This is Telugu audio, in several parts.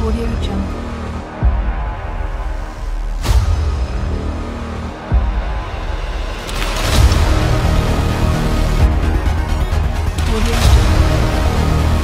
Audio Jungle. Audio Jungle.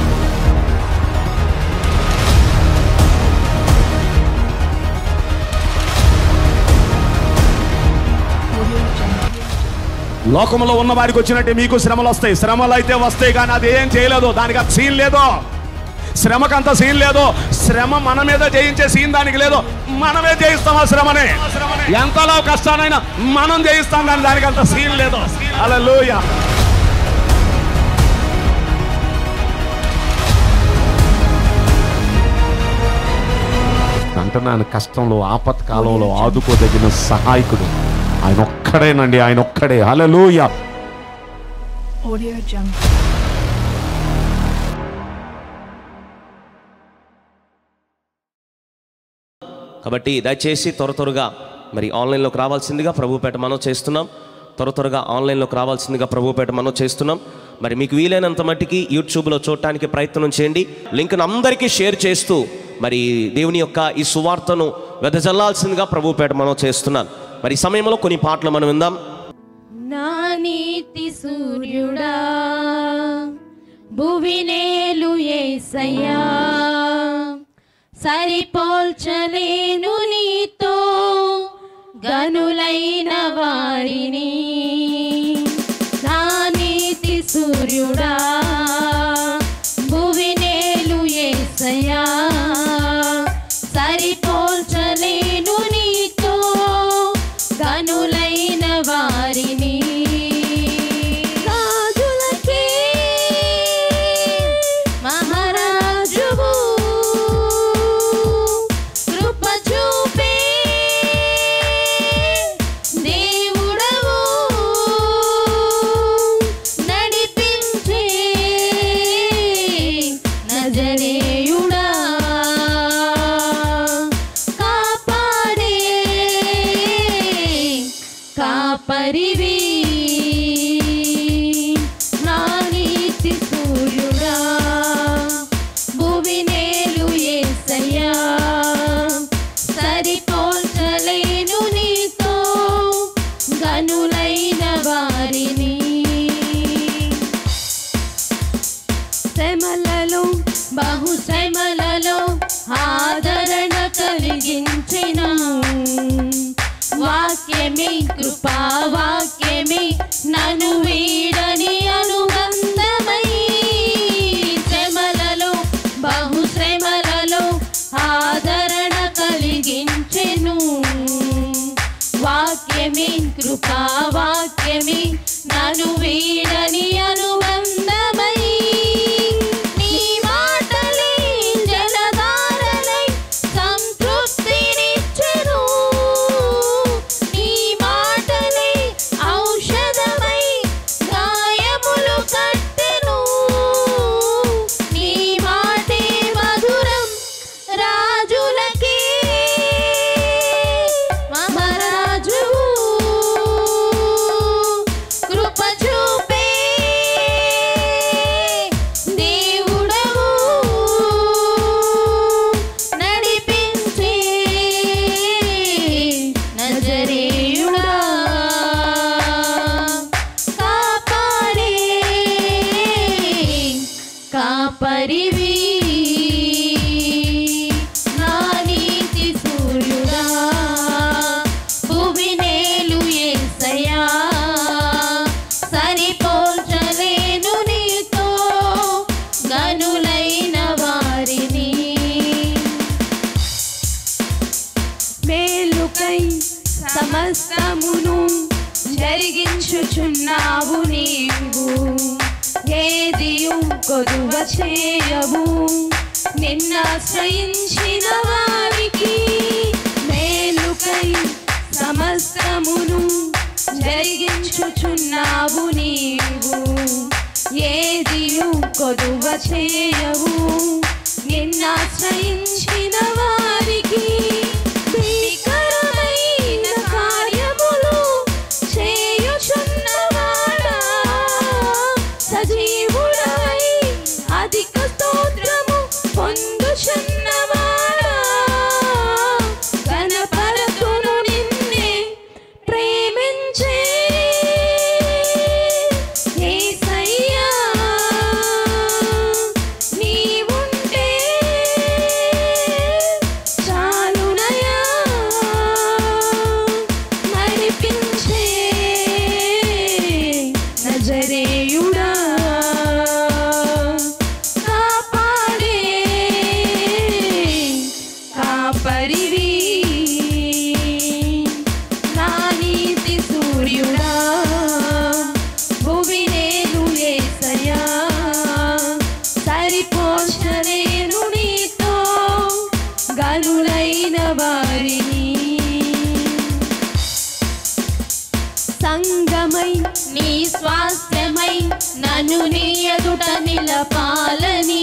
Audio Jungle. లోకంలో ఉన్న వారికి వచ్చినట్టే మీకు శ్రమలు వస్తాయి శ్రమలు అయితే వస్తాయి కానీ అది ఏం చేయలేదు దానికి అంత సీన్ లేదు శ్రమకు అంత సీన్ లేదు శ్రమ మన మీద జయించే సీన్ దానికి లేదు మనమే జయిస్తాం ఆ శ్రమని ఎంతలో కష్టానైనా మనం జయిస్తాం కానీ దానికి అంత సీన్ లేదు అలా అంటున్నాను కష్టంలో ఆపత్కాలంలో ఆదుకోదగిన సహాయకుడు ఆయన ఒక్కడేనండి ఆయన ఒక్కడే హల్లెలూయా Audio Jungle. కాబట్టి దయచేసి త్వర త్వరగా మరి ఆన్లైన్లోకి రావాల్సిందిగా ప్రభుపేట మనం చేస్తున్నాం త్వర త్వరగా ఆన్లైన్లోకి రావాల్సిందిగా ప్రభుపేట మనం చేస్తున్నాం మరి మీకు వీలైనంత మట్టికి యూట్యూబ్లో చూడటానికి ప్రయత్నం చేయండి లింక్ను అందరికీ షేర్ చేస్తూ మరి దేవుని యొక్క ఈ సువార్తను వెదజల్లాల్సిందిగా ప్రభుపేట మనం చేస్తున్నాను మరి ఈ సమయంలో కొన్ని పాటలు మనం విందాం నా నీతి సూర్యుడా భువినేలు ఏసయ్యా సరిపోల్చలేను నీతో గనులైన వారిని నా నీతి సూర్యుడా భువినేలు ఏసయ్యా సరిపోల్చలేను నీతో గనులైన వారిని రాజులకే మహారాజువు కృప చూపే దేవుడవు నడిపించే నజరేయుడా కాపాడే కాపరివి నా నీతి సూర్యుడా భువినేలు ఏసయ్యా సరిపోల్చలేను నీతో గనులైన వారిని శ్రమలలో బహు శ్రమలలో ఆదరణ కలిగించిన వాక్యమే కృపా వాక్యమే నన్ను వీడని అనుబంధమై శ్రమలలో బహు శ్రమలలో ఆదరణ కలిగించెను వాక్యమే కృపా వాక్యమే నన్ను వీడని అనుబంధమై నీ మాటలే జలధారలై సంతృప్తినిచ్చెను నీ మాటలే ఔషధమై గాయములు కట్టెను నీ మాటే మధురం రాజులకే మహారాజు కృప చూపే దేవుడవు నడిపించే నజరేయుడా కాపాడే కాపరివి నా నీతి సూర్యుడా భువినేలు ఏసయ్యా సరిపోల్చలేను నీతో గనులైన వారిని మేలుకై సమస్తమును జరిగించుచున్నావు నీవు ఏదియు కొదువ చేయవు నిన్నాశ్రయించిన వారికి మేలుకై సమస్తమును జరిగించుచున్నావు నీవు ఏదియు కొదువ చేయవు నిన్నాశ్రయించిన వారికి భీకరమైన కార్యములు చేయుచున్నవాడా సజీవుడై అధిక స్తోత్రము పొందుచున్నవాడా గనులైన వారిని సంగమై నీ స్వాస్థ్యమై నన్ను నీ ఎదుట నిలపాలని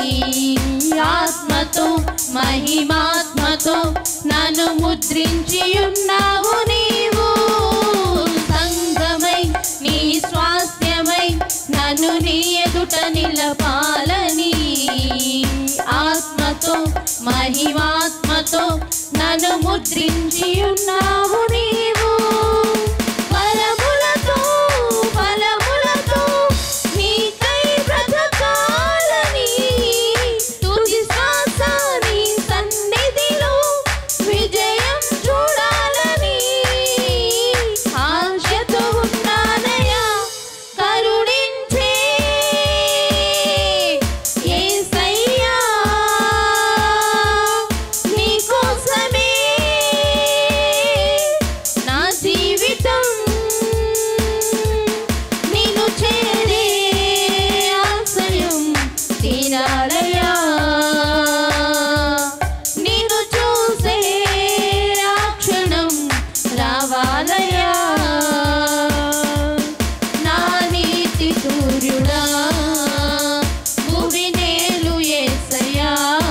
ఆత్మతో మహిమాత్మతో నన్ను ముద్రించి ఉన్నావు నీవు సంగమై నీ స్వాస్థ్యమై నన్ను నీ ఎదుట నిలపాలని ఆత్మతో మహిమాత్మతో నన్ను ముద్రించి ఉన్నావు నీవు ఫలములతో ఫలములతో నీకై బ్రతకాలని తుది శ్వాస నీ సన్నిధిలో విజయం చూడాలని ఆశతో ఉన్నానయ్యా కరుణించే యేసయ్యా నీకోసమే నా జీవితం నిన్ను చేరే ఆశయం తీరాలయా నిన్ను చూసే ఆ క్షణం రావాలయా నా నీతి సూర్యుడా భూమి నేలు ఏసయ్యా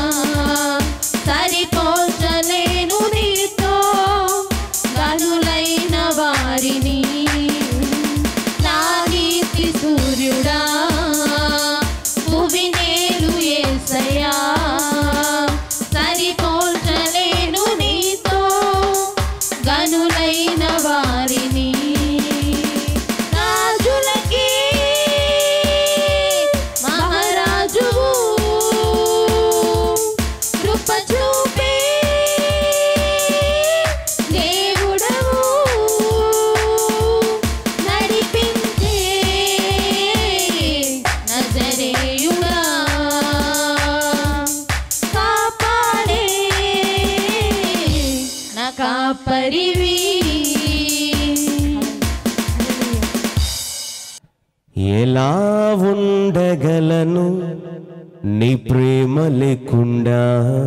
సరిపోల్చలేను నీతో గనులైన వారిని నా నీతి సూర్యుడా భూమి నేలు ఏసయ్యా సరిపోల్చలేను నీతో గనులైన వారిని రాజులకి మహారాజువు కృప చూపే దేవుడవు నడిపించే నజరేయుడా కాపాడే నా కాపరివి ఎలా ఉండగలను నీ ప్రేమ లేకుండా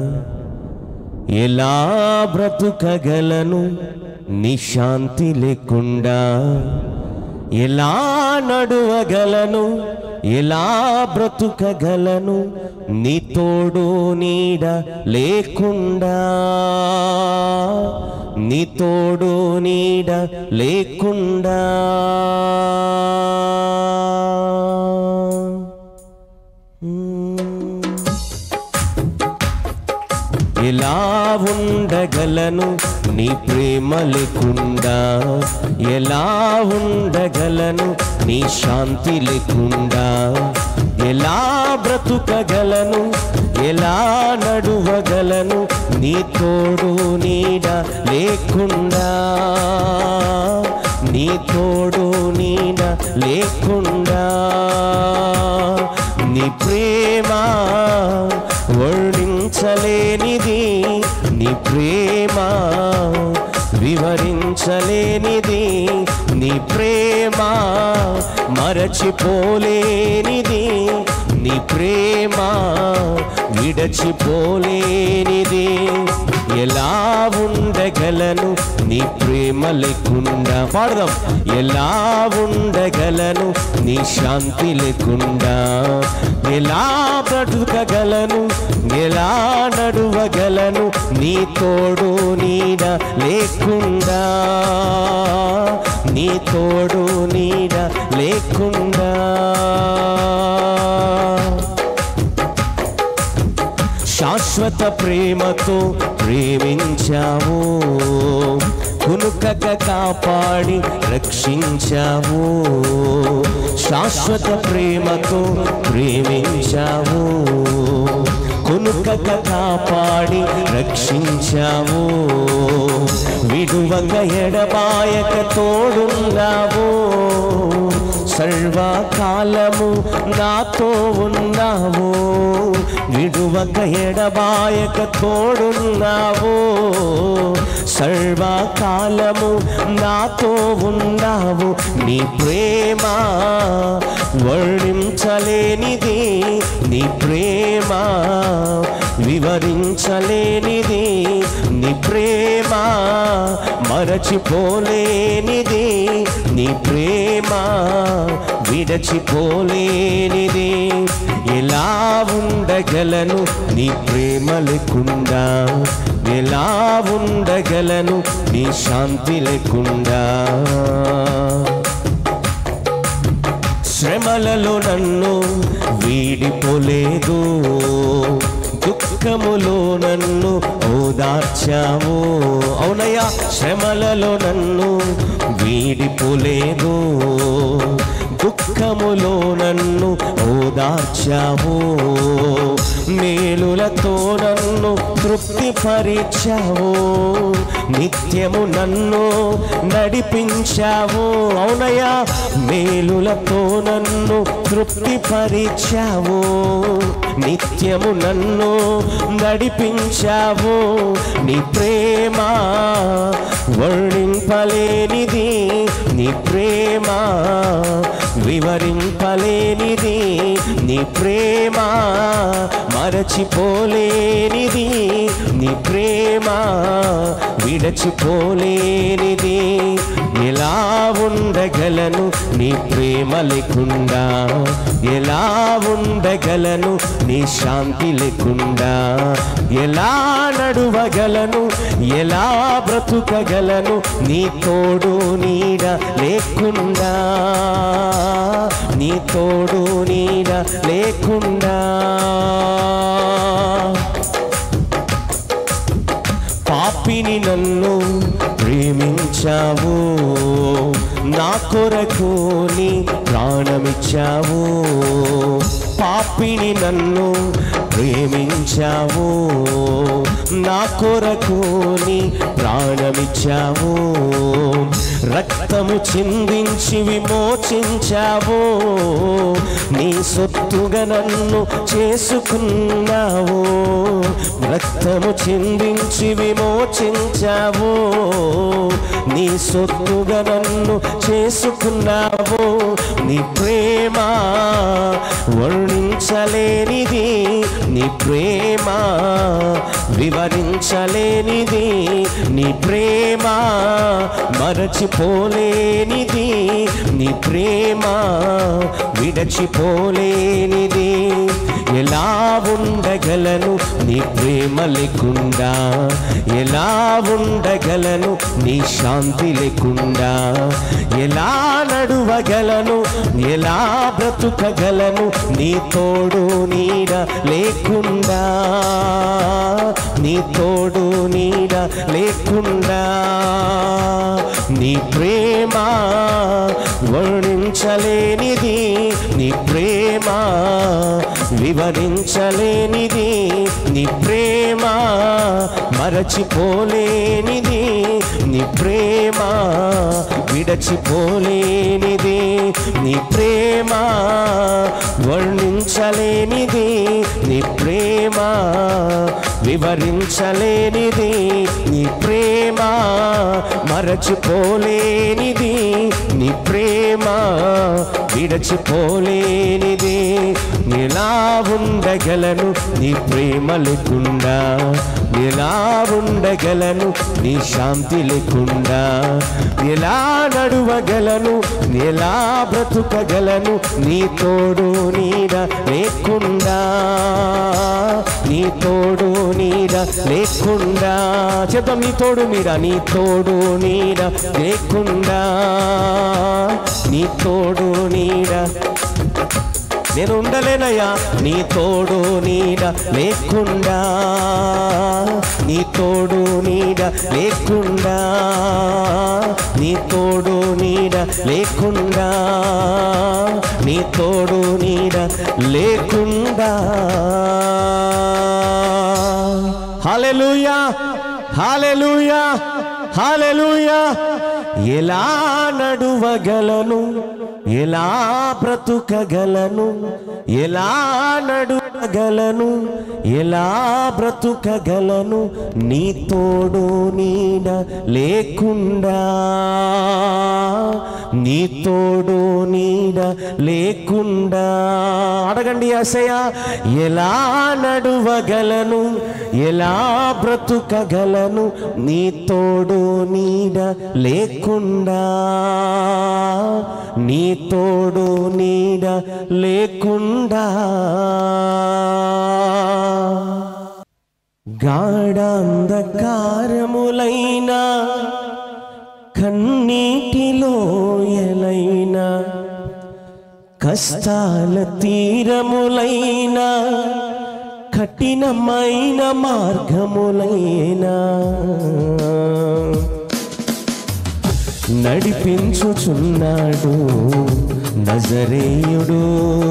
ఎలా బ్రతుకగలను నీ శాంతి లేకుండా ఎలా నడువగలను ఎలా బ్రతుకగలను నీ తోడు నీడ లేకుండా నీ తోడు నీడ లేకుండా ఎలా ఉండగలను నీ ప్రేమ లేకుండా ఎలా ఉండగలను నీ శాంతి లేకుండా ఎలా బ్రతుకగలను ఎలా నడువగలను నీ తోడు నీడ లేకుండా నీ తోడు నీడ లేకుండా నీ ప్రేమ వర్ణించలేనిది నీ ప్రేమ వివరించలేనిది నీ ప్రేమ మరచిపోలేనిది నీ ప్రేమ విడచిపోలేనిది ఎలా ఉండగలను నీ ప్రేమ లేకుండా పాడదాం ఎలా ఉండగలను నీ శాంతి లేకుండా ఎలా బ్రతుకగలను ఎలా నడువగలను నీ తోడు నీడ లేకుండా నీ తోడు నీడ లేకుండా శాశ్వత ప్రేమతో ప్రేమించావు కునుకక కాపాడి రక్షించావు శాశ్వత ప్రేమతో ప్రేమించావు కునుకక కాపాడి రక్షించావు విడువక ఎడబాయక తోడున్నావు సర్వకాలము నాతో ఉన్నావు విడువక ఎడబాయక తోడున్నావు సర్వకాలము నాతో ఉన్నావు నీ ప్రేమ వర్ణించలేనిది నీ ప్రేమ వివరించలేనిది నీ ప్రేమ మరచిపోలేనిది నీ ప్రేమ విడచిపోలేనిది ఎలా ఉండగలను నీ ప్రేమ లేకుండా ఎలా ఉండగలను నీ శాంతి లేకుండా శ్రమలలో నన్ను వీడిపోలేదు దుఃఖములో నన్ను ఓదార్చావు అవునయ్యా శ్రమలలో నన్ను వీడిపోలేదు దుఃఖములో నన్ను ఓదార్చావు మేలులతో నన్ను తృప్తిపరిచావు నిత్యము నన్ను నడిపించావు అవునయ్యా మేలులతో నన్ను తృప్తిపరిచావు నిత్యము నన్ను నడిపించావు నీ ప్రేమ వర్ణింపలేనిది నీ ప్రేమ వివరింపలేనిది నీ ప్రేమ మరచిపోలేనిది నీ ప్రేమ విడచిపోలేనిది ఎలా ఉండగలను నీ ప్రేమ లేకుండా ఎలా ఉండగలను నీ శాంతి లేకుండా ఎలా నడువగలను ఎలా బ్రతుకగలను నీ తోడు నీడ లేకుండా నీ తోడు నీడ లేకుండా పాపిని నన్ను ప్రేమించావు నా కొరకు నీ ప్రాణమిచ్చావు పాపిని నన్ను ప్రేమించావు నా కొరకు నీ ప్రాణమిచ్చావు రక్తము చిందించి విమోచించావు నీ సొత్తుగా నన్ను చేసుకున్నావు రక్తము చిందించి విమోచించావు నీ సొత్తుగా నన్ను చేసుకున్నావు నీ ప్రేమ వర్ణించలేనిది నీ ప్రేమ వివరించలేనిది నీ ప్రేమ మరచిపోలేనిది నీ ప్రేమ విడచిపోలేనిది ఎలా ఉండగలను నీ ప్రేమ లేకుండా ఎలా ఉండగలను నీ శాంతి లేకుండా ఎలా నడువగలను ఎలా బ్రతుకగలను నీ తోడు నీడ లేకుండా నీ తోడు నీడ లేకుండా నీ ప్రేమ వర్ణించలేనిది నీ ప్రేమ వివరించలేనిది నీ ప్రేమ మరచిపోలేనిది నీ ప్రేమ విడచిపోలేనిది నీ ప్రేమ వర్ణించలేనిది నీ ప్రేమ వివరించలేనిది నీ ప్రేమ మరచిపోలేనిది నీ ప్రేమ విడచిపోలేనిది ఎలా ఉండగలను నీ ప్రేమ లేకుండా ఎలా ఉండగలను నీ శాంతి లేకుండా ఎలా నడువగలను ఎలా బ్రతుకగలను నీ తోడు నీడ లేకుండా నీ తోడు నీడ లేకుండా చెప్తాం నీ తోడు నీడ నీ తోడు నీడ లేకుండా నీ తోడు నీడ నేను ఉండలేనయ్యా నీ తోడు నీడ లేకుండా నీ తోడు నీడ లేకుండా నీ తోడు నీడ లేకుండా నీ తోడు నీడ లేకుండా హాలెలూయా హాలెలూయా హాలెలూయా ఎలా నడువగలను ఎలా బ్రతుకగలను ఎలా నడు గలను ఎలా బ్రతుకగలను నీ తోడు నీడ లేకుండా నీ తోడు నీడ లేకుండా అడగండి అసయ ఎలా నడువగలను ఎలా బ్రతుకగలను నీ తోడు నీడ లేకుండా నీ తోడు నీడ లేకుండా గాఢాంధకారములైన కన్నీటిలో ఎలైన కష్టాల తీరములైన కఠినమైన మార్గములైనా నడిపించుచున్నాడు నజరేయుడు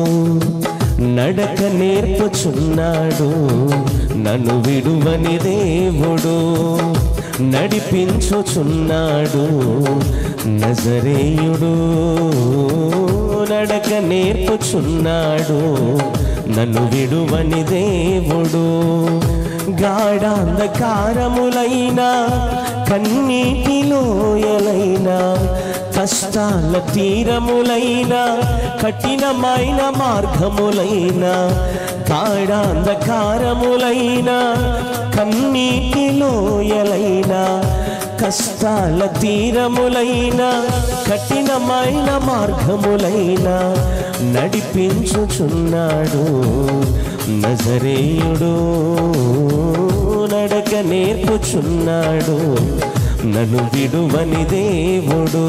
నడక నేర్పుచున్నాడు నన్ను విడువని దేవుడు నడిపించుచున్నాడు నజరేయుడు నడక నేర్పుచున్నాడు నన్ను విడువని దేవుడు గాఢాంధకారములైన కన్నీటిలోయలైన కష్టాల తీరములైన కఠినమైన మార్గములైన గాఢాంధకారములైన కన్నీటిలోయలైన కష్టాల తీరములైన కఠినమైన మార్గములైన నడిపించుచున్నాడు నజరేయుడు నడక నేర్పుచున్నాడు నన్ను విడువని దేవుడు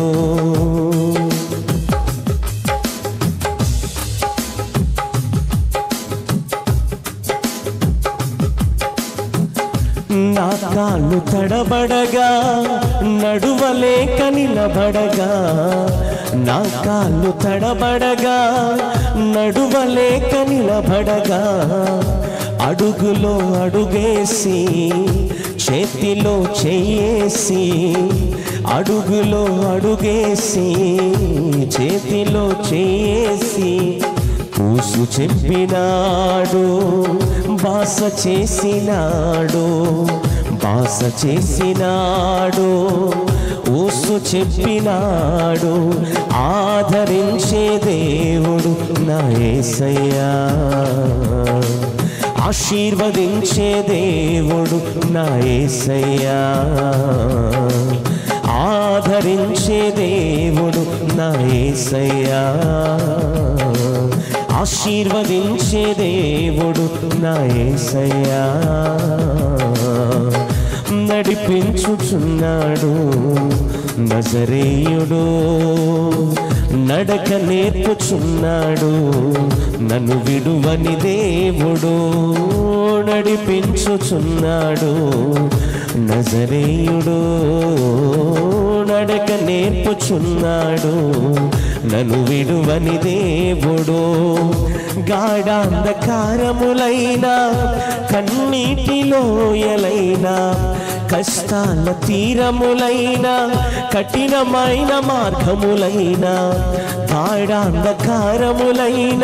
నా కాళ్ళు తడబడగా నడువలేక నిలబడగా నా కాళ్ళు తడబడగా నడువలేక నిలబడగా అడుగులో అడుగేసి చేతిలో చెయ్యేసి అడుగులో అడుగేసి చేతిలో చెయ్యేసి పూసు చెప్పినాడు బాస చేసినాడు బాస చేసినాడు ఊసు చెప్పినాడు ఆదరించే దేవుడు నా యేసయ్యా ఆశీర్వదించే దేవుడు నా యేసయ్యా ఆదరించే దేవుడు నా యేసయ్యా ఆశీర్వదించే దేవుడు నా యేసయ్యా నడిపించుచున్నాడు నజరేయుడు నడక నేర్పుచున్నాడు నన్ను విడువని దేవుడు నడిపించుచున్నాడు నజరేయుడు నడక నేర్పుచున్నాడు నన్ను విడువని దేవుడు గాఢాంధకారములైన కన్నీటిలోయలైన కష్టాల తీరములైన కఠినమైన మార్గములైన గాఢాంధకారములైన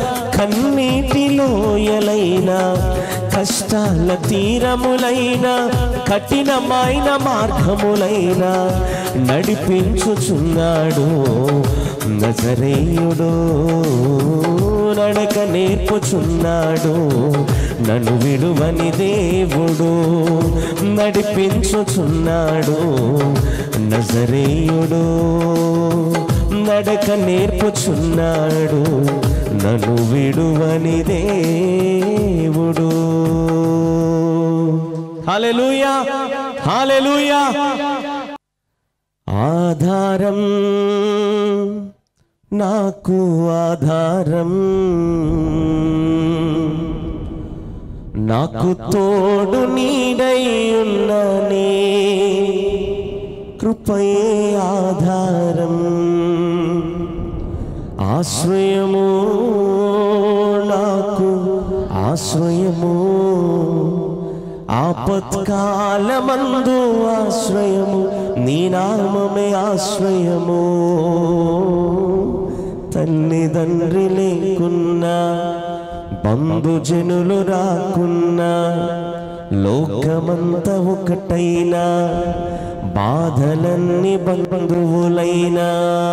కన్నీటిలోయలైన కష్టాల తీరములైన కఠినమైన మార్గములైన నడిపించుచున్నాడు నజరేయుడు నడక నేర్పుచున్నాడు నన్ను విడువని దేవుడు నడిపించుచున్నాడు నజరేయుడు నడక నేర్పుచున్నాడు నన్ను విడువని దేవుడు హాలెలూయా హాలెలూయా ఆధారం నాకు ఆధారం నాకు తోడు నీడై ఉన్ననే కృపయే ఆధారం ఆశ్రయము నాకు ఆశ్రయము ఆపత్కాలమందు ఆశ్రయము నీ నామమే ఆశ్రయము తల్లిదండ్రి లేకున్నా బంధుజనులు రాకున్నా లోకమంత ఒకటైనా బాధలన్నీ బంధువులైనా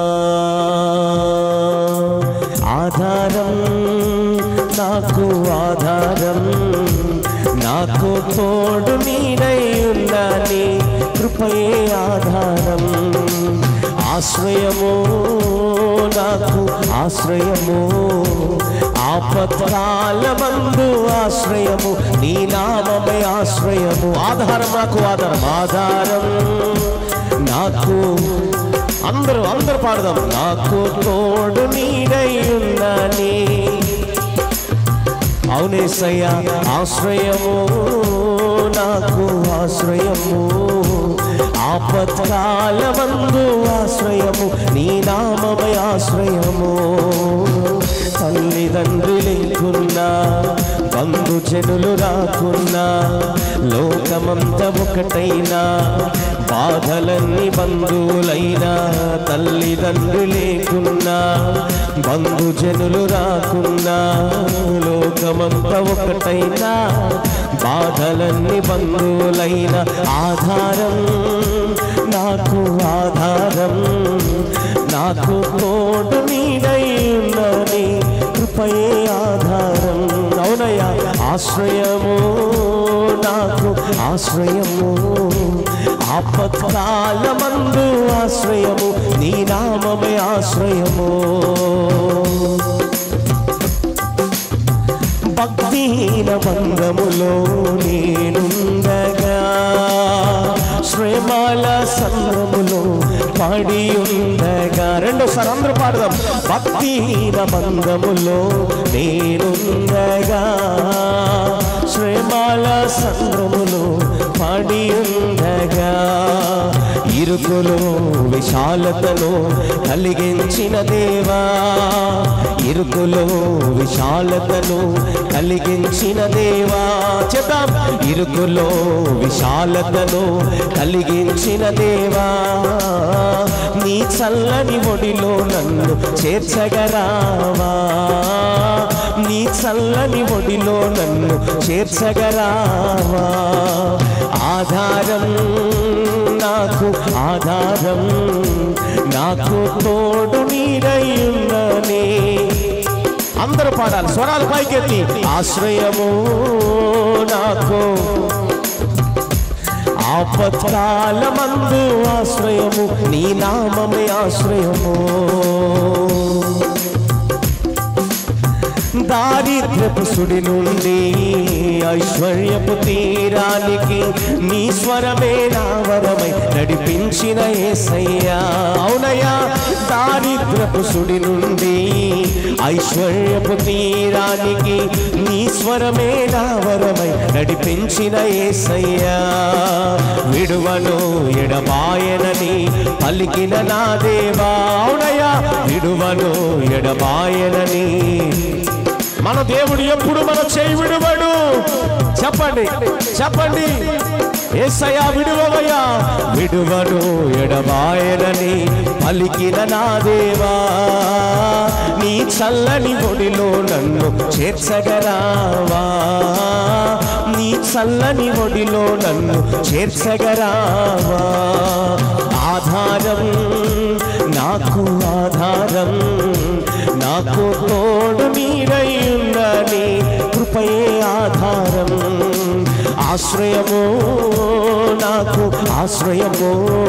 ఆధారం నాకు ఆధారం నాకు తోడు నీడై ఉండాలి కృపయే ఆధారం ఆశ్రయము నాకు ఆశ్రయము ఆపత్కాలమందు ఆశ్రయము నీ నామమే ఆశ్రయము ఆధారం నాకు ఆధారం ఆధారం నాకు అందరూ అందరూ పాడదాం నాకు తోడు నీడై ఉండాలి అవునేసయ్యా ఆశ్రయము నాకు ఆశ్రయము ఆపత్కాలమందు ఆశ్రయము నీ నామమై ఆశ్రయము తల్లిదండ్రులు లేకున్నా బంధుజనులు రాకున్నా లోకమంత ఒకటైనా బాధలన్నీ బంధువులైనా తల్లిదండ్రులు లేకున్నా బంధుజనులు రాకున్నా లోకమంత ఒకటైనా బాధలన్నీ బంధువులైన ఆధారం నాకు ఆధారం నాకు తోడు నీడై ఉన్నది కృపయే ఆధారం అవునయ్యా ఆశ్రయము నాకు ఆశ్రయము ఆపత్కాలమందు ఆశ్రయము నీ నామమే ఆశ్రయము భక్తిహీన బంధములో నేనుండగా శ్రమల సంద్రములో పడి ఉండగా రెండోసారి అందరూ పాడదాం భక్తిహీన బంధములో నేనుండగా శ్రమల సంద్రములో పడి ఉండగా ఇరుకులో విశాలతను కలిగించిన దేవా ఇరుకులో విశాలతను కలిగించిన దేవా చేద్దాం ఇరుకులో విశాలతను కలిగించిన దేవా నీ చల్లని ఒడిలో నన్ను చేర్చగరావా నీ చల్లని ఒడిలో నన్ను చేర్చగరావా ఆధారం నాకు ఆధారం నాకు తోడు నీడయున్ననే అందరూ పాడాలి స్వరాలు పైకెత్తి ఆశ్రయము నాకు ఆపత్కాలమందు ఆశ్రయము నీ నామమే ఆశ్రయము దారిద్రపు సుడి నుండి ఐశ్వర్యపు తీరానికి నీ స్వరమే నా వరమై నడిపించిన ఏసయ్యా అవునయ్యా దారిద్రపు సుడి నుండి ఐశ్వర్యపు తీరానికి నీ స్వరమే నా వరమై నడిపించిన ఏసయ్యా విడువను ఎడబాయనని పలికిన నా దేవా అవునయ్యా విడువను ఎడబాయనని మన దేవుడు ఎప్పుడు మన చేయి విడువడు చెప్పండి చెప్పండి ఏసయ్యా విడువవయ్యా విడువను ఎడబాయనని పలికిన నా దేవా నీ చల్లని ఒడిలో నన్ను చేర్చగరావా నీ చల్లని ఒడిలో నన్ను చేర్చగరావా ఆధారం నాకు ఆధారం నాకు తోడు నీడై ఉన్నని కృపయే ఆధారం ఆశ్రయము నాకు ఆశ్రయము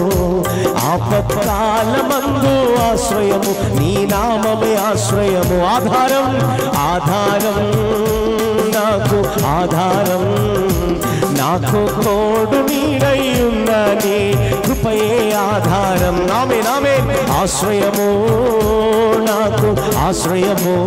ఆపత్కాలమందు ఆశ్రయము నీ నామమే ఆశ్రయము ఆధారం ఆధారం నాకు ఆధారం నాకు తోడు నీడై ఉన్నని కృపయే ఆధారం నామే నామే ఆశ్రయము నాకు ఆశ్రయము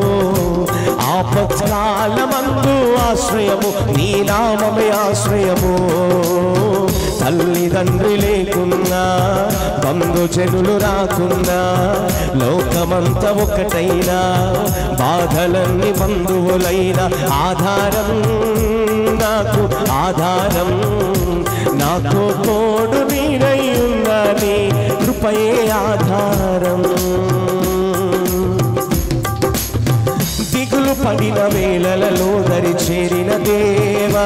ఆపత్కాలమందు ఆశ్రయము నీ నామమే ఆశ్రయము తల్లిదండ్రి లేకున్నా బంధుజనులు రాకున్నా లోకమంత ఒకటైనా బాధలన్నీ బంధువులైన ఆధారం నాకు ఆధారం నాకు తోడు నీడై ఉన్నది కృపయే ఆధారం దిగులు దిగులు పడిన వేళలలో దరి చేరిన దేవా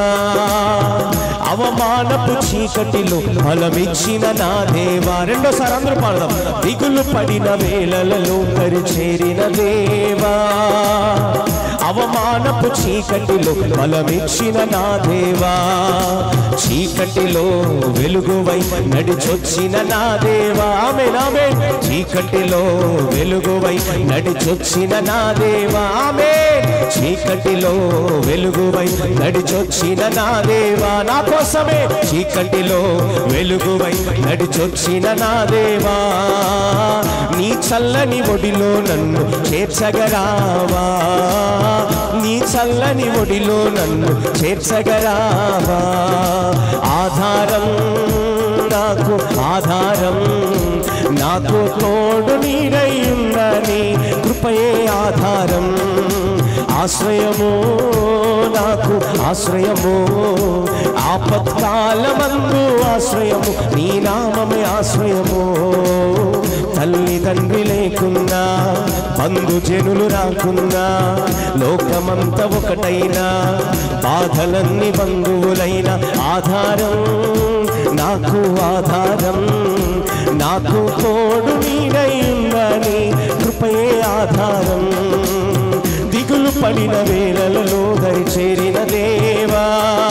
అవమానపు చీకటిలో ఫలమిచ్చిన నా దేవా రెండోసారి అందరూ పాడదాం దిగులు పడిన వేళలలో దరి చేరిన దేవా అవమానపు చీకటిలో ఫలమిచ్చిన నా దేవా చీకటిలో వెలుగువై నడిచొచ్చిన నా దేవా ఆమె నామే చీకటిలో వెలుగువై నడిచొచ్చిన నా దేవా ఆమె చీకటిలో వెలుగువై నడిచొచ్చిన నా దేవా నా కోసమే చీకటిలో వెలుగువై నడిచొచ్చిన నా దేవా నీ చల్లని ఒడిలో నన్ను చేర్చగరావా నీ చల్లని ఒడిలో నన్ను చేర్చగరావా ఆధారం నాకు ఆధారం నాకు తోడు నీడై ఉందని కృపయే ఆధారం ఆశ్రయము నాకు ఆశ్రయము ఆపత్కాలమందు ఆశ్రయము నీ నామమే ఆశ్రయము తల్లిదండ్రి లేకున్నా బంధుజనులు రాకున్నా లోకమంత ఒకటైనా బాధలన్నీ బంధువులైన ఆధారం నాకు ఆధారం నాకు తోడు నీడై ఉందని కృపయే ఆధారం దిగులు పడిన వేళలలో దరి చేరిన దేవా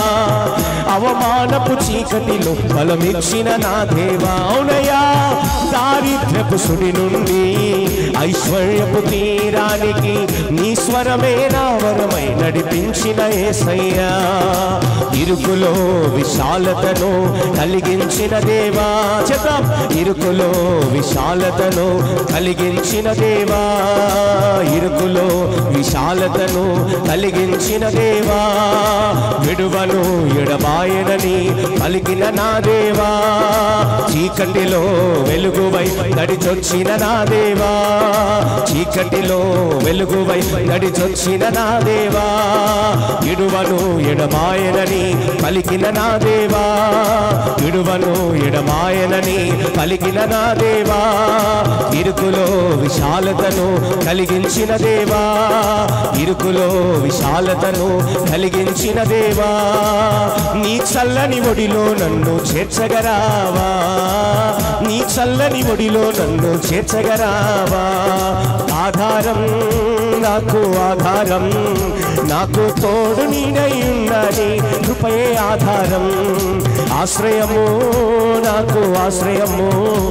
అవమానపు చీకటిలో బలమిచ్చిన నా దేవా అవునయ్యా దారిద్ర్యపు సుడి నుండి ఐశ్వర్యపు తీరానికి నీ స్వరమే నా వరమై నడిపించిన ఏసయ్యా ఇరుకులో విశాలతను కలిగించిన దేవా చెప్తాం ఇరుకులో విశాలతను కలిగించిన దేవా ఇరుకులో విశాలతను కలిగించిన దేవా విడువను ఎడబాయనని పలికిన నా దేవా చీకటిలో వెలుగువై నడిచొచ్చిన నా దేవా చీకటిలో వెలుగువై నడిచొచ్చిన నా దేవా ఇడువను ఎడమాయనని పలికిన నా దేవా ఇడువను ఎడమాయనని పలికిన నా దేవా ఇరుకులో విశాలతను కలిగించిన దేవా ఇరుకులో విశాలతను కలిగించిన దేవా నీ చల్లని ఒడిలో నన్ను చేర్చగరావా నీ చల్లని ఒడిలో నన్ను చేర్చగరావా ఆధారం నాకు ఆధారం నాకు తోడు నీడై ఉన్నది కృపయే ఆధారం ఆశ్రయము నాకు ఆశ్రయము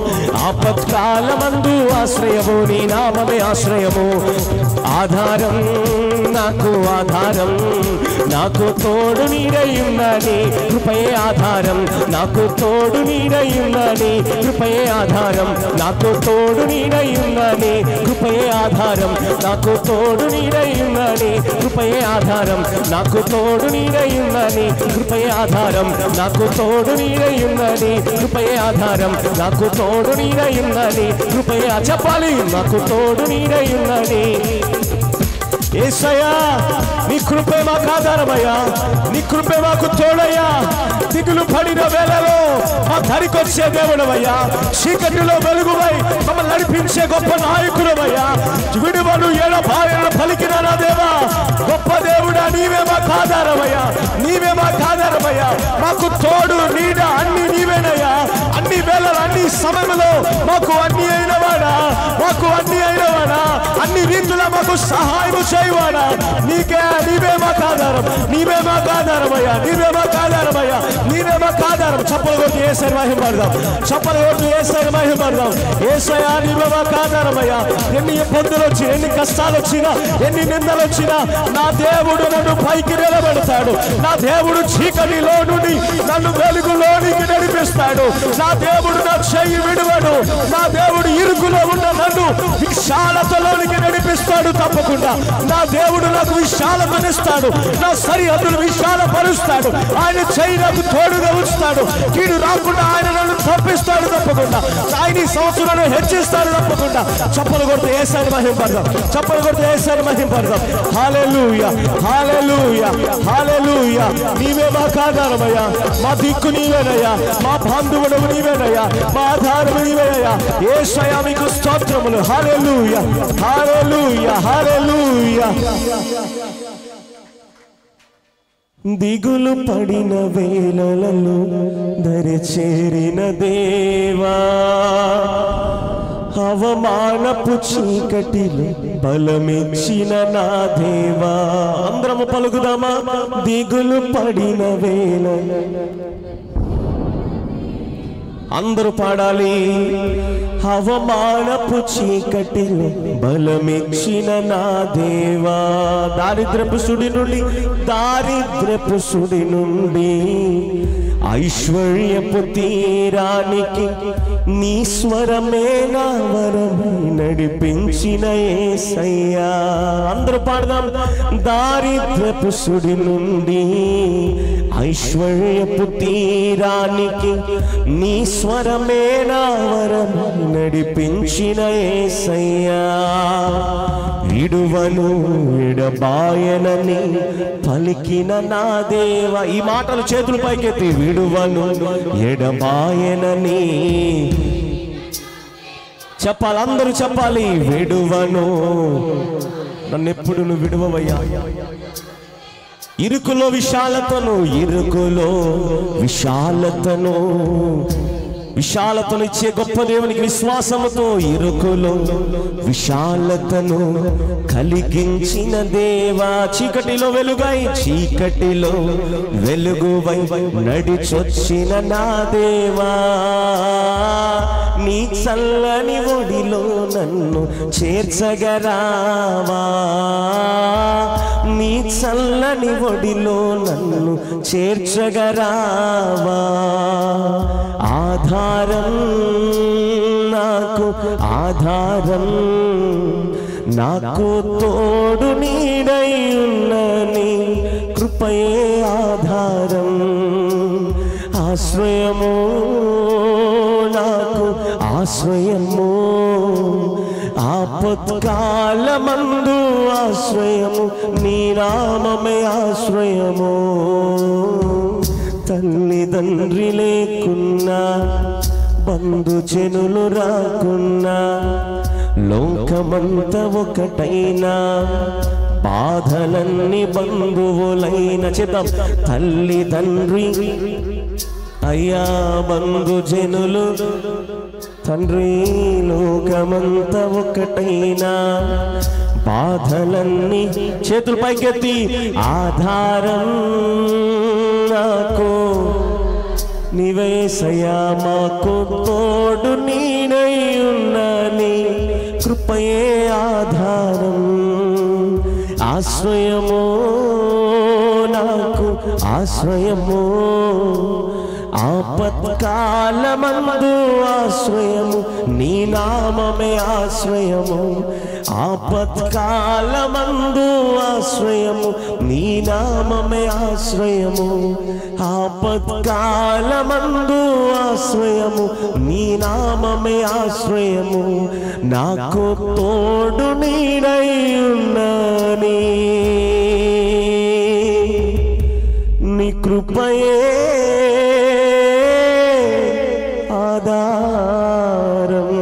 ఆపత్కాలమందు ఆశ్రయము నీ నామమే ఆశ్రయము ఆధారం నాకు ఆధారం నాకు తోడు నీడై ఉన్నది కృపయే ఆధారం నాకు తోడు నీడై ఉన్నది కృపయే ఆధారం నాకు తోడు నీడై ఉన్నది కృపయే ఆధారం నాకు తోడు నీడై ఉన్నది కృపయే ఆధారం నాకు తోడు నీడై ఉన్నది కృపయే ఆధారం నాకు తోడు నీడై ఉన్నది కృపయే ఆధారం నాకు తోడు నీడై ఉన్నది కృపయే ఆ- చెప్పాలి నాకు తోడు నీడై ఉన్నది ఏసయ్యా నీ కృపే మాకు ఆధారమయ్యా నీ కృపే మాకు తోడయ్యా దిగులు పడిన వేళలో మా ధరికొచ్చే దేవుడవయ్యా చీకటిలో వెలుగువై మమ్మల్ని నడిపించే గొప్ప నాయకుడవయ్యా విడువను ఏడ భార్యను పలికిన నా దేవా గొప్ప దేవుడా నీవే మాకు ఆధారమయ్యా నీవే మాకు ఆధారమయ్యా మాకు తోడు నీడ అన్ని నీవేనయ్యా అన్ని వేళలు అన్ని సమయంలో మాకు అన్ని అయినవాడా మాకు అన్ని అయినవాడా అన్ని రీతుల మాకు సహాయం చేయవాడా నీకే నీవే మాకు ఆధారం నీవే మాకు ఆధారమయ్యా నీవే మాకు ఆధారమయ్యా నీవే మాకు ఆధారం చప్పలు కొట్టి ఏసై మహిమపడదాం చప్పలు కొట్టి ఏసై మహిమపడదాం ఏసయ్యా నీవే మాకు ఆధారమయ్యా ఎన్ని ఇబ్బందులు వచ్చినా ఎన్ని కష్టాలు వచ్చినా ఎన్ని నిందలు వచ్చినా నా దేవుడు నన్ను పైకి నిలబెడతాడు నా దేవుడు చీకటిలో నుండి నన్ను వెలుగులోనికి నడిపిస్తాడు నా దేవుడు నా చెయ్యి విడువడు నా దేవుడు ఇరుకులో ఉన్న నన్ను విశాలతలోనికి నడిపిస్తాడు తప్పకుండా నా దేవుడు నాకు విశాలతనిస్తాడు నా సరిహద్దులు విశాలపరుస్తాడు ఆయన చెయ్యి నాకు తోడుగా ఉంచుతాడు కీడు రాకుండా ఆయన నన్ను తప్పిస్తాడు తప్పకుండా ఆయన ఈ సంవత్సరాలు హెచ్చిస్తాడు తప్పకుండా చప్పలు కొడితే ఏసారి మహింపడదాం చప్పలు కొడితే ఏసారి మహింపడదాం హాలెలూయ హాలెలూయ హాలెలూయ నీవే మా ఆధారమయ్యా మా దిక్కు నీవేనయ్యా మా బంధువుడు నీవేనయ్యా మా ఆధారము నీవేనయ్యా ఏసయ్యా మీకు స్తోత్రములు హాలెలూయ హాలెలూయా హాలెలూయా హాలెలూయా దిగులు పడిన వేళలలో దరి చేరిన దేవా అవమానపు చీకటిలో బలమిచ్చిన నా దేవా అందరము పలుకుదామా దిగులు పడిన వేళ అందరూ పాడాలి అవమానపు చీకటిలో బలమిచ్చిన నా దేవా దారిద్రపు సుడి నుండి దారిద్రపు సుడి నుండి ఐశ్వర్యపు తీరానికి నీ స్వరమే నా వరమై నడిపించిన ఏసయ్యా అందరూ పాడదాం దారిద్రపు సుడి నుండి ఐశ్వర్యపు తీరానికి నీ స్వరమే నా వరమై నడిపించిన ఏసయ్యా విడువను విడబాయనని పలికిన నా దేవ ఈ మాటలు చేతులు పైకెత్తి విడువను ఎడబాయనని చెప్పాలి అందరూ చెప్పాలి విడువను నన్ను ఎప్పుడు నువ్వు విడువవయ్యా ఇరుకులో విశాలతను ఇరుకులో విశాలతను విశాలతను ఇచ్చే గొప్ప దేవునికి విశ్వాసముతో ఇరుకులో విశాలతను కలిగించిన దేవా చీకటిలో వెలుగై చీకటిలో వెలుగువై నడిచొచ్చిన నా దేవా నీ చల్లని ఒడిలో నన్ను చేర్చగరావా నీ చల్లని ఒడిలో నన్ను చేర్చగరావా ఆధారం నాకు ఆధారం నాకు తోడు నీడై ఉన్నని కృపయే ఆధారం ఆశ్రయము నాకు ఆశ్రయము ఆపత్కాలమందు ఆశ్రయము నీ నామమే ఆశ్రయము తల్లిదండ్రి లేకున్నా బంధు జనులు రాకున్నా లోకమంత ఒకటైనా బాధలన్నీ బంధువులైన చిత్తం తల్లిదండ్రి అయ్యా బంధు జనులు తండ్రి లోకమంత ఒకటైనా బాధలన్నీ చేతులు పైకెత్తి ఆధారం నాకు నివేశయా మాకు తోడు నీడై ఉన్నని కృపయే ఆధారం ఆశ్రయము నాకు ఆశ్రయము ఆపత్కాలమందు ఆశ్రయము నీ నామమే ఆశ్రయము ఆపత్కాలమందు ఆశ్రయము నీ నామమే ఆశ్రయము ఆపత్కాలమందు ఆశ్రయము నీ నామమే ఆశ్రయము నాకు తోడు నీడై ఉన్నని నీ కృపయే ఆధారం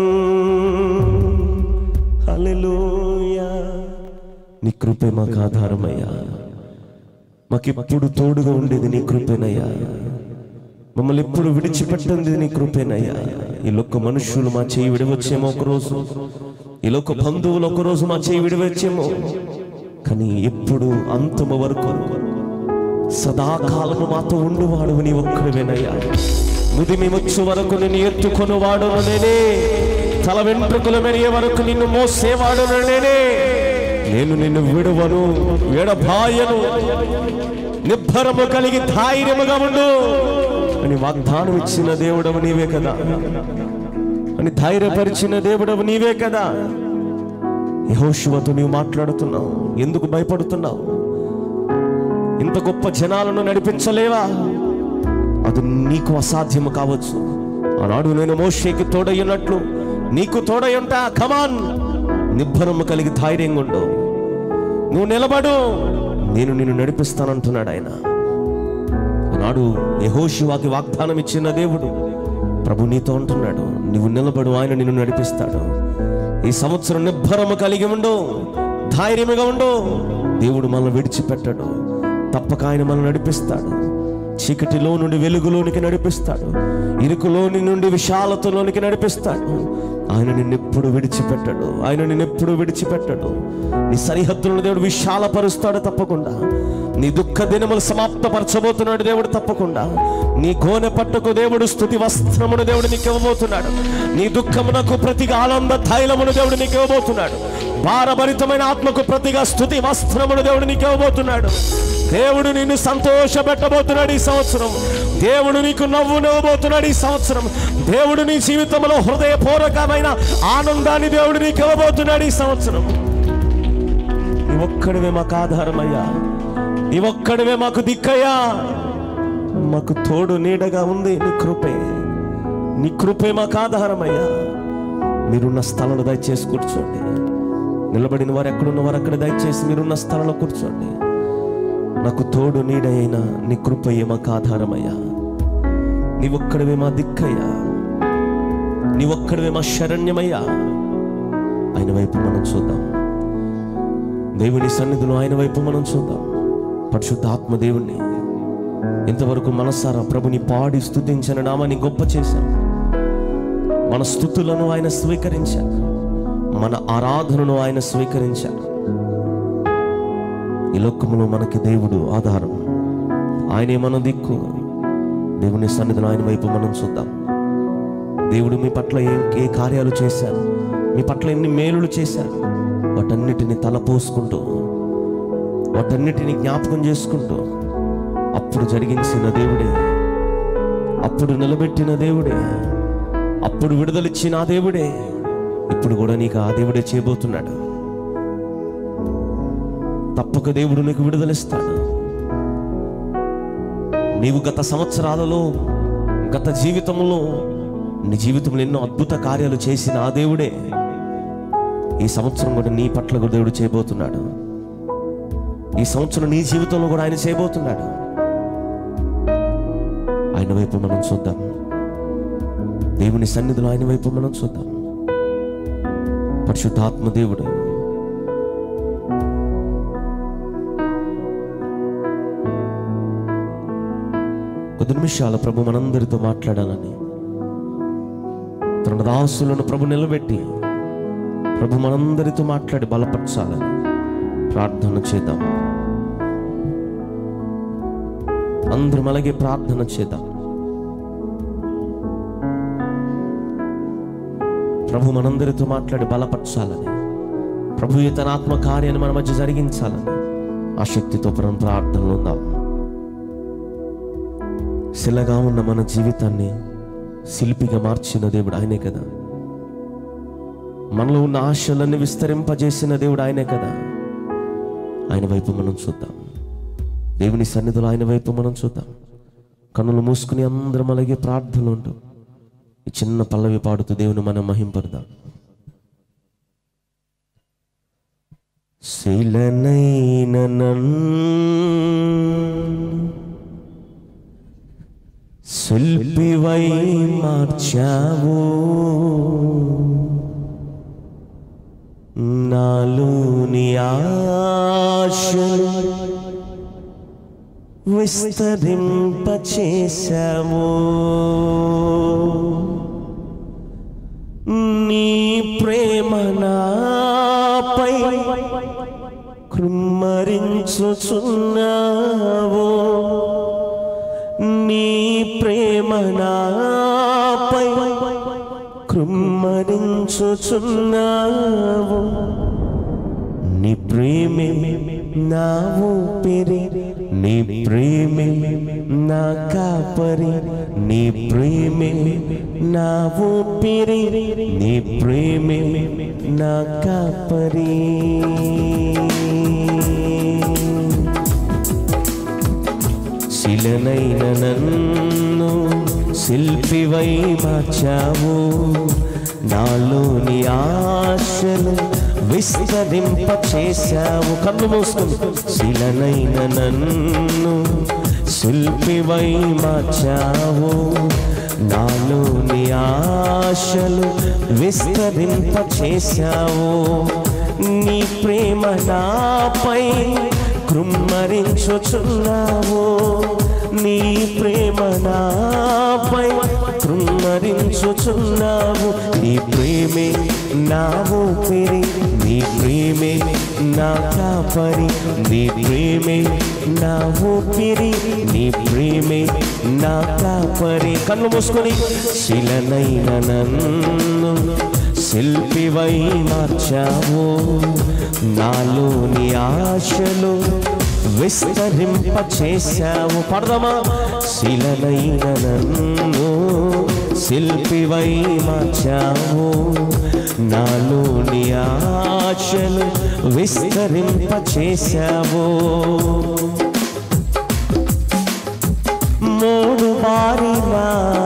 హల్లెలూయా నీ కృపే మాకు ఆధారమయ్యా మాకెప్పుడు తోడుగా ఉండేది నీ కృపేనయ్యా మమ్మల్ని ఎప్పుడు విడిచిపెట్టింది నీ కృపేనయ్యా ఈ లోక మనుషులు మా చేయి విడవచ్చేమో ఒకరోజు ఈ లోక బంధువులు ఒకరోజు మా చేయి విడవచ్చేమో కానీ ఎప్పుడు అంతము వరకు సదాకాలము మాతో ఉండువాడు నీ ఒక్కడివేనయ్యా ముదిమి ముచ్చు వరకు నిన్ను ఎత్తుకొనువాడును నేనే తల వెంట్రుకలు మెరిగే వరకు నిన్ను మోసేవాడును నేనే నేను నిన్ను విడువను విడబాయను నిబ్బరము కలిగి ధైర్యముగా ఉండు అని వాగ్దానం ఇచ్చిన దేవుడవు నీవే కదా అని ధైర్యపరిచిన దేవుడవు నీవే కదా యహోశువతో నీవు మాట్లాడుతున్నావు ఎందుకు భయపడుతున్నావు ఇంత గొప్ప జనాలను నడిపించలేవా అది నీకు అసాధ్యము కావచ్చు ఆనాడు నేను మోషేకి తోడయ్యున్నట్లు నీకు తోడయ్యుంటా కమాన్ నిబ్బరము కలిగి ధైర్యంగా ఉండు నువ్వు నిలబడు నేను నిన్ను నడిపిస్తానంటున్నాడు ఆయన ఆనాడు యహోశివాకి వాగ్దానం ఇచ్చిన దేవుడు ప్రభు నీతో అంటున్నాడు నువ్వు నిలబడు ఆయన నిన్ను నడిపిస్తాడు ఈ సంవత్సరం నిబ్బరము కలిగి ఉండు ధైర్యముగా ఉండు దేవుడు మనల్ని విడిచిపెట్టడు తప్పక ఆయన మనల్ని నడిపిస్తాడు చీకటిలో నుండి వెలుగులోనికి నడిపిస్తాడు ఇరుకులోని నుండి విశాలతలోనికి నడిపిస్తాడు ఆయన నిన్నెప్పుడు విడిచిపెట్టడు ఆయన నిన్నెప్పుడు విడిచిపెట్టడు నీ సరిహద్దులను దేవుడు విశాలపరుస్తాడు తప్పకుండా నీ దుఃఖ దినములు సమాప్తపరచబోతున్నాడు దేవుడు తప్పకుండా నీ గోనె పట్టుకు దేవుడు స్థుతి వస్త్రమును దేవుడు నీకు ఇవ్వబోతున్నాడు నీ దుఃఖమునకు ప్రతిగా ఆనంద తైలమును దేవుడు నీకు ఇవ్వబోతున్నాడు భారభరితమైన ఆత్మకు ప్రతిగా స్థుతి వస్త్రమును దేవుడు నీకు ఇవ్వబోతున్నాడు దేవుడు నిన్ను సంతోషపెట్టబోతున్నాడు ఈ సంవత్సరం దేవుడు నీకు నవ్వునివ్వబోతున్నాడు ఈ సంవత్సరం దేవుడు నీ జీవితంలో హృదయపూర్వకమైన ఆనందాన్ని దేవుడు నీకు ఇవ్వబోతున్నాడు ఈ సంవత్సరం నీ ఒక్కడివే మాకు ఆధారమయ్యా నీ ఒక్కడివే మాకు దిక్కయ్యా మాకు తోడు నీడగా ఉంది నీ కృపే నీ కృపే మాకు ఆధారమయ్యా మీరున్న స్థలంలో దయచేసి కూర్చోండి నిలబడిన వారు ఎక్కడున్న వారు అక్కడ దయచేసి మీరున్న స్థలంలో కూర్చోండి నాకు తోడు నీడైనా నీ కృపయ్యే మాకు ఆధారమయ్యా నీ ఒక్కడివే మా దిక్కయ్యా నీ ఒక్కడివే మా శరణ్యమయ్యా ఆయన వైపు మనం చూద్దాం దేవుని సన్నిధిలో ఆయన వైపు మనం చూద్దాం పరిశుద్ధ ఆత్మ దేవుణ్ణి ఇంతవరకు మనసారా ప్రభుని పాడి స్థుతించిన నామాన్ని గొప్ప చేశాం మన స్థుతులను ఆయన స్వీకరించారు మన ఆరాధనను ఆయన స్వీకరించారు ఈ లోకములో మనకి దేవుడు ఆధారం ఆయనే మన దిక్కు దేవుని సన్నిధిలో ఆయన వైపు మనం చూద్దాం దేవుడు మీ పట్ల ఏ ఏ కార్యాలు చేశారు మీ పట్ల ఎన్ని మేలులు చేశారు వాటన్నిటిని తలపోసుకుంటూ వాటన్నిటిని జ్ఞాపకం చేసుకుంటూ అప్పుడు జరిగించిన దేవుడే అప్పుడు నిలబెట్టిన దేవుడే అప్పుడు విడుదలిచ్చిన ఆ దేవుడే ఇప్పుడు కూడా నీకు ఆ దేవుడే చేయబోతున్నాడు తప్పక దేవుడు నీకు విడుదలిస్తాడు నీవు గత సంవత్సరాలలో గత జీవితంలో నీ జీవితంలో ఎన్నో అద్భుత కార్యాలు చేసిన ఆ దేవుడే ఈ సంవత్సరం కూడా నీ పట్ల కూడా దేవుడు చేయబోతున్నాడు ఈ సంవత్సరం నీ జీవితంలో కూడా ఆయన చేయబోతున్నాడు ఆయన వైపు మనం చూద్దాం దేవుని సన్నిధిలో ఆయన వైపు మనం చూద్దాం పరిశుద్ధాత్మ దేవుడు కొద్ది నిమిషాలు ప్రభు మనందరితో మాట్లాడాలని తన దాసులను ప్రభు నిలబెట్టి ప్రభు మనందరితో మాట్లాడి బలపరచాలని ప్రార్థన చేద్దాం అందరం అలాగే ప్రార్థన చేద్దాం ప్రభు మనందరితో మాట్లాడి బలపరచాలని ప్రభు ఈ తన ఆత్మ కార్యాన్ని మన మధ్య జరిగించాలని ఆ శక్తితో మనం ప్రార్థనలు ఉందాం శిలగా ఉన్న మన జీవితాన్ని శిల్పిగా మార్చిన దేవుడు ఆయనే కదా మనలో ఉన్న ఆశలన్నీ విస్తరింపజేసిన దేవుడు ఆయనే కదా ఆయన వైపు మనం చూద్దాం దేవుని సన్నిధిలో ఆయన వైపు మనం చూద్దాం కన్నులు మూసుకుని అందరం అలాగే ప్రార్థనలు ఉంటాం ఈ చిన్న పల్లవి పాడుతూ దేవుని మనం మహింపడదాం శిలనైన శిల్పివై మార్చావు నాలోని ఆశలు విస్తరింపచేశావు నీ ప్రేమ నాపై కృమ్మరించుచున్నావు నీ ప్రేమ నాపై కృమ్మరించుచున్నావు నీ ప్రేమే నా ఊపిరి నీ ప్రేమే నా కాపరి నీ ప్రేమే నా ఊపిరి నీ ప్రేమే నా కాపరి శిలనైన నన్ను శిల్పివై మార్చావు నాలోని ఆశలు విస్తరింప చేశావు కన్ను మూసుకుని శిలనైన నన్ను శిల్పివై మార్చావు నాలోని ఆశలు విస్తరింప చేశావు నీ ప్రేమ నాపై కృమ్మరించుచున్నావు నీ ప్రేమ నాపై కృమ్మరించుచున్నావు నీ ప్రేమే నా ఊపిరి నీ ప్రేమే నా కాపరి నీ ప్రేమే నా ఊపిరి నీ ప్రేమే నా కాపరి కళ్ళు మూసుకొని శిలనైన నన్ను శిల్పివై మార్చావు నాలోని ఆశలు విస్తరింప చేశావు పడదమా శిలనైన నన్ను శిల్పివై మార్చావు నాలోని ఆశలు విస్తరింప చేశావు మూడు మారినా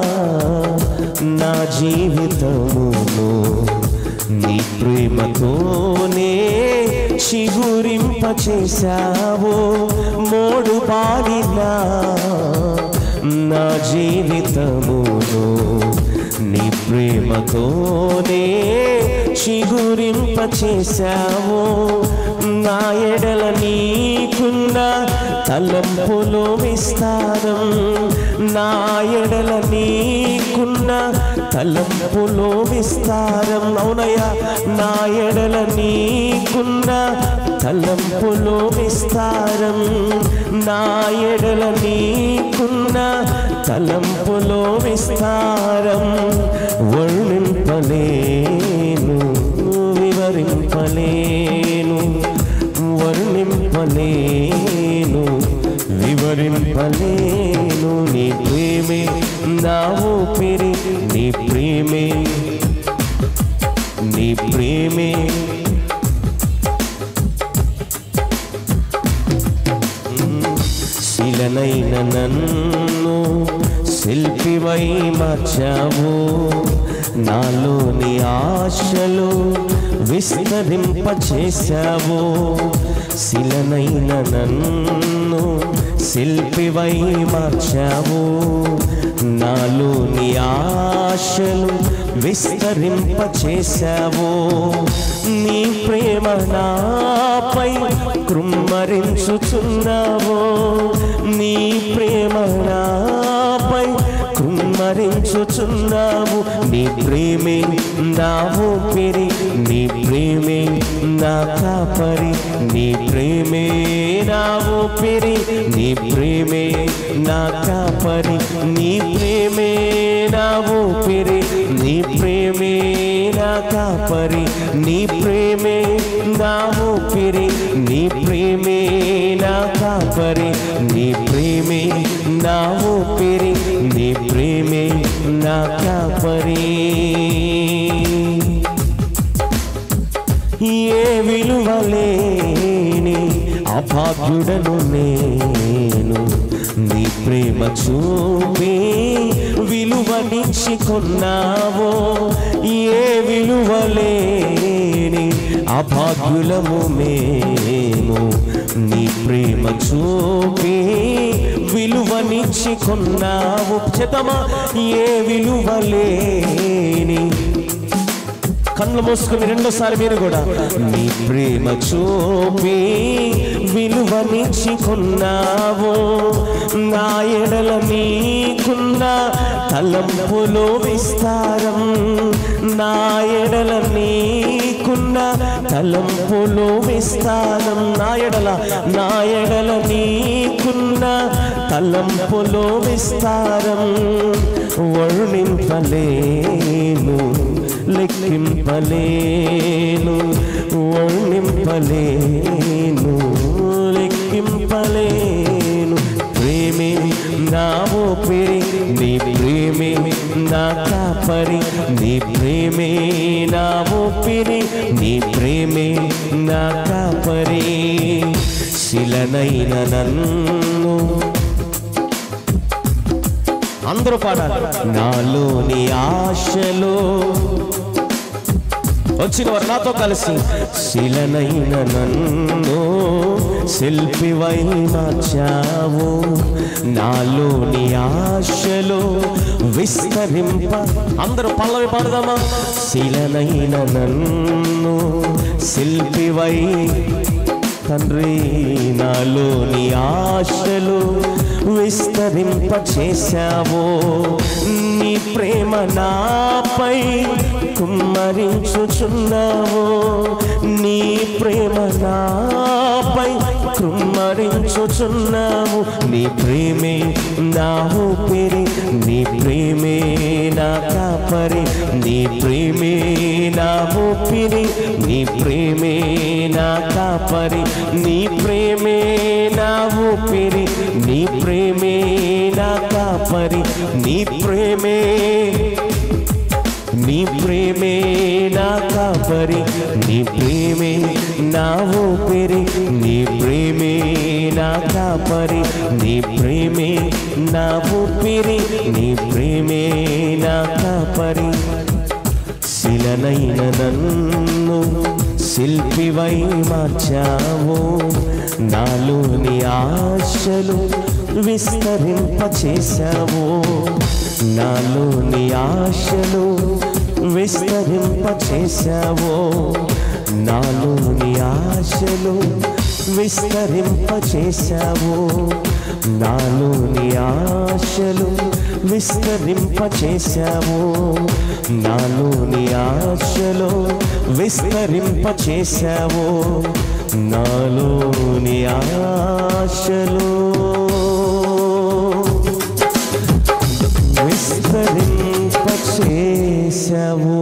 నా జీవితమును నీ ప్రేమతోనే చిగురింప చేశావు మూడు మారినా నా జీవితమును నీ ప్రేమతోనే చిగురింప చేశావు నా ఎడల నీకున్న తలంపులో విస్తారం నా ఎడల నీకున్న తలంపులో విస్తారం అవునయ్యా నా ఎడల నీకున్న తలంపులో విస్తారం నా ఎడల నీకున్న తలంపులో విస్తారం వర్ణింపలేను వివరింపలేను వర్ణింపలేను వివరింపలేను నీ ప్రేమే నా ఊపిరి నీ ప్రేమే నీ ప్రేమే శిలనైన నన్ను శిల్పివై మార్చావు నాలోని ఆశలు విస్తరింప చేశావు శిలనైన నన్ను శిల్పివై మార్చావు నాలోని ఆశలు విస్తరింప చేశావు నీ ప్రేమ నాపై కృమ్మరించుచున్నావు నీ ప్రేమ నాపై కృమ్మరించుచున్నావు నీ ప్రేమే నా ఊపిరి నీ ప్రేమే నా కాపరి నీ ప్రేమే నా ఊపిరి నీ ప్రేమే నా కాపరి నీ ప్రేమే నా ఊపిరి నీ ప్రేమే నా కాపరి నీ ప్రేమే నా ఊపిరి నీ ప్రేమే నా కాపరి నీ ప్రేమే నా ఊపిరి నీ ప్రేమే నా కాపరి ఏ విలువలేని అభాగ్యుడను నేను నీ ప్రేమ చూపి విలువనిచ్చి కొన్నావో ఏ విలువలేని అభాగ్యులము మేము నీ ప్రేమ చూపి విలువనిచ్చి కొన్నావు చేతమా ఏ విలువలేని కళ్ళు మూసుకుని రెండోసారి మీరు కూడా నీ ప్రేమ చూపి విలువనిచ్చి కొన్నావు నా ఎడల నీకున్న తలంపులో విస్తారం నా ఎడల నీకున్న తలంపులో విస్తారం నా ఎడల నా ఎడల నీకున్న తలంపులో విస్తారం వర్ణింపలేను లెక్కింపలేను వర్ణింపలేను లెక్కింపలేను ప్రేమే నా ఊపిరి నీ ప్రేమే నా కాపరి నీ ప్రేమే నా ఊపిరి నీ ప్రేమే నా కాపరి శిలనైన నన్ను అందరూ పాడాలి నాలోని ఆశలో వచ్చిన వారు నాతో కలిసి శిలనైన నన్ను శిల్పివై మార్చావు నాలోని ఆశలు విస్తరింప అందరూ పల్లవి పాడదామా శిలనైన నన్ను శిల్పివై తండ్రి నాలోని ఆశలు విస్తరింప చేశావో నీ ప్రేమ నాపై కుమ్మరించుచున్నావో నీ ప్రేమ నాపై కృమ్మరించుచున్నావు నీ ప్రేమే నా ఊపిరి నీ ప్రేమే నా కాపరి నీ ప్రేమే నా ఊపిరి నీ ప్రేమే నా కాపరి నీ ప్రేమే నా ఊపిరి నీ ప్రేమే నా కాపరి నీ ప్రేమే నీ ప్రేమే నా కాపరి నీ ప్రేమే నా ఊపిరి నీ ప్రేమే నా కాపరి నీ ప్రేమే నా ఊపిరి నీ ప్రేమే నా కాపరి శిలనైన నన్ను శిల్పివై మార్చావు నాలోని ఆశలు విస్తరింపచేశావు నాలోని ఆశలు విస్తరింపచేశావు నాలోని ఆశలు విస్తరింపచేశావు నాలోని ఆశలు విస్తరింపచేశావు నాలోని ఆశలు విస్తరింపచేశావు నాలోని ఆశలు విస్తరింపచేశావు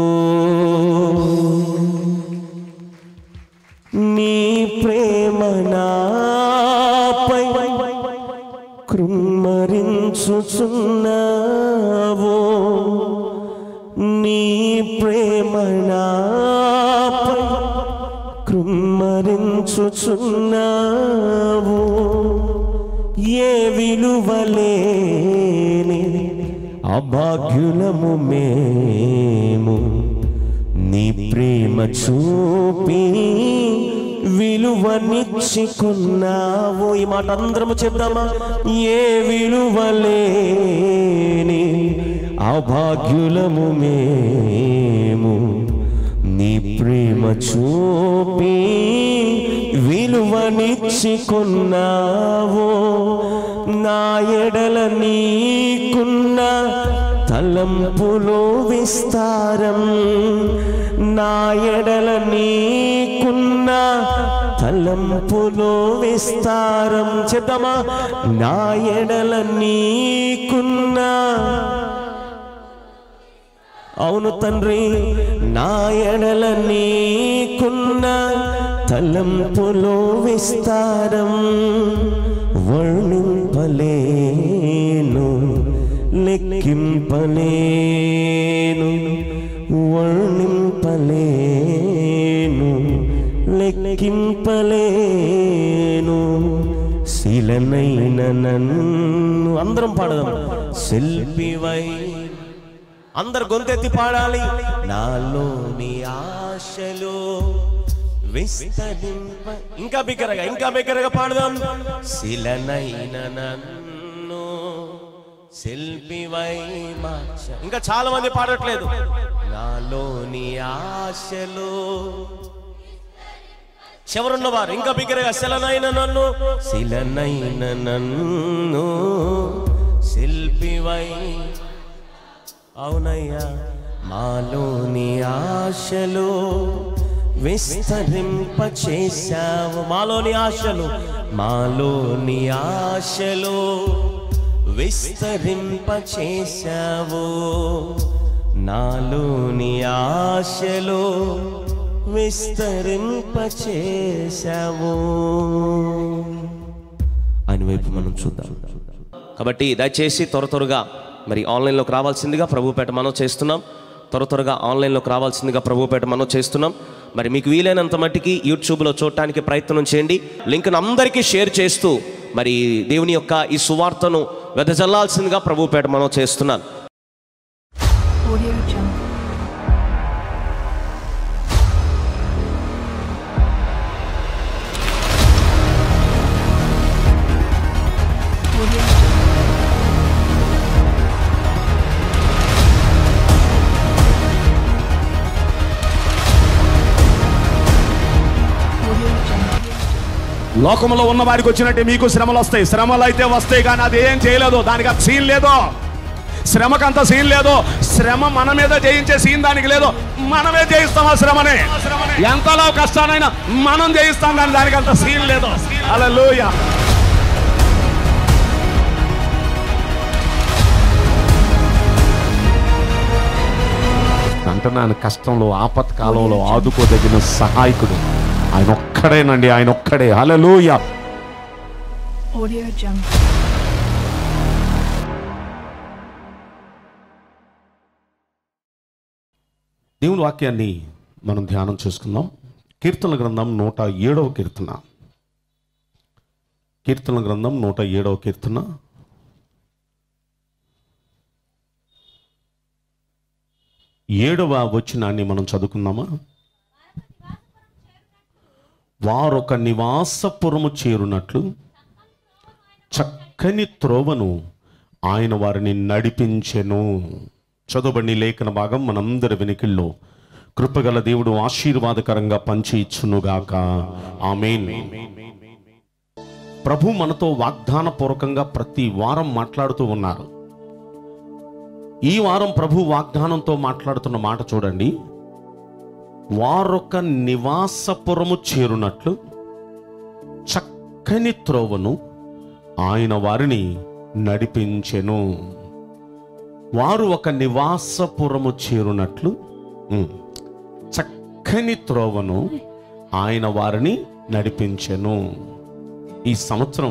నీ ప్రేమ నాపై కృమ్మరించుచున్నావు నీ ప్రేమ నాపై కృమ్మరించుచున్నావు ఏ విలువలేని అభాగ్యులము మేము నీ ప్రేమ చూపి విలువనిచ్చుకున్నావు ఈ మాట అందరము చెప్దామా ఏ విలువలేని అభాగ్యులము మేము నీ ప్రేమ చూపి విలువనిచ్చుకున్నావు నా ఎడల నీకున్న తలంపులో విస్తారం నా ఎడల నీకున్న తలంపులో విస్తారం చెప్దామా నా ఎడల నీకున్న అవును తండ్రి నా ఎడల నీకున్న తలంపులో విస్తారం వర్ణింపలేను లెక్కింపలేను వర్ణింపలేను లెక్కింపలేను శిలనైన నన్ను అందరం పాడదాం శిల్పివై అందరు గొంతెత్తి పాడాలి నాలోని ఆశలు విస్తరింప ఇంకా బిగ్గరగా ఇంకా బిగ్గరగా పాడదాం శిలనైన నన్ను శిల్పివై మార్చ ఇంకా చాలా మంది పాడట్లేదు నాలోని ఆశలు చివరున్నవారు ఇంకా బిగ్గరగా శిలనైన నన్ను శిలనైన నన్ను శిల్పివై అవునయ్యా మాలోని ఆశలు విస్తరింప చేశావు మాలోని ఆశలు మాలోని ఆశలు విస్తరింప చేశావు నాలోని ఆశలు విస్తరింప చేశావు అని వైపు మనం చూద్దాం కాబట్టి దయచేసి త్వర త్వరగా మరి ఆన్లైన్లోకి రావాల్సిందిగా ప్రభుపేట మనం చేస్తున్నాం త్వర త్వరగా ఆన్లైన్లోకి రావాల్సిందిగా ప్రభుపేట మనం చేస్తున్నాం మరి మీకు వీలైనంత మట్టికి యూట్యూబ్లో చూడటానికి ప్రయత్నం చేయండి లింక్ను అందరికీ షేర్ చేస్తూ మరి దేవుని యొక్క ఈ సువార్తను వెదజల్లాల్సిందిగా ప్రభుపేట మనం చేస్తున్నాను Audio Jungle. Audio Jungle. లోకంలో ఉన్న వారికి వచ్చినట్టే మీకు శ్రమలు వస్తాయి శ్రమలు అయితే వస్తాయి కానీ అది ఏం చేయలేదు దానికి అంత సీన్ లేదు శ్రమకంత సీన్ లేదు శ్రమ మన మీద జయించే సీన్ దానికి లేదు మనమే జయిస్తాం ఆ శ్రమని ఎంతలో కష్టానైనా మనం జయిస్తాం కానీ దానికి అంత సీన్ లేదు అలా అంటున్నాను కష్టంలో ఆపత్కాలంలో ఆదుకోదగిన సహాయకుడు ఆయన ఒక్కడేనండి ఆయన ఒక్కడే హలలోయ Audio Jungle. దేవుని వాక్యాన్ని మనం ధ్యానం చేసుకుందాం కీర్తన గ్రంథం నూట ఏడవ కీర్తన కీర్తన గ్రంథం నూట ఏడవ కీర్తన ఏడవ వచనాన్ని మనం చదువుకుందామా వారొక నివాసపురము చేరునట్లు చక్కని త్రోవను ఆయన వారిని నడిపించెను చదువుబడి లేఖన భాగం మనందరి వెనుకల్లో కృపగల దేవుడు ఆశీర్వాదకరంగా పంచి ఇచ్చునుగాక ఆమెన్ ప్రభు మనతో వాగ్దాన పూర్వకంగా ప్రతి వారం మాట్లాడుతూ ఉన్నారు ఈ వారం ప్రభు వాగ్దానంతో మాట్లాడుతున్న మాట చూడండి వారొక నివాసపురము చేరునట్లు చక్కని త్రోవను ఆయన వారిని నడిపించెను వారు ఒక నివాసపురము చేరునట్లు ఉమ్, చక్కని త్రోవను ఆయన వారిని నడిపించెను ఈ సంవత్సరం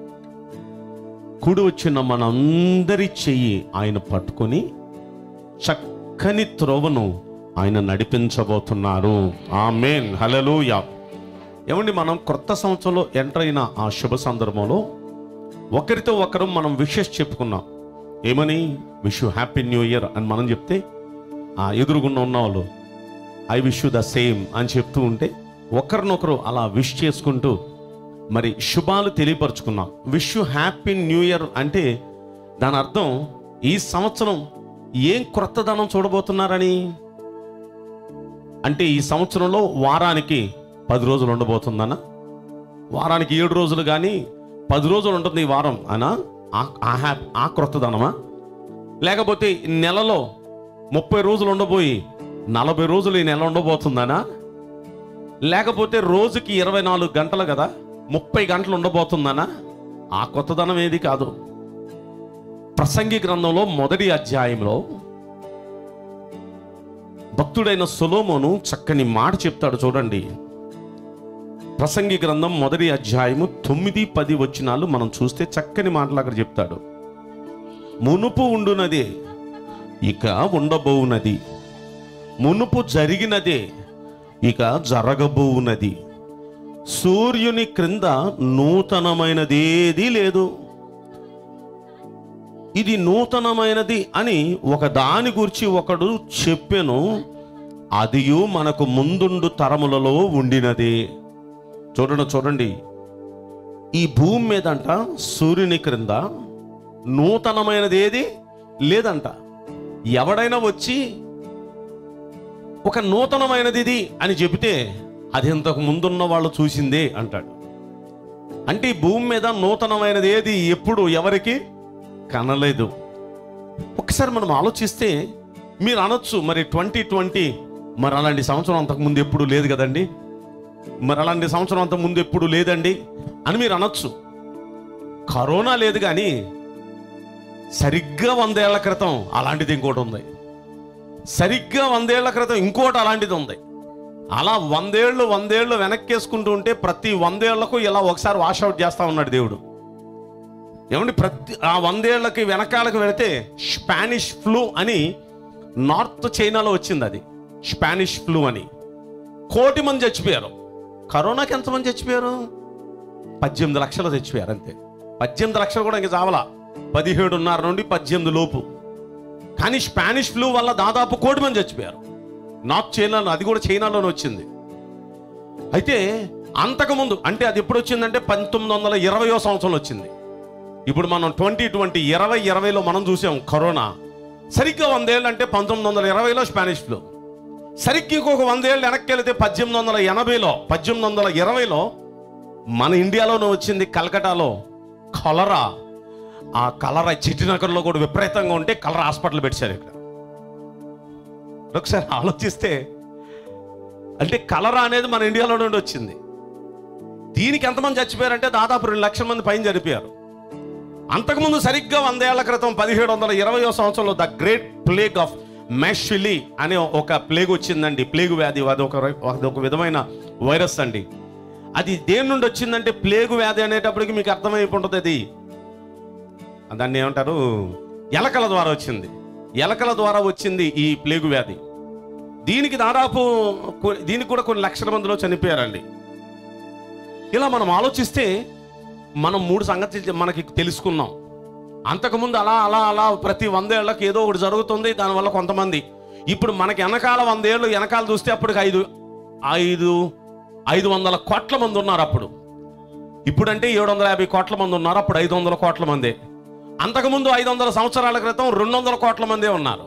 కూడి వచ్చిన మనందరి చెయ్యి ఆయన పట్టుకొని చక్కని త్రోవను ఆయన నడిపించబోతున్నారు ఆమెన్ హల్లెలూయా ఏమండి మనం కొత్త సంవత్సరంలో ఎంటర్ అయిన ఆ శుభ సందర్భంలో ఒకరితో ఒకరు మనం విషెస్ చెప్పుకున్నాం ఏమని wish you happy new year అని మనం చెప్తే ఆ ఎదురుగున్న ఉన్న వాళ్ళు I wish you the same అని చెప్తూ ఉంటే ఒకరినొకరు అలా విష్ చేసుకుంటూ మరి శుభాలు తెలియపరుచుకున్నాం wish you happy new year అంటే దాని అర్థం ఈ సంవత్సరం ఏం క్రొత్తదనం చూడబోతున్నారని అంటే ఈ సంవత్సరంలో వారానికి పది రోజులు ఉండబోతుందనా వారానికి ఏడు రోజులు కానీ పది రోజులు ఉంటుంది ఈ వారం అనా ఆ- ఆ హ్యాప్ ఆ క్రొత్తదనమా లేకపోతే ఈ నెలలో ముప్పై రోజులు ఉండబోయి నలభై రోజులు ఈ నెల ఉండబోతుందనా లేకపోతే రోజుకి ఇరవై నాలుగు గంటలు కదా ముప్పై గంటలు ఉండబోతుందనా ఆ కొత్తదనం ఏది కాదు ప్రసంగి గ్రంథంలో మొదటి అధ్యాయంలో భక్తుడైన సొలోమోను చక్కని మాట చెప్తాడు చూడండి ప్రసంగి గ్రంథం మొదటి అధ్యాయము తొమ్మిది పది వచ్చినాలు మనం చూస్తే చక్కని మాటలు అక్కడ చెప్తాడు మునుపు ఉండునదే ఇక ఉండబోవునది మునుపు జరిగినదే ఇక జరగబోవునది సూర్యుని క్రింద నూతనమైనదేదీ లేదు ఇది నూతనమైనది అని ఒక దాని గురించి ఒకడు చెప్పెను అదియు మనకు ముందుండు తరములలో ఉండినది చూడండి చూడండి ఈ భూమి మీదంట సూర్యుని క్రింద నూతనమైనది ఏది లేదంట ఎవడైనా వచ్చి ఒక నూతనమైనది ఇది అని చెబితే అది ఇంతకు ముందున్న వాళ్ళు చూసిందే అంటాడు అంటే ఈ భూమి మీద నూతనమైనది ఏది ఎప్పుడు ఎవరికి కనలేదు ఒకసారి మనం ఆలోచిస్తే మీరు అనొచ్చు మరి ట్వంటీ ట్వంటీ మరి అలాంటి సంవత్సరం అంతకు ముందు ఎప్పుడు లేదు కదండి మరి అలాంటి సంవత్సరం అంతకు ముందు ఎప్పుడు లేదండి అని మీరు అనొచ్చు కరోనా లేదు కానీ సరిగ్గా వందేళ్ల క్రితం అలాంటిది ఇంకోటి ఉంది సరిగ్గా వందేళ్ల క్రితం ఇంకోటి అలాంటిది ఉంది అలా వందేళ్ళు వందేళ్ళు వెనక్కేసుకుంటూ ఉంటే ప్రతి వందేళ్లకు ఇలా ఒకసారి వాషౌట్ చేస్తా ఉన్నాడు దేవుడు ఏమండి ప్రతి ఆ వందేళ్లకి వెనకాలకు వెళితే స్పానిష్ ఫ్లూ అని నార్త్ చైనాలో వచ్చింది అది స్పానిష్ ఫ్లూ అని కోటి మంది చచ్చిపోయారు కరోనాకి ఎంతమంది చచ్చిపోయారు పద్దెనిమిది లక్షలు చచ్చిపోయారు అంతే పద్దెనిమిది లక్షలు కూడా ఇంక చావలా పదిహేడున్నర నుండి పద్దెనిమిది లోపు కానీ స్పానిష్ ఫ్లూ వల్ల దాదాపు కోటి మంది చచ్చిపోయారు నార్త్ చైనాలో అది కూడా చైనాలోనే వచ్చింది అయితే అంతకుముందు అంటే అది ఎప్పుడు వచ్చిందంటే పంతొమ్మిది వందల ఇరవయో సంవత్సరంలో వచ్చింది ఇప్పుడు మనం ట్వంటీ ట్వంటీ ఇరవై ఇరవైలో మనం చూసాం కరోనా సరిగ్గా వందేళ్ళు అంటే పంతొమ్మిది వందల ఇరవైలో స్పానిష్ ఫ్లూ సరిగ్గా ఇంకొక వందేళ్ళు వెనక్కి వెళితే పద్దెనిమిది వందల ఎనభైలో పద్దెనిమిది వందల ఇరవైలో మన ఇండియాలోనే వచ్చింది కలకటాలో కలరా ఆ కలరా చిట్టినగర్లో కూడా విపరీతంగా ఉంటే కలరా హాస్పిటల్ పెట్టారు ఇక్కడ ఒకసారి ఆలోచిస్తే అంటే కలరా అనేది మన ఇండియాలో నుండి వచ్చింది దీనికి ఎంతమంది చచ్చిపోయారంటే దాదాపు రెండు లక్షల మంది పైన చనిపోయారు అంతకుముందు సరిగ్గా వందేళ్ల క్రితం పదిహేడు వందల ఇరవయో సంవత్సరంలో the great plague of Marseille అనే ఒక ప్లేగ్ వచ్చిందండి ప్లేగు వ్యాధి అది ఒక అది ఒక విధమైన వైరస్ అండి అది దేని నుండి వచ్చిందంటే ప్లేగు వ్యాధి అనేటప్పటికి మీకు అర్థమైపోతుంది అది దాన్ని ఏమంటారు ఎలకల ద్వారా వచ్చింది ఎలకల ద్వారా వచ్చింది ఈ ప్లేగు వ్యాధి దీనికి దాదాపు కొ- దీనికి కూడా కొన్ని లక్షల మందిలో చనిపోయారండి ఇలా మనం ఆలోచిస్తే మనం మూడు సంగతి మనకి తెలుసుకున్నాం అంతకుముందు అలా అలా అలా ప్రతి వందేళ్లకు ఏదో ఒకటి జరుగుతుంది దానివల్ల కొంతమంది ఇప్పుడు మనకి వెనకాల వందేళ్ళు వెనకాల చూస్తే అప్పటికి ఐదు ఐదు ఐదు వందల కోట్ల మంది ఉన్నారు అప్పుడు ఇప్పుడంటే ఏడు వందల యాభై కోట్ల మంది ఉన్నారు అప్పుడు ఐదు వందల కోట్ల మందే అంతకుముందు ఐదు వందల సంవత్సరాల క్రితం రెండు వందల కోట్ల మందే ఉన్నారు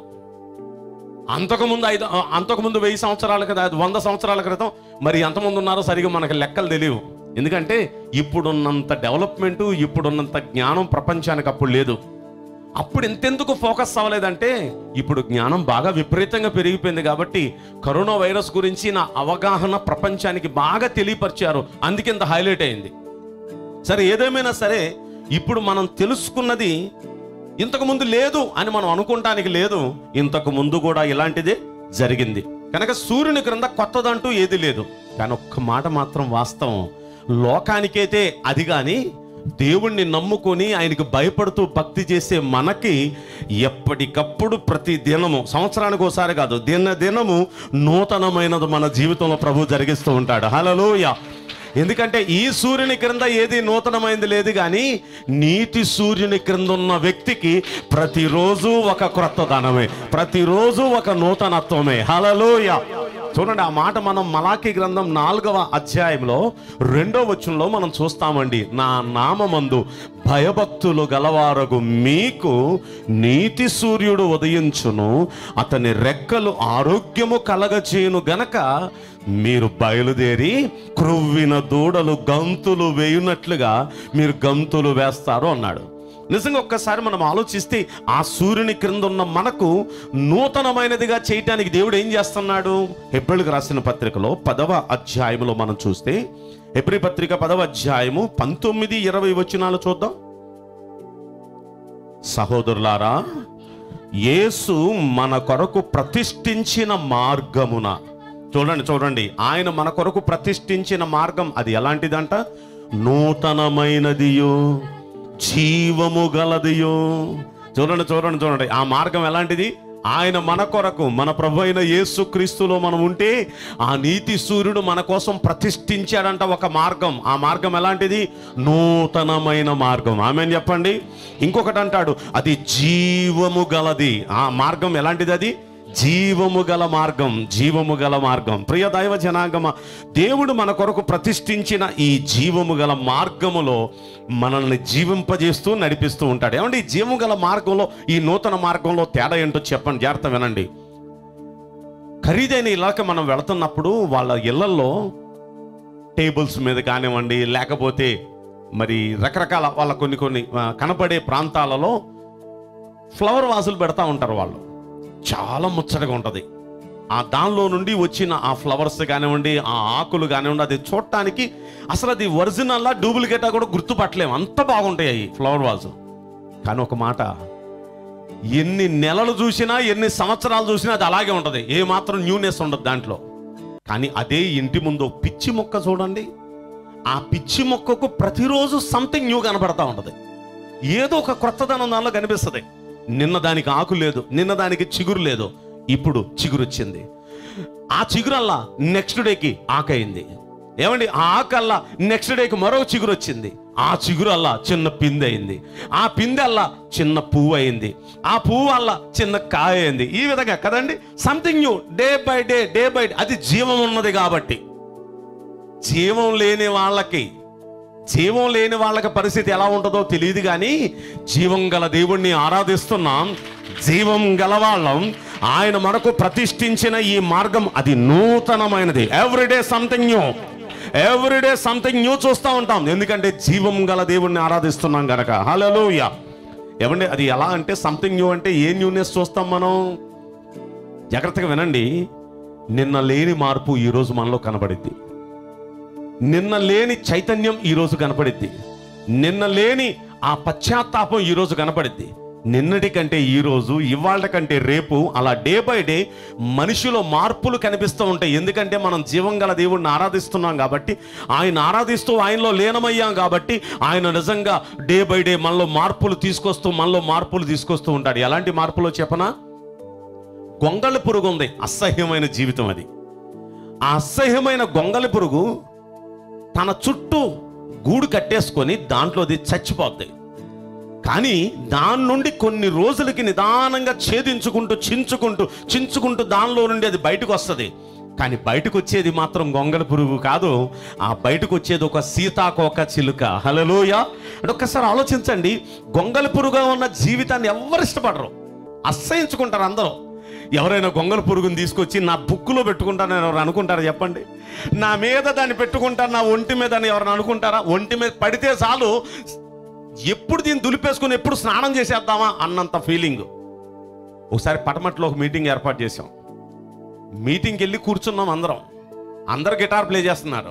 అంతకుముందు ఐదు అంతకుముందు వెయ్యి సంవత్సరాల క్రితం వంద సంవత్సరాల క్రితం మరి ఎంతమంది ఉన్నారో సరిగా మనకి లెక్కలు తెలియవు ఎందుకంటే ఇప్పుడున్నంత డెవలప్మెంట్ ఇప్పుడున్నంత జ్ఞానం ప్రపంచానికి అప్పుడు లేదు అప్పుడు ఎంతెందుకు ఫోకస్ అవ్వలేదంటే ఇప్పుడు జ్ఞానం బాగా విపరీతంగా పెరిగిపోయింది కాబట్టి కరోనా వైరస్ గురించి నా అవగాహన ప్రపంచానికి బాగా తెలియపరిచారు అందుకే ఇంత హైలైట్ అయింది సరే ఏదేమైనా సరే ఇప్పుడు మనం తెలుసుకున్నది ఇంతకు ముందు లేదు అని మనం అనుకుంటానికి లేదు ఇంతకు ముందు కూడా ఇలాంటిదే జరిగింది కనుక సూర్యుని క్రింద కొత్తదంటూ ఏది లేదు కానీ ఒక్క మాట మాత్రం వాస్తవం లోకానికైతే అది కానీ దేవుణ్ణి నమ్ముకొని ఆయనకు భయపడుతూ భక్తి చేసే మనకి ఎప్పటికప్పుడు ప్రతి దినము సంవత్సరానికి ఒకసారి కాదు దిన దినము నూతనమైనది మన జీవితంలో ప్రభు జరిగిస్తూ ఉంటాడు హలలోయ ఎందుకంటే ఈ సూర్యుని క్రింద ఏది నూతనమైంది లేదు కానీ నీతి సూర్యుని క్రింద ఉన్న వ్యక్తికి ప్రతిరోజు ఒక క్రొత్తదనమే ప్రతిరోజు ఒక నూతనత్వమే హలలోయ చూడండి ఆ మాట మనం మలాకి గ్రంథం నాలుగవ అధ్యాయంలో రెండో వచనంలో మనం చూస్తామండి నా నామమందు భయభక్తులు గలవారగు మీకు నీతి సూర్యుడు ఉదయించును అతని రెక్కలు ఆరోగ్యము కలగచేయును గనక మీరు బయలుదేరి క్రొవ్విన దూడలు గంతులు వేయునట్లుగా మీరు గంతులు వేస్తారు అన్నాడు నిజంగా ఒక్కసారి మనం ఆలోచిస్తే ఆ సూర్యుని క్రింద ఉన్న మనకు నూతనమైనదిగా చేయటానికి దేవుడు ఏం చేస్తున్నాడు హెబ్రిల్కి రాసిన పత్రికలో పదవ అధ్యాయములో మనం చూస్తే హెబ్రి పత్రిక పదవ అధ్యాయము పంతొమ్మిది ఇరవై వచనాలు చూద్దాం సహోదరులారా యేసు మన కొరకు ప్రతిష్ఠించిన మార్గమున చూడండి చూడండి ఆయన మన కొరకు ప్రతిష్ఠించిన మార్గం అది ఎలాంటిదంట నూతనమైనదియో జీవము గలదియో చూడండి చూడండి చూడండి ఆ మార్గం ఎలాంటిది ఆయన మన కొరకు మన ప్రభు అయిన యేసు క్రీస్తులో మనం ఉంటే ఆ నీతి సూర్యుడు మన కోసం ప్రతిష్ఠించాడంట ఒక మార్గం ఆ మార్గం ఎలాంటిది నూతనమైన మార్గం ఆమె చెప్పండి ఇంకొకటి అంటాడు అది జీవము గలది ఆ మార్గం ఎలాంటిది అది జీవము గల మార్గం జీవము గల మార్గం ప్రియ దైవ జనాగమ దేవుడు మన కొరకు ప్రతిష్ఠించిన ఈ జీవము గల మార్గములో మనల్ని జీవింపజేస్తూ నడిపిస్తూ ఉంటాడు ఏమండి ఈ జీవము గల మార్గంలో ఈ నూతన మార్గంలో తేడా ఏంటో చెప్పండి జాగ్రత్త వినండి ఖరీదైన ఇలాక మనం వెళుతున్నప్పుడు వాళ్ళ ఇళ్లలో టేబుల్స్ మీద కానివ్వండి లేకపోతే మరి రకరకాల వాళ్ళ కొన్ని కొన్ని ఆ, కనపడే ప్రాంతాలలో ఫ్లవర్ వాజులు పెడతా ఉంటారు వాళ్ళు చాలా ముచ్చటగా ఉంటుంది ఆ దానిలో నుండి వచ్చిన ఆ ఫ్లవర్స్ కానివ్వండి ఆ ఆకులు కానివ్వండి అది చూడటానికి అసలు అది ఒరిజినల్లా డూప్లికేటా కూడా గుర్తుపట్టలేము అంత బాగుంటాయి అవి ఫ్లవర్ వాజు కానీ ఒక మాట ఎన్ని నెలలు చూసినా ఎన్ని సంవత్సరాలు చూసినా అది అలాగే ఉంటుంది ఏ మాత్రం న్యూనెస్ ఉండదు దాంట్లో కానీ అదే ఇంటి ముందు ఒక పిచ్చి మొక్క చూడండి ఆ పిచ్చి మొక్కకు ప్రతిరోజు సంథింగ్ న్యూ కనబడతా ఉంటుంది ఏదో ఒక క్రొత్తదనం దానిలో కనిపిస్తుంది నిన్న దానికి ఆకు లేదు నిన్న దానికి చిగురు లేదు ఇప్పుడు చిగురు వచ్చింది ఆ చిగురల్లా నెక్స్ట్ డేకి ఆకయింది ఏమండి ఆ ఆకల్లా నెక్స్ట్ డేకి మరో చిగురు వచ్చింది ఆ చిగురు అల్లా చిన్న పిందె అయింది ఆ పిందె అల్లా చిన్న పువ్వు అయింది ఆ పువ్వు అల్లా చిన్న కాయ అయింది ఈ విధంగా కదండి something new day by day day by day అది జీవం ఉన్నది కాబట్టి జీవం లేని వాళ్ళకి జీవం లేని వాళ్ళకి పరిస్థితి ఎలా ఉంటుందో తెలియదు కానీ జీవం గల దేవుణ్ణి ఆరాధిస్తున్నాం జీవం గలవాళ్ళం ఆయన మనకు ప్రతిష్ఠించిన ఈ మార్గం అది నూతనమైనది every day something new every day something new చూస్తూ ఉంటాం ఎందుకంటే జీవం గల దేవుణ్ణి ఆరాధిస్తున్నాం గనక హలోయ ఏమండి అది ఎలా అంటే సంథింగ్ న్యూ అంటే ఏ న్యూనెస్ చూస్తాం మనం జాగ్రత్తగా వినండి నిన్న లేని మార్పు ఈరోజు మనలో కనబడిద్ది నిన్న లేని చైతన్యం ఈరోజు కనపడిద్ది నిన్న లేని ఆ పశ్చాత్తాపం ఈరోజు కనపడిద్ది నిన్నటి కంటే ఈరోజు ఇవాళ కంటే రేపు అలా డే బై డే మనిషిలో మార్పులు కనిపిస్తూ ఉంటాయి ఎందుకంటే మనం జీవం గల దేవుణ్ణి ఆరాధిస్తున్నాం కాబట్టి ఆయన ఆరాధిస్తూ ఆయనలో లీనమయ్యాం కాబట్టి ఆయన నిజంగా డే బై డే మనలో మార్పులు తీసుకొస్తూ మనలో మార్పులు తీసుకొస్తూ ఉంటాడు ఎలాంటి మార్పులు చెప్పనా గొంగళి పురుగు ఉంది అసహ్యమైన జీవితం అది ఆ అసహ్యమైన గొంగళి పురుగు తన చుట్టూ గూడు కట్టేసుకొని దాంట్లోది చచ్చిపోద్ది కానీ దాని నుండి కొన్ని రోజులకి నిదానంగా ఛేదించుకుంటూ చించుకుంటూ చించుకుంటూ దానిలో నుండి అది బయటకు వస్తుంది కానీ బయటకు వచ్చేది మాత్రం గొంగళ పురుగు కాదు ఆ బయటకు వచ్చేది ఒక సీతాకోక చిలుక హలలోయ అంటే ఒక్కసారి ఆలోచించండి గొంగళ పురుగా ఉన్న జీవితాన్ని ఎవరు ఇష్టపడరు అసహించుకుంటారు అందరూ ఎవరైనా గొంగళ పురుగుని తీసుకొచ్చి నా బుక్కులో పెట్టుకుంటానని ఎవరు అనుకుంటారా చెప్పండి నా మీద దాన్ని పెట్టుకుంటాను నా ఒంటి మీద అని ఎవరైనా అనుకుంటారా ఒంటి మీద పడితే చాలు ఎప్పుడు దీన్ని దులిపేసుకుని ఎప్పుడు స్నానం చేసేద్దామా అన్నంత ఫీలింగ్ ఒకసారి పటమట్లో ఒక మీటింగ్ ఏర్పాటు చేసాం మీటింగ్కి వెళ్ళి కూర్చున్నాం అందరం అందరు గిటార్ ప్లే చేస్తున్నారు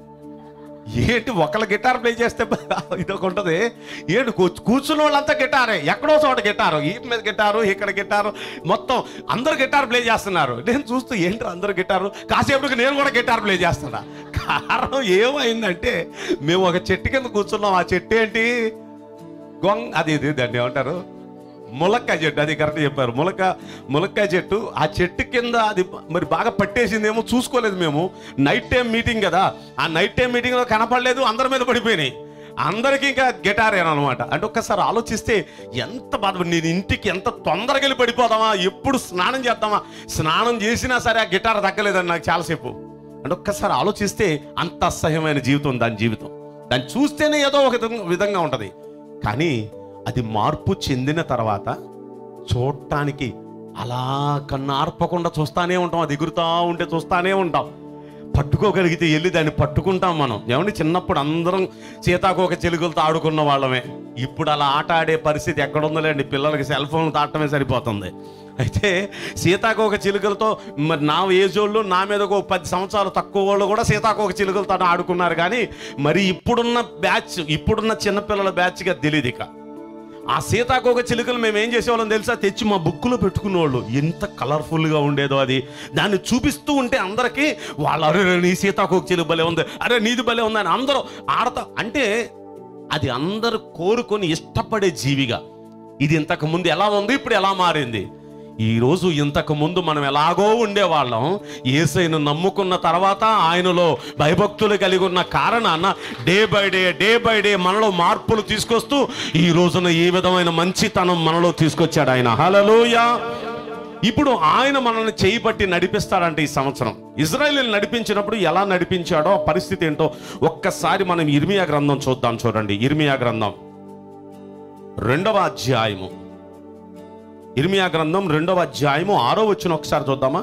ఏంటి ఒకళ్ళ గిటార్ ప్లే చేస్తే ఇదొక ఉంటుంది ఏంటి కూ- కూర్చున్న వాళ్ళంతా గిటారే ఎక్కడో చోట గిటారు ఈ మీద గిటారు ఇక్కడ గిటారు మొత్తం అందరు గిటార్ ప్లే చేస్తున్నారు నేను చూస్తూ ఏంటి అందరు గిటారు కాసేపటికి నేను కూడా గిటార్ ప్లే చేస్తున్నా కారణం ఏమైందంటే మేము ఒక చెట్టు కింద కూర్చున్నాం ఆ చెట్టు ఏంటి గొంగ అది ఇది దాన్ని ఏమంటారు ములక్కాయ చెట్టు అది కరెక్ట్ చెప్పారు ములక ములక్కాయ చెట్టు ఆ చెట్టు కింద అది మరి బాగా పట్టేసిందేమో చూసుకోలేదు మేము నైట్ టైం మీటింగ్ కదా ఆ నైట్ టైం మీటింగ్లో కనపడలేదు అందరి మీద పడిపోయినాయి అందరికీ ఇంకా గిటార్ అనమాట అంటే ఒక్కసారి ఆలోచిస్తే ఎంత బాధ నేను ఇంటికి ఎంత తొందరగా వెళ్ళి పడిపోదామా ఎప్పుడు స్నానం చేద్దామా స్నానం చేసినా సరే ఆ గిటార్ తగ్గలేదని నాకు చాలాసేపు అంటే ఒక్కసారి ఆలోచిస్తే అంత అసహ్యమైన జీవితం దాని జీవితం దాన్ని చూస్తేనే ఏదో ఒక విధంగా- విధంగా ఉంటుంది కానీ అది మార్పు చెందిన తర్వాత చూడటానికి అలా కన్ను ఆర్పకుండా చూస్తానే ఉంటాం అది ఎగురుతా ఉంటే చూస్తానే ఉంటాం పట్టుకోగలిగితే వెళ్ళి దాన్ని పట్టుకుంటాం మనం ఏమండి చిన్నప్పుడు అందరం సీతాకోక చెలుగులతో ఆడుకున్న వాళ్ళమే ఇప్పుడు అలా ఆట ఆడే పరిస్థితి ఎక్కడుందలేండి పిల్లలకి సెల్ ఫోన్లు తాటమే సరిపోతుంది అయితే సీతాకోక చిలుకలతో మరి నా ఏజ్ వాళ్ళు నా మీద ఒక పది సంవత్సరాలు తక్కువ వాళ్ళు కూడా సీతాకోక చిలుకలతో ఆడుకున్నారు కానీ మరి ఇప్పుడున్న బ్యాచ్ ఇప్పుడున్న చిన్నపిల్లల బ్యాచ్గా తెలియదు ఇక ఆ సీతాకోక చిలుకలు మేము ఏం చేసేవాళ్ళం తెలుసా తెచ్చి మా బుక్కులో పెట్టుకునేవాళ్ళు ఎంత కలర్ఫుల్గా ఉండేదో అది దాన్ని చూపిస్తూ ఉంటే అందరికీ వాళ్ళు అరే నీ సీతాకోక చిలుక భలే ఉంది అరే నీది భలే ఉంది అని అందరూ ఆడతా అంటే అది అందరూ కోరుకొని ఇష్టపడే జీవిగా ఇది ఇంతకు ముందు ఎలా ఉంది ఇప్పుడు ఎలా మారింది ఈ రోజు ఇంతకు ముందు మనం ఎలాగో ఉండేవాళ్ళం ఏసైను నమ్ముకున్న తర్వాత ఆయనలో భయభక్తులు కలిగి ఉన్న కారణాన day by day day by day మనలో మార్పులు తీసుకొస్తూ ఈ రోజున ఈ విధమైన మంచితనం మనలో తీసుకొచ్చాడు ఆయన హలలోయ ఇప్పుడు ఆయన మనల్ని చేయి పట్టి నడిపిస్తాడంటే ఈ సంవత్సరం ఇజ్రాయెల్ నడిపించినప్పుడు ఎలా నడిపించాడో ఆ పరిస్థితి ఏంటో ఒక్కసారి మనం ఇర్మియా గ్రంథం చూద్దాం చూడండి ఇర్మియా గ్రంథం రెండవ అధ్యాయము ఇర్మియా గ్రంథం రెండవ అధ్యాయము ఆరో వచ్చిన ఒకసారి చూద్దామా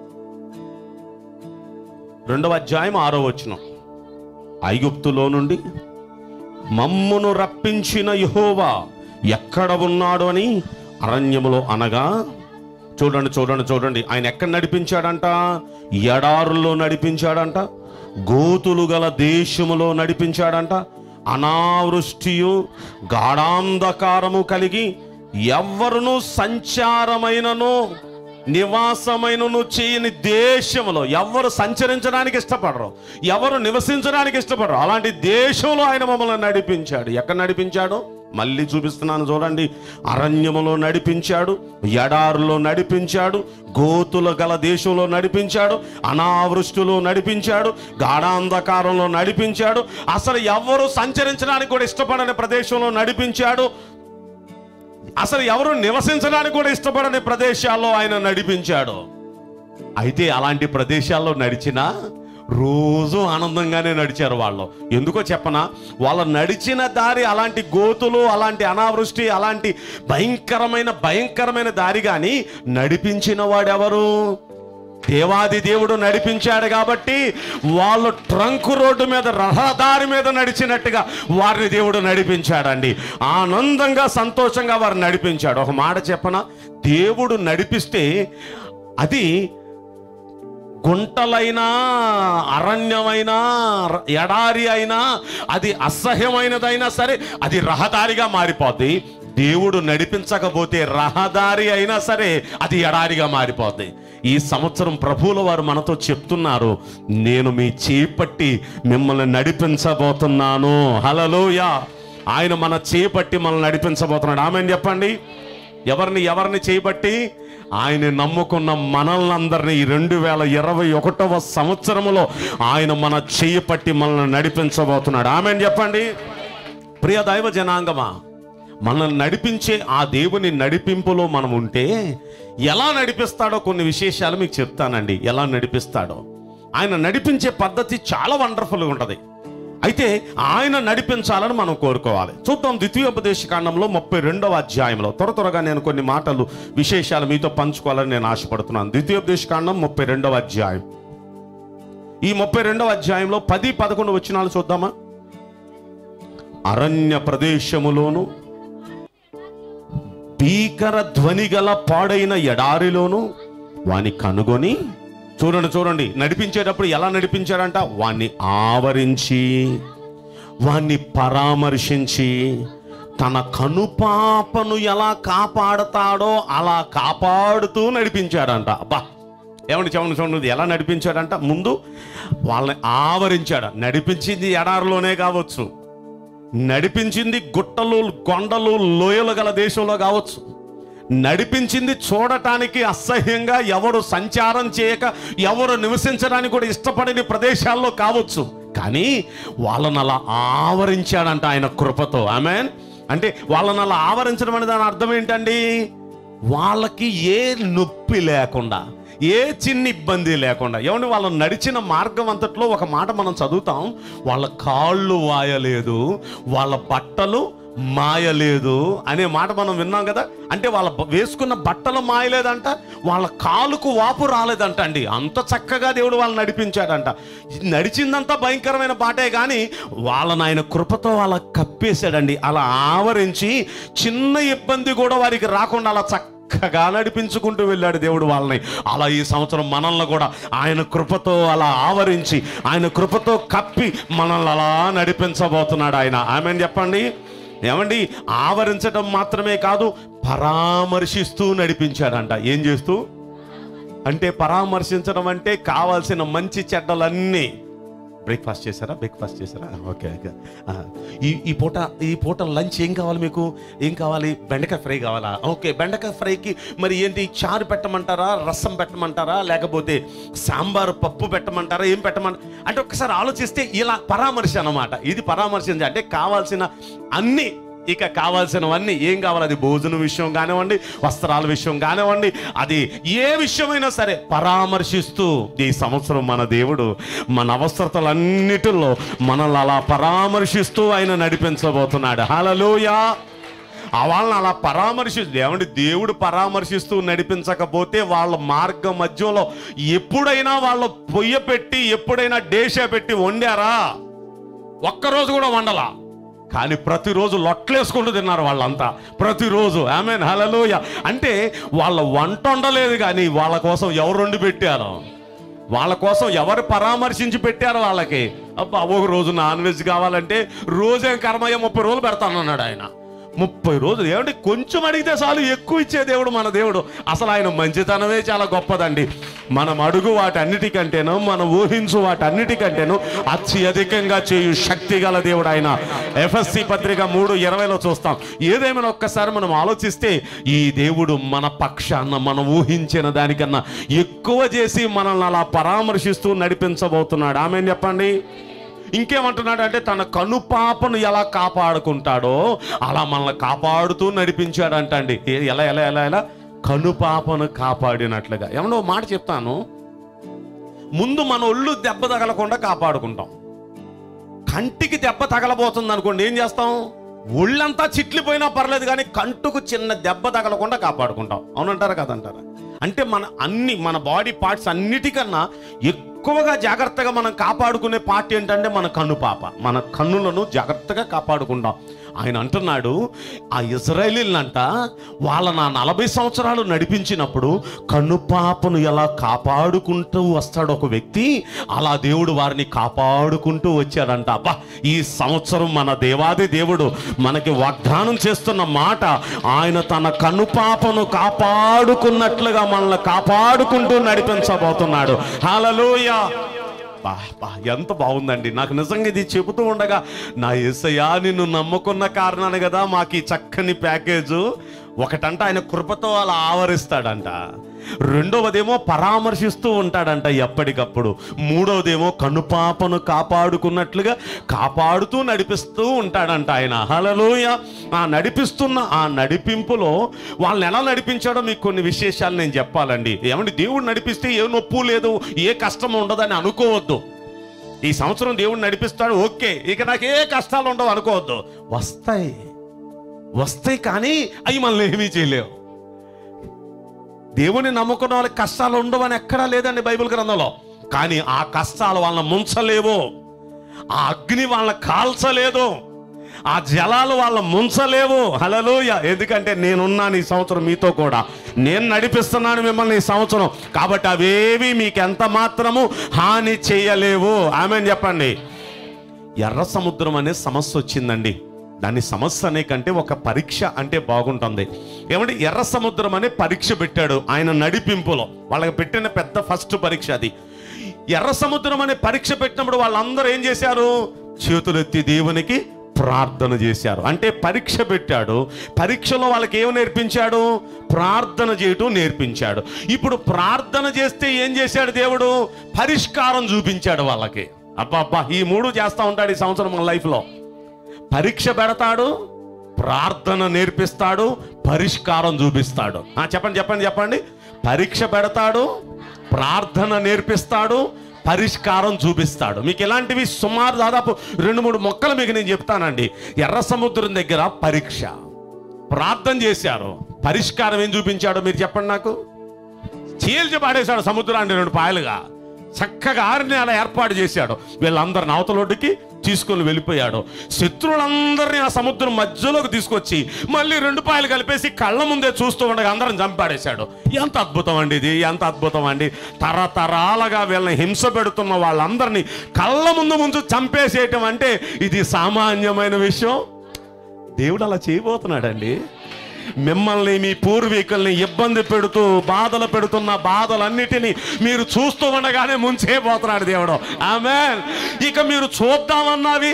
రెండవ అధ్యాయం ఆరో వచ్చిన ఐగుప్తులో నుండి మమ్మును రప్పించిన యహోవా ఎక్కడ ఉన్నాడు అని అరణ్యములో అనగా చూడండి చూడండి చూడండి ఆయన ఎక్కడ నడిపించాడంట ఎడారుల్లో నడిపించాడంట గోతులు గల దేశములో నడిపించాడంట అనావృష్టియు గాఢాంధకారము కలిగి ఎవ్వరును సంచారమైనను నివాసమైనను చేయని దేశంలో ఎవరు సంచరించడానికి ఇష్టపడరు ఎవరు నివసించడానికి ఇష్టపడరు అలాంటి దేశంలో ఆయన మమ్మల్ని నడిపించాడు ఎక్కడ నడిపించాడు మళ్ళీ చూపిస్తున్నాను చూడండి అరణ్యములో నడిపించాడు ఎడారులో నడిపించాడు గోతుల గల దేశంలో నడిపించాడు అనావృష్టిలో నడిపించాడు గాఢాంధకారంలో నడిపించాడు అసలు ఎవరు సంచరించడానికి కూడా ఇష్టపడని ప్రదేశంలో నడిపించాడు అసలు ఎవరు నివసించడానికి కూడా ఇష్టపడని ప్రదేశాల్లో ఆయన నడిపించాడు అయితే అలాంటి ప్రదేశాల్లో నడిచినా రోజు ఆనందంగానే నడిచారు వాళ్ళు ఎందుకో చెప్పనా వాళ్ళ నడిచిన దారి అలాంటి గోతులు అలాంటి అనావృష్టి అలాంటి భయంకరమైన భయంకరమైన దారి కానీ నడిపించిన వాడెవరు దేవాది దేవుడు నడిపించాడు కాబట్టి వాళ్ళు ట్రంక్ రోడ్డు మీద రహదారి మీద నడిచినట్టుగా వారిని దేవుడు నడిపించాడండి ఆనందంగా సంతోషంగా వారు నడిపించాడు ఒక మాట చెప్పన దేవుడు నడిపిస్తే అది గుంటలైనా అరణ్యమైనా ర- ఎడారి అయినా అది అసహ్యమైనదైనా సరే అది రహదారిగా మారిపోద్ది దేవుడు నడిపించకపోతే రహదారి అయినా సరే అది ఎడారిగా మారిపోద్ది ఈ సంవత్సరం ప్రభువుల వారు మనతో చెప్తున్నారు నేను మీ చేపట్టి మిమ్మల్ని నడిపించబోతున్నాను హలలోయ ఆయన మన చేపట్టి మనల్ని నడిపించబోతున్నాడు ఆమె చెప్పండి ఎవరిని ఎవరిని చేయబట్టి ఆయన నమ్ముకున్న మనల్నందరినీ ఈ రెండు వేల ఇరవై ఒకటవ సంవత్సరములో ఆయన మన చేయి పట్టి మనల్ని నడిపించబోతున్నాడు ఆమె చెప్పండి ప్రియ దైవ జనాంగమా మనల్ని నడిపించే ఆ దేవుని నడిపింపులో మనం ఉంటే ఎలా నడిపిస్తాడో కొన్ని విశేషాలు మీకు చెప్తానండి ఎలా నడిపిస్తాడో ఆయన నడిపించే పద్ధతి చాలా వండర్ఫుల్గా ఉంటుంది అయితే ఆయన నడిపించాలని మనం కోరుకోవాలి చూద్దాం ద్వితీయోపదేశ కాండంలో ముప్పై రెండవ అధ్యాయంలో త్వర త్వరగా నేను కొన్ని మాటలు విశేషాలు మీతో పంచుకోవాలని నేను ఆశపడుతున్నాను ద్వితీయోపదేశ కాండం ముప్పై రెండవ అధ్యాయం ఈ ముప్పై రెండవ అధ్యాయంలో పది పదకొండు వచ్చినాలు చూద్దామా అరణ్య ప్రదేశములోను భీకర ధ్వని గల పాడైన ఎడారిలోను వాని కనుగొని చూడండి చూడండి నడిపించేటప్పుడు ఎలా నడిపించాడంట వాణ్ణి ఆవరించి వాణ్ణి పరామర్శించి తన కనుపాపను ఎలా కాపాడతాడో అలా కాపాడుతూ నడిపించాడంట అబ్బా ఏమండి చెప్పండి చూడండి ఎలా నడిపించాడంట ముందు వాళ్ళని ఆవరించాడు నడిపించింది ఎడారిలోనే కావచ్చు నడిపించింది గుట్టలు కొండలు లోయలు గల దేశంలో కావచ్చు నడిపించింది చూడటానికి అసహ్యంగా ఎవరు సంచారం చేయక ఎవరు నివసించడానికి కూడా ఇష్టపడని ప్రదేశాల్లో కావచ్చు కానీ వాళ్ళని అలా ఆవరించాడంట ఆయన కృపతో ఆమె అంటే వాళ్ళని అలా ఆవరించడం అనే దాని అర్థం ఏంటండి వాళ్ళకి ఏ నొప్పి లేకుండా ఏ చిన్న ఇబ్బంది లేకుండా ఏమంటే వాళ్ళు నడిచిన మార్గం అంతట్లో ఒక మాట మనం చదువుతాం వాళ్ళ కాళ్ళు వాయలేదు వాళ్ళ బట్టలు మాయలేదు అనే మాట మనం విన్నాం కదా అంటే వాళ్ళ బ- వేసుకున్న బట్టలు మాయలేదంట వాళ్ళ కాలుకు వాపు రాలేదంట అండి అంత చక్కగా దేవుడు వాళ్ళని నడిపించాడంట నడిచిందంతా భయంకరమైన బాటే కానీ వాళ్ళని ఆయన కృపతో వాళ్ళ కప్పేశాడండి అలా ఆవరించి చిన్న ఇబ్బంది కూడా వారికి రాకుండా అలా చక్క చక్కగా నడిపించుకుంటూ వెళ్ళాడు దేవుడు వాళ్ళని అలా ఈ సంవత్సరం మనల్ని కూడా ఆయన కృపతో అలా ఆవరించి ఆయన కృపతో కప్పి మనల్ని అలా నడిపించబోతున్నాడు ఆయన ఆమె చెప్పండి ఏమండి ఆవరించడం మాత్రమే కాదు పరామర్శిస్తూ నడిపించాడంట ఏం చేస్తూ అంటే పరామర్శించడం అంటే కావాల్సిన మంచి చెడ్డలన్నీ బ్రేక్ఫాస్ట్ చేశారా బ్రేక్ఫాస్ట్ చేశారా ఓకే ఓకే ఆ, ఈ ఈ పూట ఈ పూట లంచ్ ఏం కావాలి మీకు ఏం కావాలి బెండకాయ ఫ్రై కావాలా ఓకే బెండకాయ ఫ్రైకి మరి ఏంటి చారు పెట్టమంటారా రసం పెట్టమంటారా లేకపోతే సాంబార్ పప్పు పెట్టమంటారా ఏం పెట్టమంట అంటే ఒకసారి ఆలోచిస్తే ఇలా పరామర్శ అన్నమాట ఇది పరామర్శించ అంటే కావాల్సిన అన్ని ఇక కావాల్సినవన్నీ ఏం కావాలి అది భోజనం విషయం కానివ్వండి వస్త్రాల విషయం కానివ్వండి అది ఏ విషయమైనా సరే పరామర్శిస్తూ ఈ సంవత్సరం మన దేవుడు మన అవసరతలన్నిటిలో మనల్ని అలా పరామర్శిస్తూ ఆయన నడిపించబోతున్నాడు హలలోయా ఆ వాళ్ళని అలా పరామర్శిస్తూ ఏమంటే దేవుడు పరామర్శిస్తూ నడిపించకపోతే వాళ్ళ మార్గం మధ్యలో ఎప్పుడైనా వాళ్ళు పొయ్య పెట్టి ఎప్పుడైనా డేషా పెట్టి వండారా ఒక్కరోజు కూడా వండలా కానీ ప్రతిరోజు లొట్లేసుకుంటూ తిన్నారు వాళ్ళంతా ప్రతిరోజు ఆమె హలలోయ అంటే వాళ్ళ వంట వండలేదు కానీ వాళ్ళ కోసం ఎవరు వండి పెట్టారు వాళ్ళ కోసం ఎవరు పరామర్శించి పెట్టారు వాళ్ళకి అబ్బా ఒక రోజు నాన్ వెజ్ కావాలంటే రోజేం కర్మయ్య ముప్పై రోజులు పెడతానన్నాడు ఆయన ముప్పై రోజులు ఏమంటే కొంచెం అడిగితే చాలు ఎక్కువ ఇచ్చే దేవుడు మన దేవుడు అసలు ఆయన మంచితనమే చాలా గొప్పదండి మనం అడుగు వాటన్నిటికంటేను మనం ఊహించు వాటన్నిటికంటేను అత్యధికంగా చేయు శక్తి గల దేవుడు ఆయన ఎఫ్ఎస్సి పత్రిక మూడు ఇరవైలో చూస్తాం ఏదేమైనా ఒక్కసారి మనం ఆలోచిస్తే ఈ దేవుడు మన పక్షాన మనం ఊహించిన దానికన్నా ఎక్కువ చేసి మనల్ని అలా పరామర్శిస్తూ నడిపించబోతున్నాడు ఆమె చెప్పండి ఇంకేమంటున్నాడు అంటే తన కనుపాపను ఎలా కాపాడుకుంటాడో అలా మనల్ని కాపాడుతూ నడిపించాడంట అండి ఏ- ఎలా ఎలా ఎలా ఎలా కనుపాపను కాపాడినట్లుగా ఏమన్నా ఓ మాట చెప్తాను ముందు మన ఒళ్ళు దెబ్బ తగలకుండా కాపాడుకుంటాం కంటికి దెబ్బ తగలబోతుంది అనుకోండి ఏం చేస్తాం ఒళ్ళంతా చిట్లిపోయినా పర్లేదు కానీ కంటుకు చిన్న దెబ్బ తగలకుండా కాపాడుకుంటాం అవునంటారా కదంటారా అంటే మన అన్ని మన బాడీ పార్ట్స్ అన్నిటికన్నా ఎక్కువగా జాగ్రత్తగా మనం కాపాడుకునే పార్ట్ ఏంటంటే మన కన్ను పాప మన కన్నులను జాగ్రత్తగా కాపాడుకుంటాం ఆయన అంటున్నాడు ఆ ఇజ్రాయేలీలంట వాళ్ళ నా నలభై సంవత్సరాలు నడిపించినప్పుడు కన్ను పాపను ఎలా కాపాడుకుంటూ వస్తాడు ఒక వ్యక్తి అలా దేవుడు వారిని కాపాడుకుంటూ వచ్చాడంట అబ్బా ఈ సంవత్సరం మన దేవాది దేవుడు మనకి వాగ్దానం చేస్తున్న మాట ఆయన తన కన్ను పాపను కాపాడుకున్నట్లుగా మనల్ని కాపాడుకుంటూ నడిపించబోతున్నాడు హల్లెలూయా బా బా ఎంత బాగుందండి నాకు నిజంగా ఇది చెబుతూ ఉండగా నా యేసయ్యా నిన్ను నమ్ముకున్న కారణాన్ని కదా మాకు ఈ చక్కని ప్యాకేజు ఒకటంట ఆయన కృపతో అలా ఆవరిస్తాడంట రెండవదేమో పరామర్శిస్తూ ఉంటాడంట ఎప్పటికప్పుడు మూడవదేమో కనుపాపను కాపాడుకున్నట్లుగా కాపాడుతూ నడిపిస్తూ ఉంటాడంట ఆయన హలలోయ ఆ నడిపిస్తున్న ఆ నడిపింపులో వాళ్ళని ఎలా నడిపించాడో మీకు కొన్ని విశేషాలు నేను చెప్పాలండి ఏమంటే దేవుడు నడిపిస్తే ఏ నొప్పు లేదు ఏ కష్టం ఉండదని అనుకోవద్దు ఈ సంవత్సరం దేవుడు నడిపిస్తాడు ఓకే ఇక నాకు ఏ కష్టాలు ఉండవు అనుకోవద్దు వస్తాయి వస్తాయి కానీ అవి మనల్ని ఏమీ చేయలేవు దేవుని నమ్ముకున్న వాళ్ళకి కష్టాలు ఉండవని ఎక్కడా లేదండి బైబిల్ గ్రంథంలో కానీ ఆ కష్టాలు వాళ్ళని ముంచలేవు ఆ అగ్ని వాళ్ళని కాల్చలేదు ఆ జలాలు వాళ్ళ ముంచలేవు హలలోయ ఎందుకంటే నేనున్నాను ఈ సంవత్సరం మీతో కూడా నేను నడిపిస్తున్నాను మిమ్మల్ని ఈ సంవత్సరం కాబట్టి అవేవి మీకు ఎంత మాత్రము హాని చేయలేవు ఆమె చెప్పండి ఎర్ర సముద్రం అనే సమస్య వచ్చిందండి దాని సమస్య అనే కంటే ఒక పరీక్ష అంటే బాగుంటుంది ఏమంటే ఎర్ర సముద్రం అనే పరీక్ష పెట్టాడు ఆయన నడిపింపులో వాళ్ళకి పెట్టిన పెద్ద ఫస్ట్ పరీక్ష అది ఎర్ర సముద్రం అనే పరీక్ష పెట్టినప్పుడు వాళ్ళందరూ ఏం చేశారు చేతులెత్తి దేవునికి ప్రార్థన చేశారు అంటే పరీక్ష పెట్టాడు పరీక్షలో వాళ్ళకి ఏమి నేర్పించాడు ప్రార్థన చేయటం నేర్పించాడు ఇప్పుడు ప్రార్థన చేస్తే ఏం చేశాడు దేవుడు పరిష్కారం చూపించాడు వాళ్ళకి అబ్బా అబ్బా ఈ మూడు చేస్తా ఉంటాడు ఈ సంవత్సరం మన లైఫ్లో పరీక్ష పెడతాడు ప్రార్థన నేర్పిస్తాడు పరిష్కారం చూపిస్తాడు ఆ, చెప్పండి చెప్పండి చెప్పండి పరీక్ష పెడతాడు ప్రార్థన నేర్పిస్తాడు పరిష్కారం చూపిస్తాడు మీకు ఇలాంటివి సుమారు దాదాపు రెండు మూడు మొక్కలు మీకు నేను చెప్తానండి ఎర్ర సముద్రం దగ్గర పరీక్ష ప్రార్థన చేశారు పరిష్కారం ఏం చూపించాడో మీరు చెప్పండి నాకు చీల్చి పాడేశాడు సముద్రాన్ని రెండు పాయలుగా చక్కగా ఆరిని అలా ఏర్పాటు చేశాడు వీళ్ళందరిని అవతలొడ్డుకి తీసుకొని వెళ్ళిపోయాడు శత్రువులందరినీ ఆ సముద్రం మధ్యలోకి తీసుకొచ్చి మళ్ళీ రెండు పాయలు కలిపేసి కళ్ళ ముందే చూస్తూ ఉండగా అందరం చంపాడేశాడు ఎంత అద్భుతం అండి ఇది ఎంత అద్భుతం అండి తరతరాలుగా వీళ్ళని హింస పెడుతున్న వాళ్ళందరినీ కళ్ళ ముందు ముందు చంపేసేయటం అంటే ఇది సామాన్యమైన విషయం దేవుడు అలా చేయబోతున్నాడండి మిమ్మల్ని మీ పూర్వీకుల్ని ఇబ్బంది పెడుతూ బాధలు పెడుతున్న బాధలన్నిటినీ మీరు చూస్తూ ఉండగానే ముంచేపోతున్నాడు దేవుడు ఆమె ఇక మీరు చూద్దామన్నవి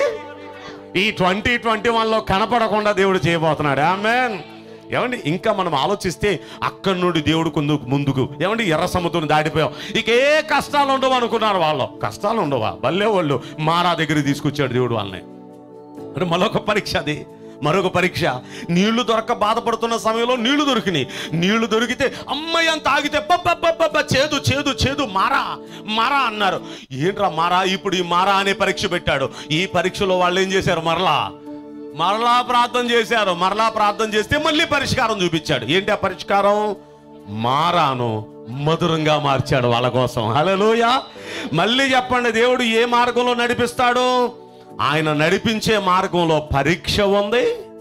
ఈ ట్వంటీ ట్వంటీ వన్లో కనపడకుండా దేవుడు చేయబోతున్నాడు ఆమె ఏమండి ఇంకా మనం ఆలోచిస్తే అక్కడి నుండి దేవుడు కొందుకు ముందుకు ఏమండి ఎర్ర సముద్రం దాటిపోయాం ఇక ఏ కష్టాలు ఉండవు అనుకున్నారు వాళ్ళు కష్టాలు ఉండవా భలే వాళ్ళు మారా దగ్గరికి తీసుకొచ్చాడు దేవుడు వాళ్ళని మరి మరొక పరీక్ష అది మరొక పరీక్ష నీళ్లు దొరక్క బాధపడుతున్న సమయంలో నీళ్లు దొరికినాయి నీళ్లు దొరికితే అమ్మాయి అంత ఆగితే పబ్బబ్బబ్బబ్బ చేదు చేదు చేదు మారా మారా అన్నారు ఏంట్రా మారా ఇప్పుడు ఈ మారా అనే పరీక్ష పెట్టాడు ఈ పరీక్షలో వాళ్ళు ఏం చేశారు మరలా మరలా ప్రార్థన చేశారు మరలా ప్రార్థన చేస్తే మళ్ళీ పరిష్కారం చూపించాడు ఏంటి ఆ పరిష్కారం మారాను మధురంగా మార్చాడు వాళ్ళ కోసం హలోయ మళ్ళీ చెప్పండి దేవుడు ఏ మార్గంలో నడిపిస్తాడు ఆయన నడిపించే మార్గంలో పరీక్ష ఉంది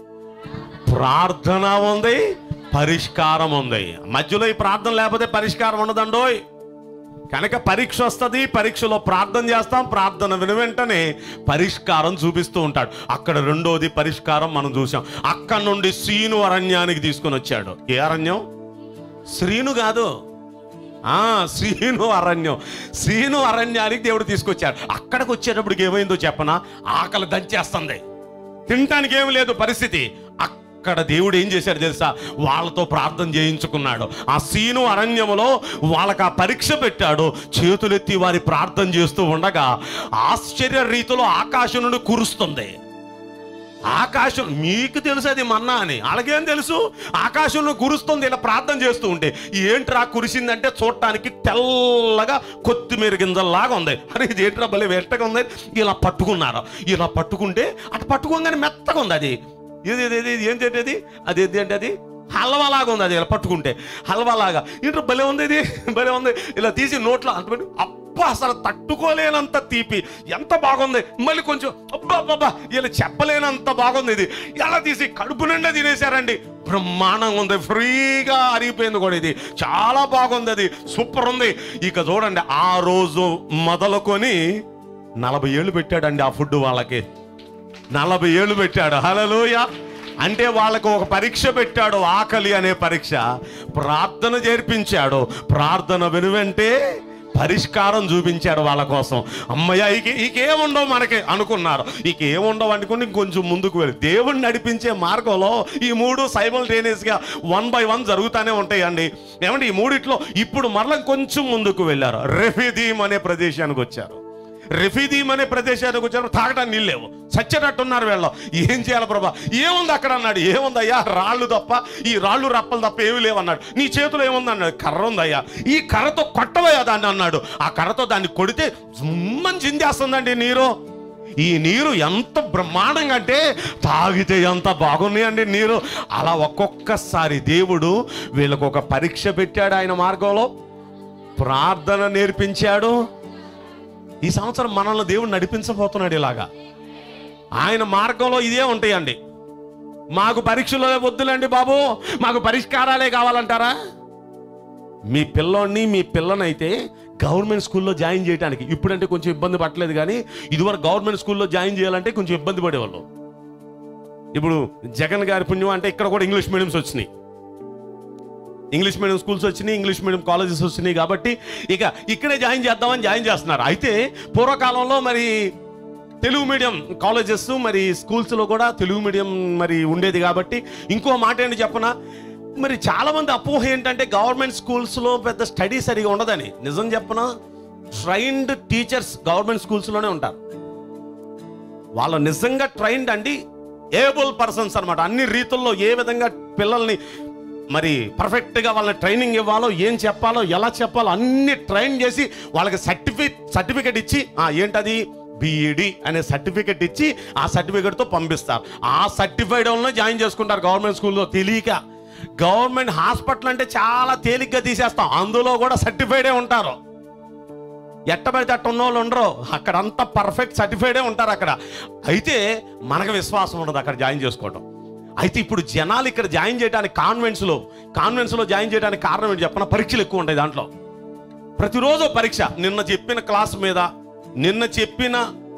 ప్రార్థన ఉంది పరిష్కారం ఉంది మధ్యలో ఈ ప్రార్థన లేకపోతే పరిష్కారం ఉండదండోయ్ కనుక పరీక్ష వస్తుంది పరీక్షలో ప్రార్థన చేస్తాం ప్రార్థన విని వెంటనే పరిష్కారం చూపిస్తూ ఉంటాడు అక్కడ రెండోది పరిష్కారం మనం చూసాం అక్కడ నుండి శ్రీను అరణ్యానికి తీసుకొని వచ్చాడు ఏ అరణ్యం శ్రీను కాదు ఆ శ్రీను అరణ్యం శ్రీను అరణ్యానికి దేవుడు తీసుకొచ్చాడు అక్కడికి వచ్చేటప్పటికి ఏమైందో చెప్పనా ఆకలి దంచేస్తుంది తినటానికి ఏమి లేదు పరిస్థితి అక్కడ దేవుడు ఏం చేశాడు తెలుసా వాళ్ళతో ప్రార్థన చేయించుకున్నాడు ఆ సీను అరణ్యములో వాళ్ళకి ఆ పరీక్ష పెట్టాడు చేతులెత్తి వారి ప్రార్థన చేస్తూ ఉండగా ఆశ్చర్య రీతిలో ఆకాశం నుండి కురుస్తుంది ఆకాశం మీకు తెలుసు అది మన్నా అని అలాగేం తెలుసు ఆకాశంలో కురుస్తుంది ఇలా ప్రార్థన చేస్తూ ఉంటే ఏంట్రా కురిసిందంటే చూడటానికి తెల్లగా కొత్తిమీర గింజల్లాగా ఉంది అరే ఇది ఏంట్రా భలే వెట్టగా ఉంది ఇలా పట్టుకున్నారు ఇలా పట్టుకుంటే అటు పట్టుకోగానే మెత్తగా ఉంది అది ఇది ఇది ఇది ఏంటి అది అది ఏంటి అది హల్వాలాగా ఉంది అది ఇలా పట్టుకుంటే హల్వాలాగా ఇంట్లో భలే ఉంది ఇది భలే ఉంది ఇలా తీసి నోట్లో అంటుకొని అబ్బా అసలు తట్టుకోలేనంత తీపి ఎంత బాగుంది మళ్ళీ కొంచెం అబ్బా అబ్బా ఇలా చెప్పలేనంత బాగుంది ఇది ఎలా తీసి కడుపు నిండా తినేశారండి బ్రహ్మాండంగా ఉంది ఫ్రీగా అరిగిపోయింది కూడా ఇది చాలా బాగుంది అది సూపర్ ఉంది ఇక చూడండి ఆ రోజు మొదలుకొని నలభై ఏళ్ళు పెట్టాడండి ఆ ఫుడ్ వాళ్ళకి నలభై ఏళ్ళు పెట్టాడు హలలోయ అంటే వాళ్ళకు ఒక పరీక్ష పెట్టాడు ఆకలి అనే పరీక్ష ప్రార్థన చేర్పించాడు ప్రార్థన వెనువెంటే పరిష్కారం చూపించాడు వాళ్ళ కోసం అమ్మయ్య ఇక ఇకేముండవు మనకి అనుకున్నారు ఇక ఏముండవు అనుకుని ఇంకొంచెం ముందుకు వెళ్ళి దేవుణ్ణి నడిపించే మార్గంలో ఈ మూడు సైమల్టేనియస్గా వన్ బై వన్ జరుగుతూనే ఉంటాయండి ఏమంటే ఈ మూడిట్లో ఇప్పుడు మరల కొంచెం ముందుకు వెళ్ళారు రెఫిదీమ్ అనే ప్రదేశానికి వచ్చారు రెఫీదీమ్ అనే ప్రదేశానికి వచ్చారు తాగడానికి నీళ్ళు లేవు చచ్చేటట్టున్నారు వీళ్ళు ఏం చేయాలి ప్రభా ఏముంది అక్కడ అన్నాడు ఏముందయ్యా రాళ్ళు తప్ప ఈ రాళ్ళు రప్పలు తప్ప ఏమీ లేవు అన్నాడు నీ చేతిలో ఏముంది అన్నాడు కర్ర ఉందయ్యా ఈ కర్రతో కొట్టవయ్యా దాన్ని అన్నాడు ఆ కర్రతో దాన్ని కొడితే జుమ్మని చిందేస్తుందండి నీరు ఈ నీరు ఎంత బ్రహ్మాండంగా అంటే తాగితే ఎంత బాగున్నాయండి నీరు అలా ఒక్కొక్కసారి దేవుడు వీళ్ళకు ఒక పరీక్ష పెట్టాడు ఆయన మార్గంలో ప్రార్థన నేర్పించాడు ఈ సంవత్సరం మనల్ని దేవుడు నడిపించబోతున్నాడు ఇలాగా ఆయన మార్గంలో ఇదే ఉంటాయండి మాకు పరీక్షలు వద్దులండి బాబు మాకు పరిష్కారాలే కావాలంటారా మీ పిల్లోడిని మీ పిల్లనైతే గవర్నమెంట్ స్కూల్లో జాయిన్ చేయడానికి ఇప్పుడంటే కొంచెం ఇబ్బంది పట్టలేదు కానీ ఇదివరకు గవర్నమెంట్ స్కూల్లో జాయిన్ చేయాలంటే కొంచెం ఇబ్బంది పడేవాళ్ళు ఇప్పుడు జగన్ గారి పుణ్యం అంటే ఇక్కడ కూడా ఇంగ్లీష్ మీడియంస్ వచ్చినాయి ఇంగ్లీష్ మీడియం స్కూల్స్ వచ్చినాయి ఇంగ్లీష్ మీడియం కాలేజెస్ వచ్చినాయి కాబట్టి ఇక ఇక్కడే జాయిన్ చేద్దామని జాయిన్ చేస్తున్నారు అయితే పూర్వకాలంలో మరి తెలుగు మీడియం కాలేజెస్ మరి స్కూల్స్లో కూడా తెలుగు మీడియం మరి ఉండేది కాబట్టి ఇంకో మాట ఏంటి చెప్పనా మరి చాలా మంది అపోహ ఏంటంటే గవర్నమెంట్ స్కూల్స్లో పెద్ద స్టడీ సరిగా ఉండదని నిజం చెప్పనా ట్రైన్డ్ టీచర్స్ గవర్నమెంట్ స్కూల్స్లోనే ఉంటారు వాళ్ళు నిజంగా ట్రైన్డ్ అండి ఏబుల్ పర్సన్స్ అన్నమాట అన్ని రీతుల్లో ఏ విధంగా పిల్లల్ని మరి పర్ఫెక్ట్గా వాళ్ళని ట్రైనింగ్ ఇవ్వాలో ఏం చెప్పాలో ఎలా చెప్పాలో అన్ని ట్రైన్ చేసి వాళ్ళకి సర్టిఫికేట్ సర్టిఫికేట్ ఇచ్చి ఆ ఏంటది బిఈడి అనే సర్టిఫికేట్ ఇచ్చి ఆ సర్టిఫికేట్తో పంపిస్తారు ఆ సర్టిఫైడ్ వాళ్ళని జాయిన్ చేసుకుంటారు గవర్నమెంట్ స్కూల్లో తెలియక గవర్నమెంట్ హాస్పిటల్ అంటే చాలా తేలిగ్గా తీసేస్తాం అందులో కూడా సర్టిఫైడే ఉంటారు ఎట్టబడితే అట్ట ఉన్న వాళ్ళు ఉండరు అక్కడ అంతా పర్ఫెక్ట్ సర్టిఫైడే ఉంటారు అక్కడ అయితే మనకు విశ్వాసం ఉండదు అక్కడ జాయిన్ చేసుకోవడం అయితే ఇప్పుడు జనాలు ఇక్కడ జాయిన్ చేయడానికి కాన్వెంట్స్లో కాన్వెంట్స్లో జాయిన్ చేయడానికి కారణం ఏంటి చెప్పిన పరీక్షలు ఎక్కువ ఉంటాయి దాంట్లో ప్రతిరోజు పరీక్ష నిన్న చెప్పిన క్లాస్ మీద నిన్న చెప్పిన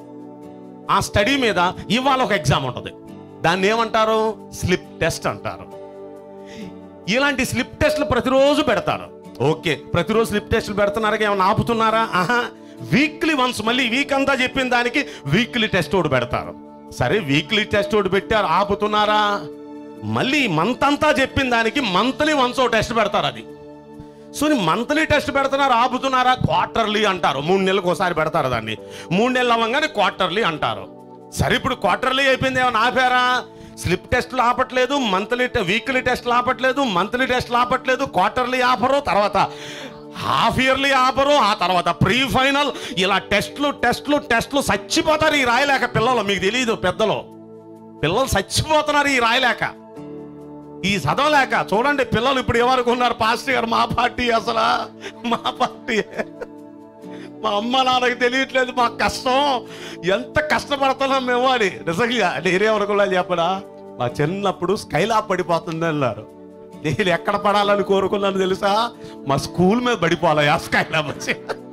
ఆ స్టడీ మీద ఇవాళ ఒక ఎగ్జామ్ ఉంటుంది దాన్ని ఏమంటారు స్లిప్ టెస్ట్ అంటారు ఇలాంటి స్లిప్ టెస్ట్లు ప్రతిరోజు పెడతారు ఓకే ప్రతిరోజు స్లిప్ టెస్ట్లు పెడుతున్నారా ఏమైనా ఆపుతున్నారా ఆహా వీక్లీ వన్స్ మళ్ళీ వీక్ అంతా చెప్పిన దానికి వీక్లీ టెస్ట్ ఒకటి పెడతారు సరే వీక్లీ టెస్ట్ ఒకటి పెట్టారు ఆపుతున్నారా మళ్ళీ మంత్ అంతా చెప్పిన దానికి మంత్లీ వన్స్ ఒక టెస్ట్ పెడతారు అది సో మంత్లీ టెస్ట్ పెడుతున్నారు ఆపుతున్నారా క్వార్టర్లీ అంటారు మూడు నెలలకు ఒకసారి పెడతారు దాన్ని మూడు నెలలు అవ్వగానే క్వార్టర్లీ అంటారు సరే ఇప్పుడు క్వార్టర్లీ అయిపోయింది ఏమైనా ఆపారా స్లిప్ టెస్ట్లు ఆపట్లేదు మంత్లీ వీక్లీ టెస్ట్లు ఆపట్లేదు మంత్లీ టెస్ట్లు ఆపట్లేదు క్వార్టర్లీ ఆపరు తర్వాత హాఫ్ ఇయర్లీ ఆపరు ఆ తర్వాత ప్రీ ఫైనల్ ఇలా టెస్ట్లు టెస్ట్లు టెస్ట్లు చచ్చిపోతారు ఈ రాయలేక పిల్లలు మీకు తెలియదు పెద్దలు పిల్లలు చచ్చిపోతున్నారు ఈ రాయలేక ఈ చదవలేక చూడండి పిల్లలు ఇప్పుడు ఎవరికి ఉన్నారు పాస్టర్ గారు మా పార్టీ అసలు మా పార్టీ మా అమ్మ నాన్నకి తెలియట్లేదు మా కష్టం ఎంత కష్టపడుతున్నాం మేము అని నిజంగా నేనే వరకు చెప్పడా మా చిన్నప్పుడు స్కైలా పడిపోతుంది అన్నారు నేను ఎక్కడ పడాలని కోరుకున్నాను తెలుసా మా స్కూల్ మీద పడిపోవాలా స్కైలా వచ్చి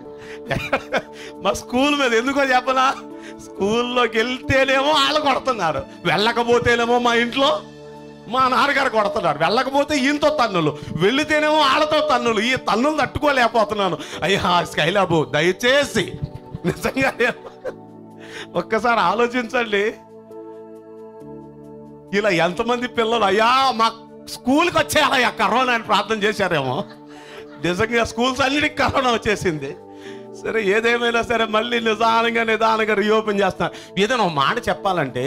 మా స్కూల్ మీద ఎందుకో చెప్పనా స్కూల్లోకి వెళ్తేనేమో వాళ్ళు కొడుతున్నారు వెళ్ళకపోతేనేమో మా ఇంట్లో మా నాన్నగారు కొడుతున్నారు వెళ్ళకపోతే ఈయనతో తన్నులు వెళితేనేమో వాళ్ళతో తన్నులు ఈ తన్నులు తట్టుకోలేకపోతున్నాను అయ్యా స్కైలాబు దయచేసి నిజంగా ఒక్కసారి ఆలోచించండి ఇలా ఎంతమంది పిల్లలు అయ్యా మా స్కూల్కి వచ్చేయాలయ్యా కరోనా అని ప్రార్థన చేశారేమో నిజంగా స్కూల్స్ అన్నిటికి కరోనా వచ్చేసింది సరే ఏదేమైనా సరే మళ్ళీ నిదానంగా నిదానంగా రీఓపెన్ చేస్తున్నారు ఏదైనా ఒక మాట చెప్పాలంటే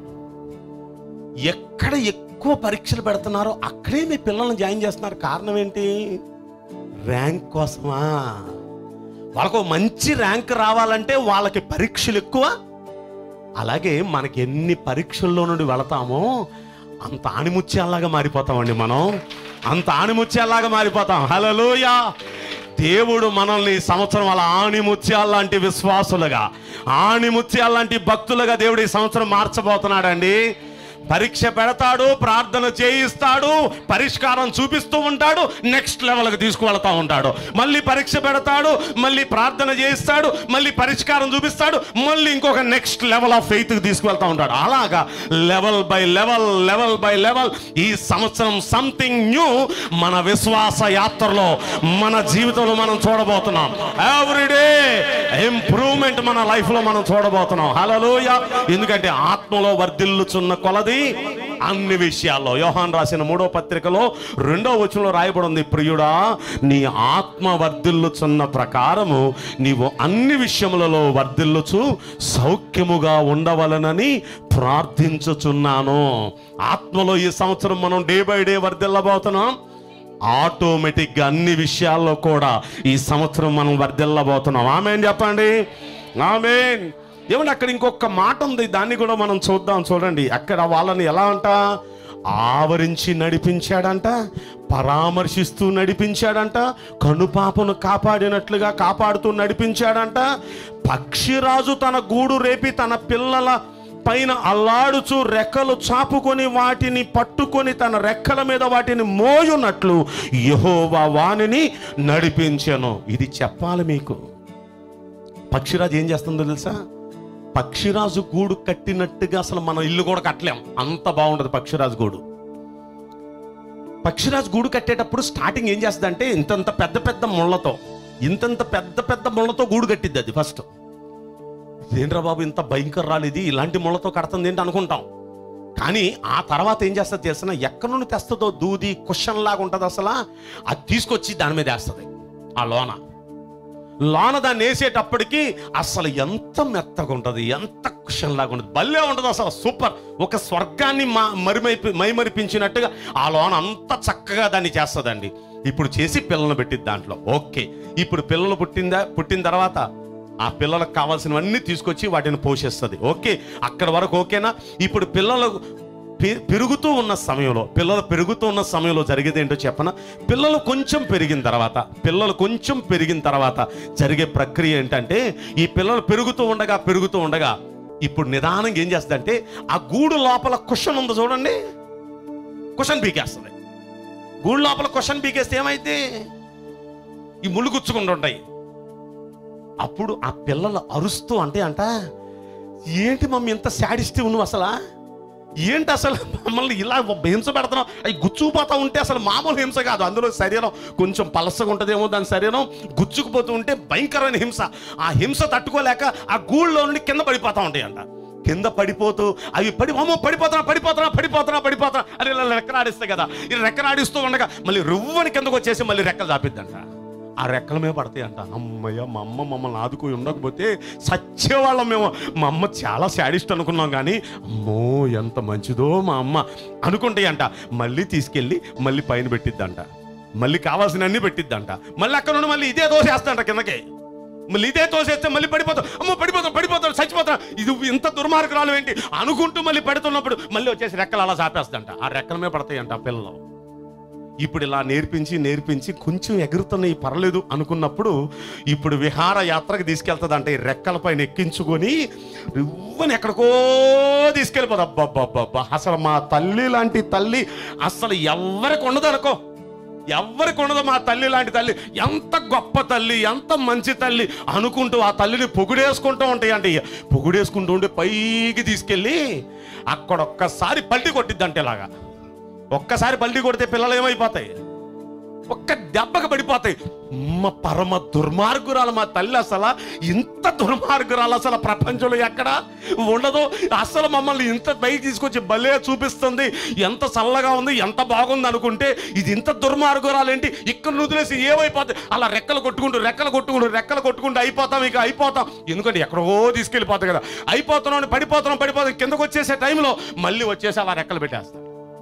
ఎక్కడ ఎక్కువ పరీక్షలు పెడుతున్నారో అక్కడే మీ పిల్లల్ని జాయిన్ చేస్తున్నారు కారణం ఏంటి ర్యాంక్ కోసమా వాళ్ళకు ఒక మంచి ర్యాంక్ రావాలంటే వాళ్ళకి పరీక్షలు ఎక్కువ అలాగే మనకి ఎన్ని పరీక్షల్లో నుండి వెళతామో అంత ఆణిముత్యాల్లాగా మారిపోతామండి మనం అంత ఆణిముత్యాల్లాగా మారిపోతాం హలోయ దేవుడు మనల్ని ఈ సంవత్సరం అలా ఆణిముత్యాల్లాంటి విశ్వాసులుగా ఆణిముత్యాల్లాంటి భక్తులుగా దేవుడు ఈ సంవత్సరం మార్చబోతున్నాడండి పరీక్ష పెడతాడు ప్రార్థన చేయిస్తాడు పరిష్కారం చూపిస్తూ ఉంటాడు నెక్స్ట్ లెవెల్కి తీసుకువెళ్తా ఉంటాడు మళ్ళీ పరీక్ష పెడతాడు మళ్ళీ ప్రార్థన చేయిస్తాడు మళ్ళీ పరిష్కారం చూపిస్తాడు మళ్ళీ ఇంకొక నెక్స్ట్ లెవెల్ ఆఫ్ ఫెయిత్కి తీసుకువెళ్తా ఉంటాడు అలాగా level by level level by level ఈ సంవత్సరం సంథింగ్ న్యూ మన విశ్వాస యాత్రలో మన జీవితంలో మనం చూడబోతున్నాం ఎవ్రీడే ఇంప్రూవ్మెంట్ మన లైఫ్ లో మనం చూడబోతున్నాం హలోయ ఎందుకంటే ఆత్మలో వర్ధిల్లుచున్న కొలది అన్ని విషయాల్లో యోహాన్ రాసిన మూడో పత్రికలో రెండో వచనంలో రాయబడి ఉంది ప్రియుడా నీ ఆత్మ వర్ధిల్లుచున్న ప్రకారము నీవు అన్ని విషయములలో వర్ధిల్లుచు సౌఖ్యముగా ఉండవలనని ప్రార్థించుచున్నాను ఆత్మలో ఈ సంవత్సరం మనం డే బై డే వర్ధిల్లబోతున్నాం ఆటోమేటిక్గా అన్ని విషయాల్లో కూడా ఈ సంవత్సరం మనం వర్ధిల్లబోతున్నాం ఆమెన్ చెప్పండి ఆమెన్ ఏమంటే అక్కడ ఇంకొక మాట ఉంది దాన్ని కూడా మనం చూద్దాం చూడండి అక్కడ వాళ్ళని ఎలా అంట ఆవరించి నడిపించాడంట పరామర్శిస్తూ నడిపించాడంట కనుపాపను కాపాడినట్లుగా కాపాడుతూ నడిపించాడంట పక్షిరాజు తన గూడు రేపి తన పిల్లల పైన అల్లాడుచు రెక్కలు చాపుకొని వాటిని పట్టుకొని తన రెక్కల మీద వాటిని మోయునట్లు యహోవా వాణిని నడిపించెను ఇది చెప్పాలి మీకు పక్షిరాజు ఏం చేస్తుందో తెలుసా పక్షిరాజు గూడు కట్టినట్టుగా అసలు మనం ఇల్లు కూడా కట్టలేం అంత బాగుంటుంది పక్షిరాజు గూడు పక్షిరాజు గూడు కట్టేటప్పుడు స్టార్టింగ్ ఏం చేస్తుంది అంటే ఇంతంత పెద్ద పెద్ద ముళ్ళతో ఇంతంత పెద్ద పెద్ద ముళ్ళతో గూడు కట్టిద్ది అది ఫస్ట్ ఏంట్రా బాబు ఇంత భయంకరాలు ఇది ఇలాంటి ముళ్ళతో కడుతుంది ఏంటి అనుకుంటాం కానీ ఆ తర్వాత ఏం చేస్తుంది చేసిన ఎక్కడి నుండి తెస్తుందో దూది కుషన్ లాగా ఉంటుంది అసలు అది తీసుకొచ్చి దాని మీద వేస్తుంది ఆ లోన లోన దాన్ని వేసేటప్పటికి అసలు ఎంత మెత్తగా ఉంటుంది ఎంత కుషన్ లాగా ఉంటుంది భలే ఉంటుంది అసలు సూపర్ ఒక స్వర్గాన్ని మా మరిమైపి మైమరిపించినట్టుగా ఆ లోన అంత చక్కగా దాన్ని చేస్తుందండి ఇప్పుడు చేసి పిల్లలను పెట్టింది దాంట్లో ఓకే ఇప్పుడు పిల్లలు పుట్టిందా పుట్టిన తర్వాత ఆ పిల్లలకు కావాల్సినవన్నీ తీసుకొచ్చి వాటిని పోషిస్తుంది ఓకే అక్కడ వరకు ఓకేనా ఇప్పుడు పిల్లలు పె- పెరుగుతూ ఉన్న సమయంలో పిల్లలు పెరుగుతూ ఉన్న సమయంలో జరిగేది ఏంటో చెప్పన పిల్లలు కొంచెం పెరిగిన తర్వాత పిల్లలు కొంచెం పెరిగిన తర్వాత జరిగే ప్రక్రియ ఏంటంటే ఈ పిల్లలు పెరుగుతూ ఉండగా పెరుగుతూ ఉండగా ఇప్పుడు నిదానంగా ఏం చేస్తుందంటే ఆ గూడు లోపల కుషన్ ఉంది చూడండి కుషన్ పీకేస్తుంది గూడు లోపల కుషన్ పీకేస్తే ఏమైతే ఈ ముళ్ళు గుచ్చుకుంటుంటాయి అప్పుడు ఆ పిల్లలు అరుస్తూ అంటే అంట ఏంటి మమ్మీ ఇంత శాడిస్తే నువ్వు అసలు ఏంటి అసలు మమ్మల్ని ఇలా హింస పెడుతున్నావు అవి గుచ్చుకుపోతా ఉంటే అసలు మామూలు హింస కాదు అందులో శరీరం కొంచెం పలసగా ఉంటుందేమో దాని శరీరం గుచ్చుకుపోతూ ఉంటే భయంకరమైన హింస ఆ హింస తట్టుకోలేక ఆ గూళ్ళలో నుండి కింద పడిపోతా ఉంటాయి అంట కింద పడిపోతూ అవి పడి అమ్మో పడిపోతున్నా పడిపోతున్నా పడిపోతున్నా పడిపోతున్నా అని ఇలా రెక్కలాడిస్తాయి కదా ఈ రెక్కలాడిస్తూ ఉండగా మళ్ళీ రువ్వని కిందకు వచ్చేసి మళ్ళీ రెక్కలు చాపిద్దంట ఆ రెక్కల మీద పడతాయి అంట అమ్మయ్య మా అమ్మ మమ్మల్ని ఆదుకుని ఉండకపోతే సచ్చేవాళ్ళం మేము మా అమ్మ చాలా శాడిస్ట్ అనుకున్నాం కానీ అమ్మో ఎంత మంచిదో మా అమ్మ అనుకుంటాయి అంట మళ్ళీ తీసుకెళ్ళి మళ్ళీ పైన పెట్టిద్దంట మళ్ళీ కావాల్సినన్ని పెట్టిద్దంట మళ్ళీ అక్కడ నుండి మళ్ళీ ఇదే దోసేస్తంట కిందకి మళ్ళీ ఇదే తోసేస్తే మళ్ళీ పడిపోతాం అమ్మో పడిపోతాం పడిపోతాం చచ్చిపోతాం ఇది ఇంత దుర్మార్గురాలు ఏంటి అనుకుంటూ మళ్ళీ పడుతున్నప్పుడు మళ్ళీ వచ్చేసి రెక్కలు అలా చాపేస్తంట ఆ రెక్కల మీద పడతాయంట ఆ పిల్లలు ఇప్పుడు ఇలా నేర్పించి నేర్పించి కొంచెం ఎగురుతున్నాయి పర్లేదు అనుకున్నప్పుడు ఇప్పుడు విహార యాత్రకు తీసుకెళ్తుందంట ఈ రెక్కల పైన ఎక్కించుకొని రువ్వని ఎక్కడికో తీసుకెళ్ళిపోదు అబ్బబ్బబ్బబ్బా అసలు మా తల్లి లాంటి తల్లి అసలు ఎవరికి ఉండదు అనుకో ఎవరికి ఉండదు మా తల్లి లాంటి తల్లి ఎంత గొప్ప తల్లి ఎంత మంచి తల్లి అనుకుంటూ ఆ తల్లిని పొగుడేసుకుంటూ ఉంటాయండి పొగుడేసుకుంటూ ఉంటే పైకి తీసుకెళ్ళి అక్కడ ఒక్కసారి పల్టీ కొట్టిద్దంటే ఇలాగా ఒక్కసారి పల్టీ కొడితే పిల్లలు ఏమైపోతాయి ఒక్క దెబ్బకి పడిపోతాయి అమ్మ పరమ దుర్మార్గురాలు మా తల్లి అసలు ఇంత దుర్మార్గురాలు అసలు ప్రపంచంలో ఎక్కడ ఉండదు అసలు మమ్మల్ని ఇంత పైకి తీసుకొచ్చి భలే చూపిస్తుంది ఎంత చల్లగా ఉంది ఎంత బాగుంది అనుకుంటే ఇది ఇంత దుర్మార్గురాలు ఏంటి ఇక్కడ వదిలేసి ఏమైపోతాయి అలా రెక్కలు కొట్టుకుంటూ రెక్కలు కొట్టుకుంటూ రెక్కలు కొట్టుకుంటూ అయిపోతాం ఇక అయిపోతాం ఎందుకంటే ఎక్కడో తీసుకెళ్ళిపోతాయి కదా అయిపోతున్నాం పడిపోతున్నాం పడిపోతాం కిందకు వచ్చేసే టైంలో మళ్ళీ వచ్చేసి అలా రెక్కలు పెట్టేస్తాం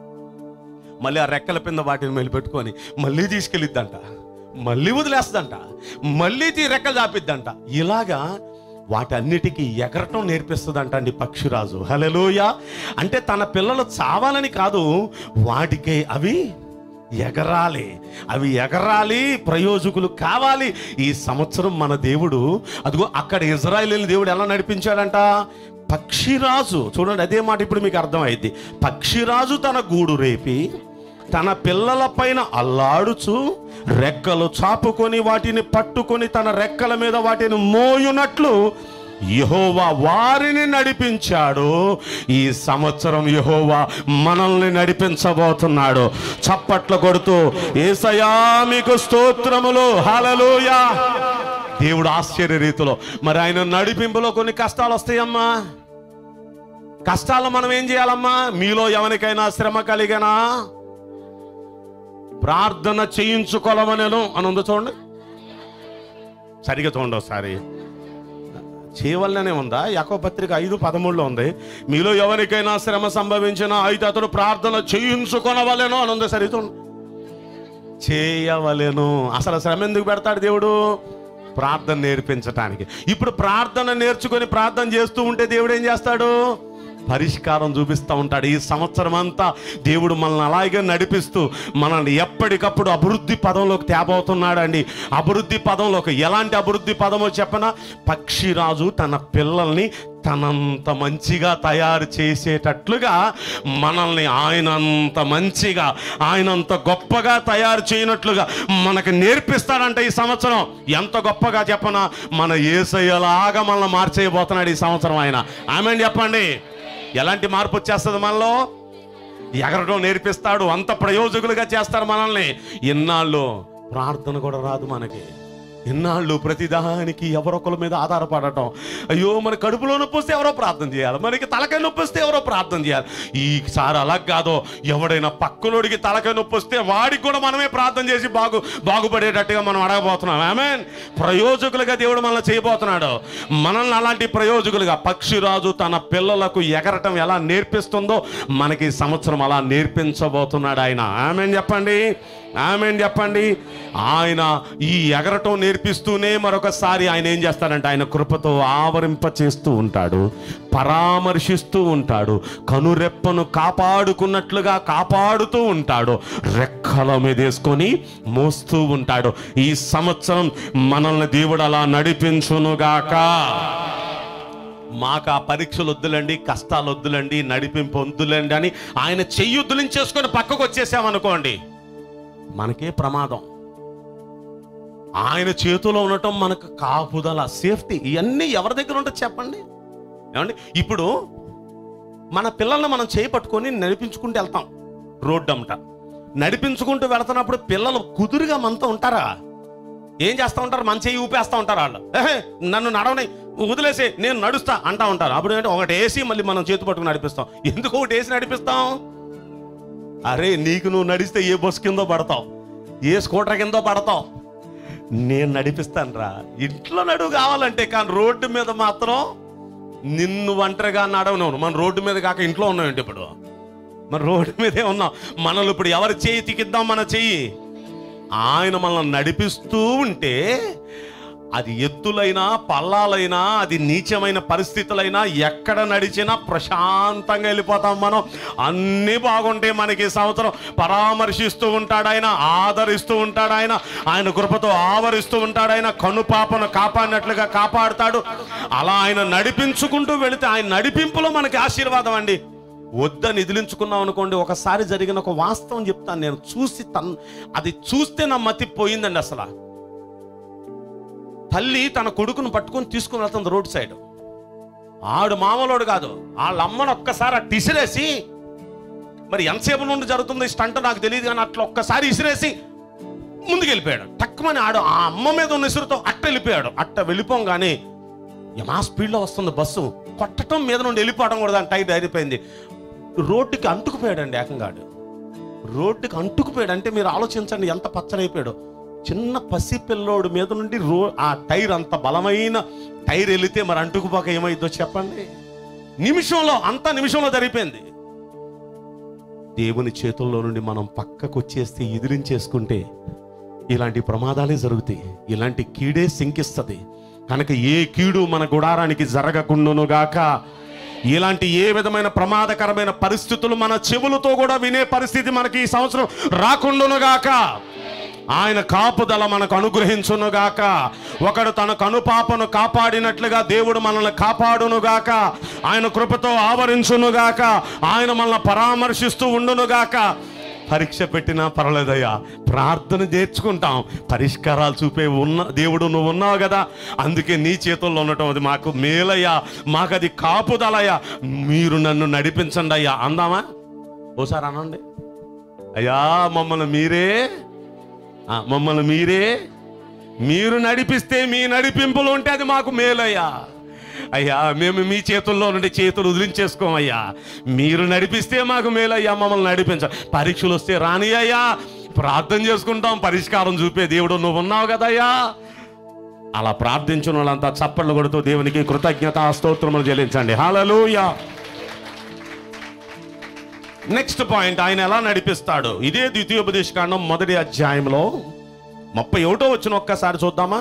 మళ్ళీ ఆ రెక్కల కింద వాటిని మళ్ళీ పెట్టుకొని మళ్ళీ తీసుకెళ్ళిద్దంట మళ్ళీ వదిలేస్తుందంట మళ్ళీ తీ రెక్కలు చాపిద్దంట ఇలాగా వాటన్నిటికీ ఎగరటం నేర్పిస్తుంది అండి పక్షిరాజు హలలోయ అంటే తన పిల్లలు చావాలని కాదు వాటికే అవి ఎగరాలి అవి ఎగరాలి ప్రయోజకులు కావాలి ఈ సంవత్సరం మన దేవుడు అదిగో అక్కడ ఇజ్రాయేల్ దేవుడు ఎలా నడిపించాడంట పక్షిరాజు చూడండి అదే మాట ఇప్పుడు మీకు అర్థమైంది పక్షిరాజు తన గూడు రేపి తన పిల్లల పైన అల్లాడుచు రెక్కలు చాపుకొని వాటిని పట్టుకొని తన రెక్కల మీద వాటిని మోయునట్లు యహోవా వారిని నడిపించాడు ఈ సంవత్సరం యహోవా మనల్ని నడిపించబోతున్నాడు చప్పట్లు కొడుతూ ఏసయా మీకు స్తోత్రములు హలలుయా దేవుడు ఆశ్చర్య రీతిలో మరి ఆయన నడిపింపులో కొన్ని కష్టాలు వస్తాయమ్మా కష్టాలు మనం ఏం చేయాలమ్మా మీలో ఎవరికైనా శ్రమ కలిగనా ప్రార్థన చేయించుకోవాలమనేను అని ఉందో చూడండి సరిగా చూడండి ఒకసారి చేయవలనే ఉందా యాకో పత్రిక ఐదు పదమూడులో ఉంది మీలో ఎవరికైనా శ్రమ సంభవించినా అయితే అతడు ప్రార్థన చేయించుకొనవలెను అని ఉంది సరితో చేయవలెను అసలు శ్రమ ఎందుకు పెడతాడు దేవుడు ప్రార్థన నేర్పించటానికి ఇప్పుడు ప్రార్థన నేర్చుకొని ప్రార్థన చేస్తూ ఉంటే దేవుడు ఏం చేస్తాడు పరిష్కారం చూపిస్తూ ఉంటాడు ఈ సంవత్సరం అంతా దేవుడు మనల్ని అలాగే నడిపిస్తూ మనల్ని ఎప్పటికప్పుడు అభివృద్ధి పదంలోకి తేబోతున్నాడు అండి అభివృద్ధి పదంలోకి ఎలాంటి అభివృద్ధి పదమో చెప్పన పక్షిరాజు తన పిల్లల్ని తనంత మంచిగా తయారు చేసేటట్లుగా మనల్ని ఆయన అంత మంచిగా ఆయన అంత గొప్పగా తయారు చేయనట్లుగా మనకు నేర్పిస్తాడంట ఈ సంవత్సరం ఎంత గొప్పగా చెప్పనా మన ఏసయ్యలాగా మనల్ని మార్చేయబోతున్నాడు ఈ సంవత్సరం ఆయన ఆమె చెప్పండి ఎలాంటి మార్పు వచ్చేస్తుంది మనలో ఎగరడం నేర్పిస్తాడు అంత ప్రయోజకులుగా చేస్తారు మనల్ని ఇన్నాళ్ళు ప్రార్థన కూడా రాదు మనకి ఇన్నాళ్ళు ప్రతిదానికి ఎవరొకరి మీద ఆధారపడటం అయ్యో మన కడుపులో నొప్పి వస్తే ఎవరో ప్రార్థన చేయాలి మనకి తలకాయ నొప్పి వస్తే ఎవరో ప్రార్థన చేయాలి ఈసారి అలా కాదో ఎవడైనా పక్కనోడికి తలకాయ నొప్పి వస్తే వాడికి కూడా మనమే ప్రార్థన చేసి బాగు బాగుపడేటట్టుగా మనం అడగబోతున్నాం ఆమె ప్రయోజకులుగా దేవుడు మనల్ని చేయబోతున్నాడు మనల్ని అలాంటి ప్రయోజకులుగా పక్షిరాజు తన పిల్లలకు ఎగరటం ఎలా నేర్పిస్తుందో మనకి ఈ సంవత్సరం అలా నేర్పించబోతున్నాడు ఆయన ఆమె చెప్పండి ఆమె చెప్పండి ఆయన ఈ ఎగరటం నేర్పిస్తూనే మరొకసారి ఆయన ఏం చేస్తాడంటే ఆయన కృపతో ఆవరింప చేస్తూ ఉంటాడు పరామర్శిస్తూ ఉంటాడు కనురెప్పను కాపాడుకున్నట్లుగా కాపాడుతూ ఉంటాడు రెక్కల మీద వేసుకొని మోస్తూ ఉంటాడు ఈ సంవత్సరం మనల్ని దేవుడు అలా నడిపించునుగాక మాకు ఆ పరీక్షలు వద్దులండి కష్టాలు వద్దులండి నడిపింపు వద్దులండి అని ఆయన చెయ్యి వద్దులించేసుకొని పక్కకు వచ్చేసామనుకోండి మనకే ప్రమాదం ఆయన చేతిలో ఉండటం మనకు కాపుదల సేఫ్టీ ఇవన్నీ ఎవరి దగ్గర ఉంటుంది చెప్పండి ఏమండి ఇప్పుడు మన పిల్లల్ని మనం చేయి పట్టుకొని నడిపించుకుంటూ వెళ్తాం రోడ్డు అమ్మట నడిపించుకుంటూ వెళ్తున్నప్పుడు పిల్లలు కుదురుగా మనతో ఉంటారా ఏం చేస్తూ ఉంటారు మన చేయి ఊపేస్తూ ఉంటారు వాళ్ళు "ఏహే, నన్ను నడవని వదిలేసి నేను నడుస్తా అంటా ఉంటారు అప్పుడు ఏంటంటే ఒకటి వేసి మళ్ళీ మనం చేతి పట్టుకుని నడిపిస్తాం ఎందుకు ఒకటి వేసి నడిపిస్తాం అరే నీకు నువ్వు నడిస్తే ఏ బస్సు కిందో పడతావు ఏ స్కూటర్ కిందో పడతావు నేను నడిపిస్తాను రా ఇంట్లో నడువు కావాలంటే కానీ రోడ్డు మీద మాత్రం నిన్ను ఒంటరిగా నడవను మన రోడ్డు మీద కాక ఇంట్లో ఉన్నామంటే ఇప్పుడు మన రోడ్డు మీదే ఉన్నాం మనల్ని ఇప్పుడు ఎవరి చేయి తికిద్దాం మన చెయ్యి ఆయన మనల్ని నడిపిస్తూ ఉంటే అది ఎత్తులైనా పల్లాలైనా అది నీచమైన పరిస్థితులైనా ఎక్కడ నడిచినా ప్రశాంతంగా వెళ్ళిపోతాం మనం అన్నీ బాగుంటాయి మనకి ఈ సంవత్సరం పరామర్శిస్తూ ఉంటాడు ఆయన ఆదరిస్తూ ఉంటాడు ఆయన ఆయన కృపతో ఆవరిస్తూ ఉంటాడు ఆయన కనుపాపను కాపాడినట్లుగా కాపాడుతాడు అలా ఆయన నడిపించుకుంటూ వెళితే ఆయన నడిపింపులో మనకి ఆశీర్వాదం అండి వద్దని నిదిలించుకున్నాం అనుకోండి ఒకసారి జరిగిన ఒక వాస్తవం చెప్తాను నేను చూసి తన్ అది చూస్తే నా మతి పోయిందండి అసలు తల్లి తన కొడుకును పట్టుకొని తీసుకుని వెళ్తుంది రోడ్ సైడ్ ఆడు మామూలోడు కాదు వాళ్ళ అమ్మను ఒక్కసారి అట్ట ఇసిరేసి మరి ఎంతసేపు నుండి జరుగుతుంది స్టంట్ నాకు తెలియదు కానీ అట్లా ఒక్కసారి ఇసిరేసి ముందుకు వెళ్ళిపోయాడు టక్కుమని ఆడు ఆ అమ్మ మీద ఉన్న ఇసురుతో అట్ట వెళ్ళిపోయాడు అట్ట వెళ్ళిపోగానే యమా స్పీడ్లో వస్తుంది బస్సు కొట్టడం మీద నుండి వెళ్ళిపోవడం కూడా దాని టైట్ అయిపోయింది రోడ్డుకి అంటుకుపోయాడండి ఏకంగాడు రోడ్డుకి అంటుకుపోయాడు అంటే మీరు ఆలోచించండి ఎంత పచ్చడైపోయాడు చిన్న పసి పిల్లోడు మీద నుండి రో ఆ టైర్ అంత బలమైన టైర్ వెళితే మరి అంటుకుపోక ఏమైందో చెప్పండి నిమిషంలో అంత నిమిషంలో జరిగిపోయింది దేవుని చేతుల్లో నుండి మనం పక్కకు వచ్చేస్తే ఎదిరించేసుకుంటే ఇలాంటి ప్రమాదాలే జరుగుతాయి ఇలాంటి కీడే సింకిస్తుంది కనుక ఏ కీడు మన గుడారానికి జరగకుండును గాక ఇలాంటి ఏ విధమైన ప్రమాదకరమైన పరిస్థితులు మన చెవులతో కూడా వినే పరిస్థితి మనకి ఈ సంవత్సరం రాకుండును గాక ఆయన కాపుదల మనకు అనుగ్రహించునుగాక ఒకడు తన కనుపాపను కాపాడినట్లుగా దేవుడు మనల్ని కాపాడునుగాక ఆయన కృపతో ఆవరించునుగాక ఆయన మనల్ని పరామర్శిస్తూ ఉండునుగాక పరీక్ష పెట్టినా పర్లేదయ్యా ప్రార్థన చేర్చుకుంటాం పరిష్కారాలు చూపే ఉన్న దేవుడు నువ్వు ఉన్నావు కదా అందుకే నీ చేతుల్లో ఉండటం అది మాకు మేలయ్యా మాకు అది కాపుదలయ్యా మీరు నన్ను నడిపించండి అయ్యా అందామా ఓసారి అనండి అయ్యా మమ్మల్ని మీరే ఆ, మమ్మల్ని మీరే మీరు నడిపిస్తే మీ నడిపింపులు ఉంటే అది మాకు మేలయ్యా అయ్యా మేము మీ చేతుల్లో నుండి చేతులు వదిలించేసుకోమయ్యా మీరు నడిపిస్తే మాకు మేలయ్యా మమ్మల్ని నడిపించ పరీక్షలు వస్తే రాని అయ్యా ప్రార్థన చేసుకుంటాం పరిష్కారం చూపే దేవుడు నువ్వు ఉన్నావు కదయ్యా అలా ప్రార్థించిన వాళ్ళంతా చప్పట్లు కొడుతూ దేవునికి కృతజ్ఞత స్తోత్రములు చెల్లించండి హాలూయా నెక్స్ట్ పాయింట్ ఆయన ఎలా నడిపిస్తాడు ఇదే ద్వితీయోపదేశకాండం మొదటి అధ్యాయంలో ముప్పై ఒకటో వచ్చిన ఒక్కసారి చూద్దామా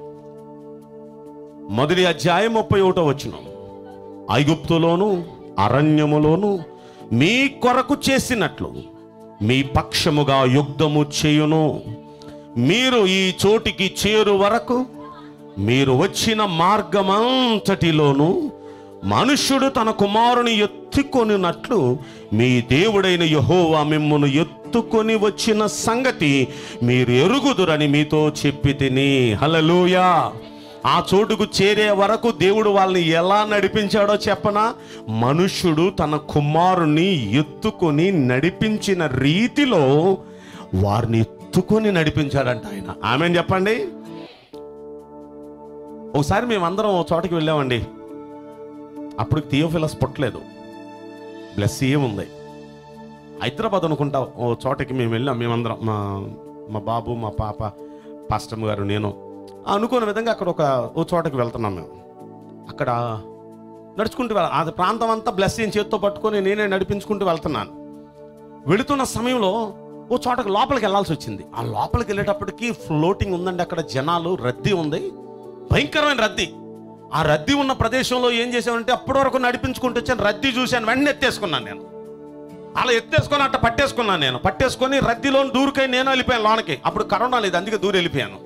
మొదటి అధ్యాయం ముప్పై ఒకటో వచ్చిన ఐగుప్తులోను అరణ్యములోను మీ కొరకు చేసినట్లు మీ పక్షముగా యుద్ధము చేయును మీరు ఈ చోటికి చేరు వరకు మీరు వచ్చిన మార్గమంతటిలోను మనుష్యుడు తన కుమారుని ఎత్తుకొనినట్లు మీ దేవుడైన యహోవా మిమ్మును ఎత్తుకొని వచ్చిన సంగతి మీరు ఎరుగుదురని మీతో చెప్పి తిని హలలుయా ఆ చోటుకు చేరే వరకు దేవుడు వాళ్ళని ఎలా నడిపించాడో చెప్పనా మనుష్యుడు తన కుమారుని ఎత్తుకొని నడిపించిన రీతిలో వారిని ఎత్తుకొని నడిపించాడంట ఆయన ఆమె చెప్పండి ఒకసారి మేమందరం ఓ చోటకి వెళ్ళామండి అప్పుడు థియోఫిలస్ పుట్టలేదు బ్లెస్ ఏముంది హైదరాబాద్ అనుకుంటా ఓ చోటకి మేము వెళ్ళాం మేమందరం మా మా బాబు మా పాప పాస్టమ్ గారు నేను అనుకున్న విధంగా అక్కడ ఒక ఓ చోటకి వెళ్తున్నాం మేము అక్కడ నడుచుకుంటూ వెళ్ళ ఆ ప్రాంతం అంతా బ్లెస్సింగ్ చేత్తో పట్టుకొని నేనే నడిపించుకుంటూ వెళ్తున్నాను వెళుతున్న సమయంలో ఓ చోటకి లోపలికి వెళ్ళాల్సి వచ్చింది ఆ లోపలికి వెళ్ళేటప్పటికి ఫ్లోటింగ్ ఉందండి అక్కడ జనాలు రద్దీ ఉంది భయంకరమైన రద్దీ ఆ రద్దీ ఉన్న ప్రదేశంలో ఏం చేశానంటే అప్పటి వరకు నడిపించుకుంటూ వచ్చాను రద్దీ చూశాను వెంటనే ఎత్తేసుకున్నాను నేను అలా ఎత్తేసుకొని అట్ట పట్టేసుకున్నాను నేను పట్టేసుకొని రద్దీలో దూరికై నేను వెళ్ళిపోయాను లోనకి అప్పుడు కరోనా లేదు అందుకే దూరి వెళ్ళిపోయాను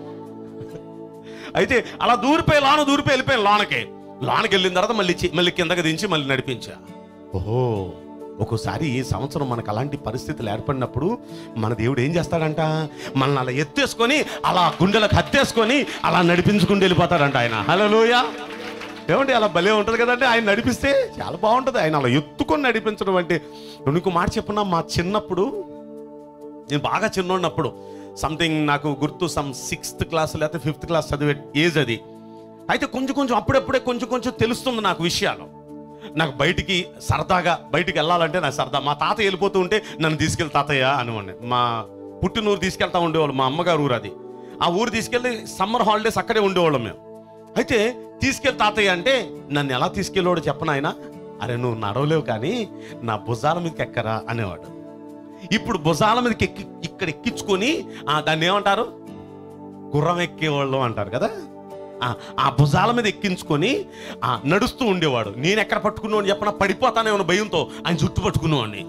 అయితే అలా దూరిపోయి లోన దూరిపోయి వెళ్ళిపోయాను లోనకి లోనకి వెళ్ళిన తర్వాత మళ్ళీ చి- మళ్ళీ కిందకి దించి మళ్ళీ నడిపించా ఓహో ఒక్కోసారి ఈ సంవత్సరం మనకు అలాంటి పరిస్థితులు ఏర్పడినప్పుడు మన దేవుడు ఏం చేస్తాడంట మనల్ని అలా ఎత్తేసుకొని అలా గుండెలకు హత్తేసుకొని అలా నడిపించుకుంటూ వెళ్ళిపోతాడంట ఆయన హలోయ ఏమండి అలా భలే ఉంటుంది కదండి ఆయన నడిపిస్తే చాలా బాగుంటుంది ఆయన అలా ఎత్తుకొని నడిపించడం అంటే నీకు మాట చెప్పున్నా మా చిన్నప్పుడు నేను బాగా చిన్నోడినప్పుడు సంథింగ్ నాకు గుర్తు సమ్ సిక్స్త్ క్లాస్ లేకపోతే ఫిఫ్త్ క్లాస్ చదివే ఏజ్ అది అయితే కొంచెం కొంచెం అప్పుడప్పుడే కొంచెం కొంచెం తెలుస్తుంది నాకు విషయాలు నాకు బయటికి సరదాగా బయటికి వెళ్ళాలంటే నాకు సరదా మా తాత వెళ్ళిపోతూ ఉంటే నన్ను తీసుకెళ్ళి తాతయ్య అనేవాడిని మా పుట్టినూరు తీసుకెళ్తా ఉండేవాళ్ళు మా అమ్మగారు ఊరు అది ఆ ఊరు తీసుకెళ్ళి సమ్మర్ హాలిడేస్ అక్కడే ఉండేవాళ్ళం మేము అయితే తీసుకెళ్ళి తాతయ్య అంటే నన్ను ఎలా తీసుకెళ్ళాడో చెప్పను ఆయన అరే నువ్వు నడవలేవు కానీ నా భుజాల మీదకి ఎక్కరా అనేవాడు ఇప్పుడు భుజాల మీదకి ఎక్కి ఇక్కడ ఎక్కించుకొని ఆ, దాన్ని ఏమంటారు గుర్రం ఎక్కేవాళ్ళు అంటారు కదా ఆ, ఆ భుజాల మీద ఎక్కించుకొని ఆ, నడుస్తూ ఉండేవాడు నేను ఎక్కడ పట్టుకున్నాను చెప్పన పడిపోతానేమో భయంతో ఆయన జుట్టు పట్టుకునేవాడిని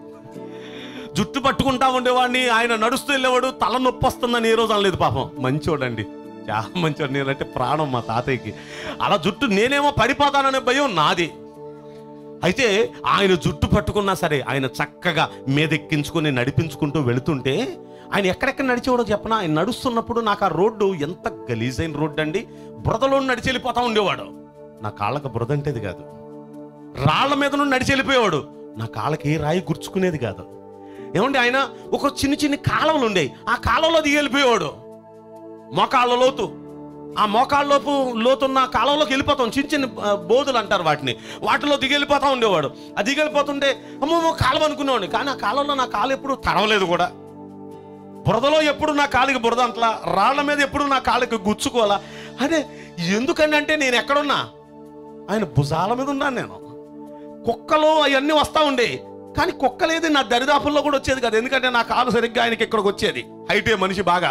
జుట్టు పట్టుకుంటా ఉండేవాడిని ఆయన నడుస్తూ వెళ్ళేవాడు తల నొప్పి వస్తుందని ఏ రోజు అనలేదు పాపం మంచోడండి చాలా మంచోడు నేనంటే ప్రాణం మా తాతయ్యకి అలా జుట్టు నేనేమో పడిపోతాననే భయం నాది అయితే ఆయన జుట్టు పట్టుకున్నా సరే ఆయన చక్కగా మీదెక్కించుకొని నడిపించుకుంటూ వెళుతుంటే ఆయన ఎక్కడెక్కడ నడిచేవాడో చెప్పనా ఆయన నడుస్తున్నప్పుడు నాకు ఆ రోడ్డు ఎంత గలీజైన రోడ్డు అండి బురదలో నడిచి వెళ్ళిపోతా ఉండేవాడు నా కాళ్ళకు బురద అంటేది కాదు రాళ్ల మీద నుండి నడిచి వెళ్ళిపోయేవాడు నా కాళ్ళకి ఏ రాయి గుర్చుకునేది కాదు ఏమండి ఆయన ఒక చిన్న చిన్న కాలువలు ఉండేవి ఆ కాలువలో దిగి వెళ్ళిపోయేవాడు మోకాళ్ళ లోతు ఆ మోకాళ్ళలోపు లోతున్న కాలంలోకి వెళ్ళిపోతాం చిన్న చిన్న ఆ, బోధులు అంటారు వాటిని వాటిలో దిగి వెళ్ళిపోతా ఉండేవాడు ఆ దిగి వెళ్ళిపోతుంటే అమ్మో కాలం అనుకునేవాడిని కానీ ఆ కాలంలో నా కాలు ఎప్పుడు తడవలేదు కూడా బురదలో ఎప్పుడు నా కాలికి బురద అంటలా రాళ్ల మీద ఎప్పుడు నా కాలికి గుచ్చుకోవాలా అదే ఎందుకని అంటే నేను ఎక్కడున్నా ఆయన భుజాల మీద ఉన్నాను నేను కుక్కలు అవన్నీ వస్తూ ఉండే కానీ కుక్కలేది నా దరిదాపుల్లో కూడా వచ్చేది కదా ఎందుకంటే నా కాలు సరిగ్గా ఆయనకి ఇక్కడికి వచ్చేది హైటే మనిషి బాగా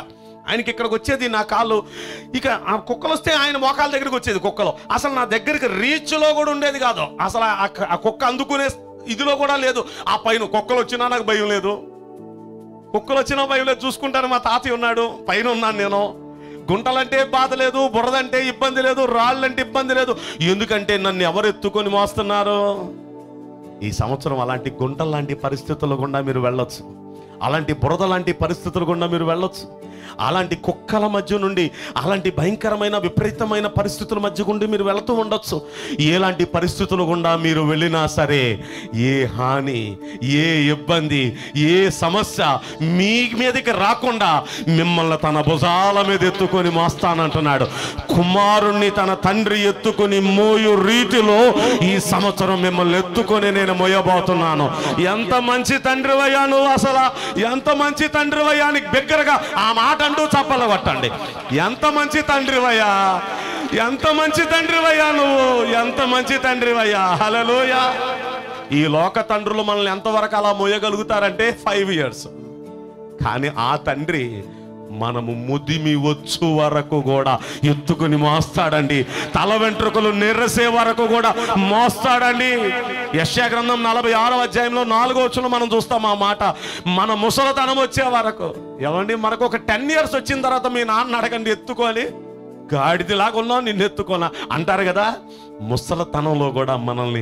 ఆయనకి ఇక్కడికి వచ్చేది నా కాళ్ళు ఇక ఆ కుక్కలు వస్తే ఆయన మోకాల దగ్గరికి వచ్చేది కుక్కలు అసలు నా దగ్గరికి రీచ్లో కూడా ఉండేది కాదు అసలు ఆ- ఆ కుక్క అందుకునే ఇదిలో కూడా లేదు ఆ పైన కుక్కలు వచ్చినా నాకు భయం లేదు కుక్కలు వచ్చినా భయం లేదు చూసుకుంటాను మా తాతయ్య ఉన్నాడు పైన ఉన్నాను నేను గుంటలంటే బాధ లేదు బురదంటే ఇబ్బంది లేదు రాళ్ళంటే ఇబ్బంది లేదు ఎందుకంటే నన్ను ఎవరు ఎత్తుకొని మోస్తున్నారు ఈ సంవత్సరం అలాంటి గుంటల లాంటి పరిస్థితుల గుండా మీరు వెళ్ళొచ్చు అలాంటి బురద లాంటి పరిస్థితుల గుండా మీరు వెళ్ళొచ్చు అలాంటి కుక్కల మధ్య నుండి అలాంటి భయంకరమైన విపరీతమైన పరిస్థితుల మధ్య గుండి మీరు వెళుతూ ఉండొచ్చు ఎలాంటి పరిస్థితుల గుండా మీరు వెళ్ళినా సరే ఏ హాని ఏ ఇబ్బంది ఏ సమస్య మీ మీదకి రాకుండా మిమ్మల్ని తన భుజాల మీద ఎత్తుకొని మోస్తానంటున్నాడు కుమారుణ్ణి తన తండ్రి ఎత్తుకొని మోయు రీతిలో ఈ సంవత్సరం మిమ్మల్ని ఎత్తుకొని నేను మోయబోతున్నాను ఎంత మంచి తండ్రి అయ్యా నువ్వు అసలు ఎంత మంచి తండ్రి అయ్యా నీకు బిగ్గరగా ఆ మాట అంటూ చప్పలు కొట్టండి ఎంత మంచి తండ్రి అయ్యా ఎంత మంచి తండ్రి అయ్యా నువ్వు ఎంత మంచి తండ్రి అయ్యా హలలోయ ఈ లోక తండ్రులు మనల్ని ఎంతవరకు అలా మోయగలుగుతారంటే ఫైవ్ ఇయర్స్ కానీ ఆ తండ్రి మనము ముదిమి వచ్చు వరకు కూడా ఎత్తుకుని మోస్తాడండి తల వెంట్రుకలు నిరసే వరకు కూడా మోస్తాడండి యశ్యా గ్రంథం నలభై ఆరో అధ్యాయంలో నాలుగో వచ్చును మనం చూస్తాం ఆ మాట మన ముసలతనం వచ్చే వరకు ఏమండి మనకు ఒక టెన్ ఇయర్స్ వచ్చిన తర్వాత మీ నాన్న అడగండి ఎత్తుకోవాలి గాడిదిలాగా ఉన్నావు నిన్ను ఎత్తుకోనా అంటారు కదా ముసలతనంలో కూడా మనల్ని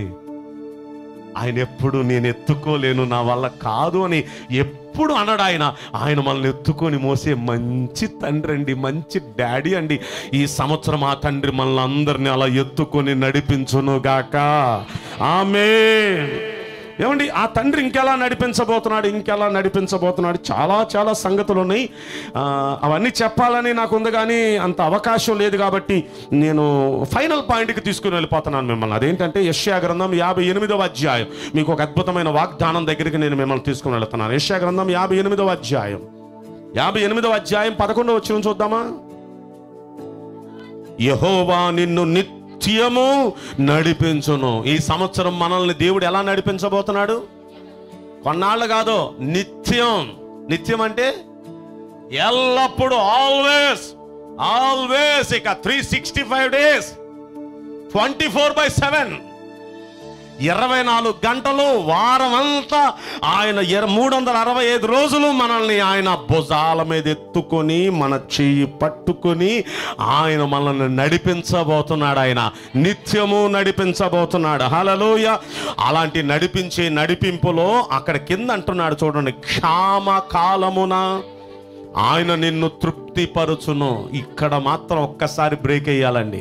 ఆయన ఎప్పుడు నేను ఎత్తుకోలేను నా వల్ల కాదు అని ఎప్పుడు అనడు ఆయన ఆయన మనల్ని ఎత్తుకొని మోసే మంచి తండ్రి అండి మంచి డాడీ అండి ఈ సంవత్సరం ఆ తండ్రి మనల్ని అందరినీ అలా ఎత్తుకొని నడిపించును గాక ఆమె ఏమండి ఆ తండ్రి ఇంకెలా నడిపించబోతున్నాడు ఇంకెలా నడిపించబోతున్నాడు చాలా చాలా సంగతులు ఉన్నాయి ఆ, అవన్నీ చెప్పాలని నాకు ఉంది కానీ అంత అవకాశం లేదు కాబట్టి నేను ఫైనల్ పాయింట్కి తీసుకుని వెళ్ళిపోతున్నాను మిమ్మల్ని అదేంటంటే యష్యా గ్రంథం యాభై ఎనిమిదవ అధ్యాయం మీకు ఒక అద్భుతమైన వాగ్దానం దగ్గరికి నేను మిమ్మల్ని తీసుకుని వెళ్తున్నాను యష్యా గ్రంథం యాభై ఎనిమిదవ అధ్యాయం యాభై ఎనిమిదవ అధ్యాయం పదకొండవ వచ్చిన చూద్దామా యహోవా నిన్ను నిత్యము నడిపించును ఈ సంవత్సరం మనల్ని దేవుడు ఎలా నడిపించబోతున్నాడు కొన్నాళ్ళు కాదు నిత్యం నిత్యం అంటే ఎల్లప్పుడూ ఆల్వేస్ ఆల్వేస్ ఇక three sixty five days twenty four by seven ఇరవై నాలుగు గంటలు వారం అంతా ఆయన మూడు వందల అరవై ఐదు రోజులు మనల్ని ఆయన భుజాల మీద ఎత్తుకొని మన చెయ్యి పట్టుకొని ఆయన మనల్ని నడిపించబోతున్నాడు ఆయన నిత్యము నడిపించబోతున్నాడు హలలోయ అలాంటి నడిపించే నడిపింపులో అక్కడ కింద అంటున్నాడు చూడండి క్షామ కాలమున ఆయన నిన్ను తృప్తిపరుచును ఇక్కడ మాత్రం ఒక్కసారి బ్రేక్ వేయాలండి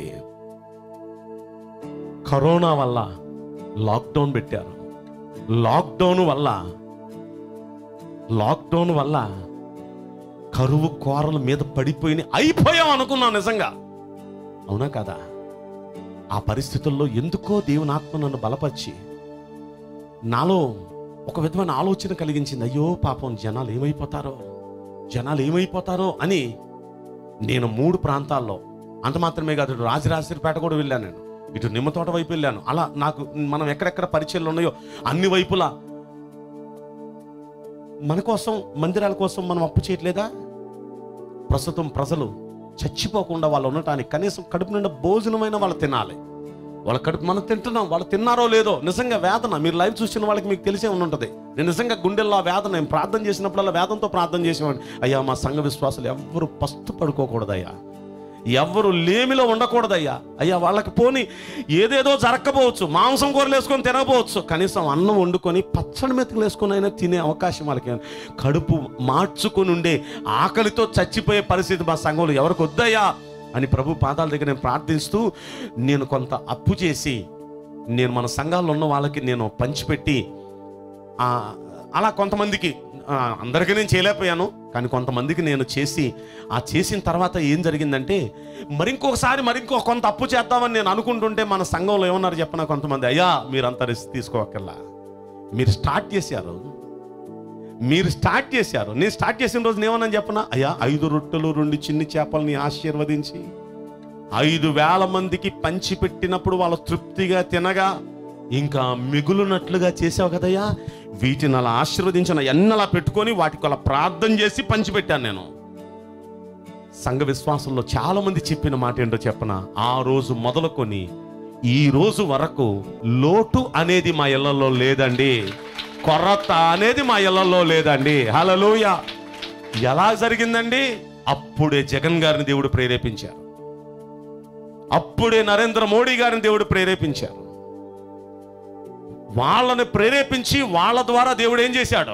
కరోనా వల్ల లాక్డౌన్ పెట్టారు లాక్డౌన్ వల్ల లాక్డౌన్ వల్ల కరువు కోరల మీద పడిపోయి అయిపోయాం అనుకున్నాం నిజంగా అవునా కదా ఆ పరిస్థితుల్లో ఎందుకో దేవుని ఆత్మ నన్ను బలపరిచి నాలో ఒక విధమైన ఆలోచన కలిగించింది అయ్యో పాపం జనాలు ఏమైపోతారో జనాలు ఏమైపోతారో అని నేను మూడు ప్రాంతాల్లో అంత మాత్రమే కాదు ఇటు రాజరాజపేట కూడా వెళ్ళాను నేను ఇటు నిమ్మతోట వైపు వెళ్ళాను అలా నాకు మనం ఎక్కడెక్కడ పరిచయాలు ఉన్నాయో అన్ని వైపులా మన కోసం మందిరాల కోసం మనం అప్పు చేయట్లేదా ప్రస్తుతం ప్రజలు చచ్చిపోకుండా వాళ్ళు ఉండటానికి కనీసం కడుపు నిండా భోజనమైన వాళ్ళు తినాలి వాళ్ళ కడుపు మనం తింటున్నాం వాళ్ళు తిన్నారో లేదో నిజంగా వేదన మీరు లైవ్ చూసిన వాళ్ళకి మీకు తెలిసే ఉంటుంది నేను నిజంగా గుండెల్లో ఆ వేదన నేను ప్రార్థన చేసినప్పుడల్లా వేదంతో ప్రార్థన చేసేవాడిని అయ్యా మా సంఘ విశ్వాసాలు ఎవ్వరు పస్తు పడుకోకూడదయ్యా ఎవ్వరు లేమిలో ఉండకూడదయ్యా అయ్యా వాళ్ళకి పోని ఏదేదో జరగకపోవచ్చు మాంసం కూరలు వేసుకొని తినకపోవచ్చు కనీసం అన్నం వండుకొని పచ్చడి మెతుకులు వేసుకొని అయినా తినే అవకాశం వాళ్ళకి ఉంది. కడుపు మార్చుకొని ఉండే ఆకలితో చచ్చిపోయే పరిస్థితి మా సంఘంలో ఎవరికి వద్దయ్యా అని ప్రభు పాదాల దగ్గర నేను ప్రార్థిస్తూ నేను కొంత అప్పు చేసి నేను మన సంఘాల్లో ఉన్న వాళ్ళకి నేను పంచిపెట్టి ఆ, అలా కొంతమందికి ఆ, అందరికీ నేను చేయలేకపోయాను కానీ కొంతమందికి నేను చేసి ఆ చేసిన తర్వాత ఏం జరిగిందంటే మరింకొకసారి మరింకో కొంత అప్పు చేద్దామని నేను అనుకుంటుంటే మన సంఘంలో ఏమన్నారు చెప్పిన కొంతమంది అయ్యా మీరంతా రిస్క్ తీసుకోవక్కర్లా మీరు స్టార్ట్ చేశారు మీరు స్టార్ట్ చేశారు నేను స్టార్ట్ చేసిన రోజు ఏమన్నా చెప్పనా అయ్యా ఐదు రొట్టెలు రెండు చిన్ని చేపల్ని ఆశీర్వదించి ఐదు వేల మందికి పంచి పెట్టినప్పుడు వాళ్ళు తృప్తిగా తినగా ఇంకా మిగులునట్లుగా చేసావు కదయ్యా వీటిని అలా ఆశీర్వదించిన ఎన్నలా పెట్టుకొని వాటికి అలా ప్రార్థన చేసి పంచిపెట్టాను నేను సంఘ విశ్వాసంలో చాలా మంది చెప్పిన మాట ఏంటో చెప్పన ఆ రోజు మొదలుకొని ఈ రోజు వరకు లోటు అనేది మా ఇళ్లలో లేదండి కొరత అనేది మా ఇళ్లలో లేదండి హలలోయ ఎలా జరిగిందండి అప్పుడే జగన్ గారిని దేవుడు ప్రేరేపించారు అప్పుడే నరేంద్ర మోడీ గారిని దేవుడు ప్రేరేపించారు వాళ్ళని ప్రేరేపించి వాళ్ళ ద్వారా దేవుడు ఏం చేశాడు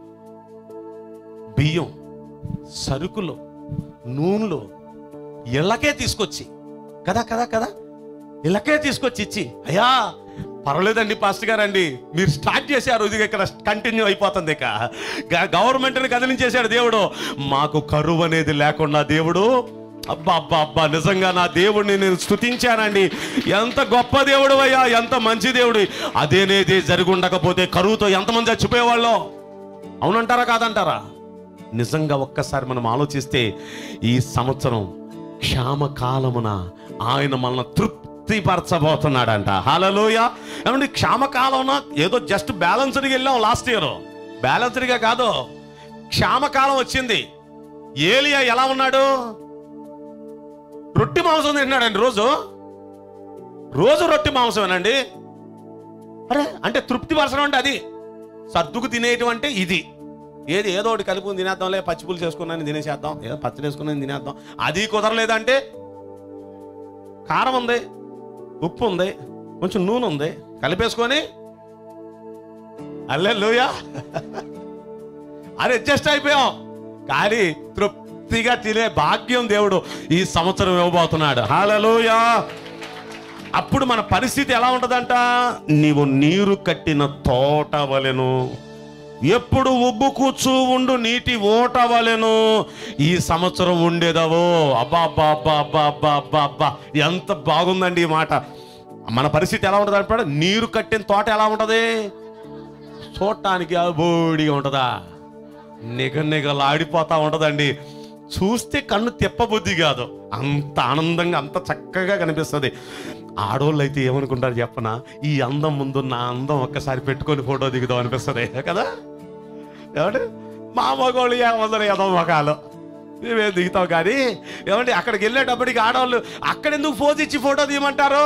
బియ్యం సరుకులు నూనెలు ఇళ్ళకే తీసుకొచ్చి కదా కదా కదా ఇళ్ళకే తీసుకొచ్చి ఇచ్చి అయ్యా పర్వాలేదండి పాస్టర్ గారండి మీరు స్టార్ట్ చేశారు ఇది ఇక్కడ కంటిన్యూ అయిపోతుంది ఇక గ- గవర్నమెంట్ని కదిలించేశాడు దేవుడు మాకు కరువు అనేది లేకుండా దేవుడు అబ్బా అబ్బా అబ్బా నిజంగా నా దేవుడిని నేను స్తుతించానండి ఎంత గొప్ప దేవుడు అయ్యా ఎంత మంచి దేవుడు అదేనేది జరిగి ఉండకపోతే కరువుతో ఎంతమంది చచ్చిపోయేవాళ్ళు అవునంటారా కాదంటారా నిజంగా ఒక్కసారి మనం ఆలోచిస్తే ఈ సంవత్సరం క్షామకాలమున ఆయన మనల్ని తృప్తిపరచబోతున్నాడంట హలలోయ ఏమండి క్షామకాలం ఏదో జస్ట్ బ్యాలెన్స్డ్గా వెళ్ళాం లాస్ట్ ఇయర్ బ్యాలెన్స్డ్గా కాదు క్షామకాలం వచ్చింది ఏలియా ఎలా ఉన్నాడు రొట్టి మాంసం తింటున్నాడండి రోజు రోజు రొట్టి మాంసమేనండి అరే అంటే తృప్తి పరచడం అంటే అది సర్దుకు తినేయటం అంటే ఇది ఏది ఏదో ఒకటి కలుపుకుని తినేద్దాంలే పచ్చిపులు చేసుకున్నాను తినేసేద్దాం ఏదో పచ్చడి వేసుకున్నాను తినేద్దాం అది కుదరలేదంటే కారం ఉంది ఉప్పు ఉంది కొంచెం నూనె ఉంది కలిపేసుకొని అల్లే లోయా అరే అడ్జస్ట్ అయిపోయాం కానీ తృప్తిగా తినే భాగ్యం దేవుడు ఈ సంవత్సరం ఇవ్వబోతున్నాడు హాలలోయా అప్పుడు మన పరిస్థితి ఎలా ఉంటదంట నీవు నీరు కట్టిన తోట వలెను ఎప్పుడు ఉబ్బు కూర్చు ఉండు నీటి ఓట వలెను ఈ సంవత్సరం ఉండేదవో అబ్బా అబ్బా అబ్బా అబ్బా అబ్బా అబ్బా అబ్బా ఎంత బాగుందండి ఈ మాట మన పరిస్థితి ఎలా ఉంటుంది అంటే నీరు కట్టిన తోట ఎలా ఉంటది చూడటానికి అబోడిగా ఉంటుందా నిగ నిగలాడిపోతా ఉంటదండి చూస్తే కన్ను తిప్పబుద్ధి కాదు అంత ఆనందంగా అంత చక్కగా కనిపిస్తుంది ఆడోళ్ళు అయితే ఏమనుకుంటారు చెప్పనా ఈ అందం ముందు నా అందం ఒక్కసారి పెట్టుకొని ఫోటో దిగుదాం అనిపిస్తుంది కదా ఏమంటే మా మగోళ్ళు ఏమందరూ ఏదో మొఖాలు మేమేం దిగుతాం కానీ ఏమంటే అక్కడికి వెళ్ళేటప్పటికి ఆడవాళ్ళు అక్కడెందుకు ఫోజ్ ఇచ్చి ఫోటో తీయమంటారు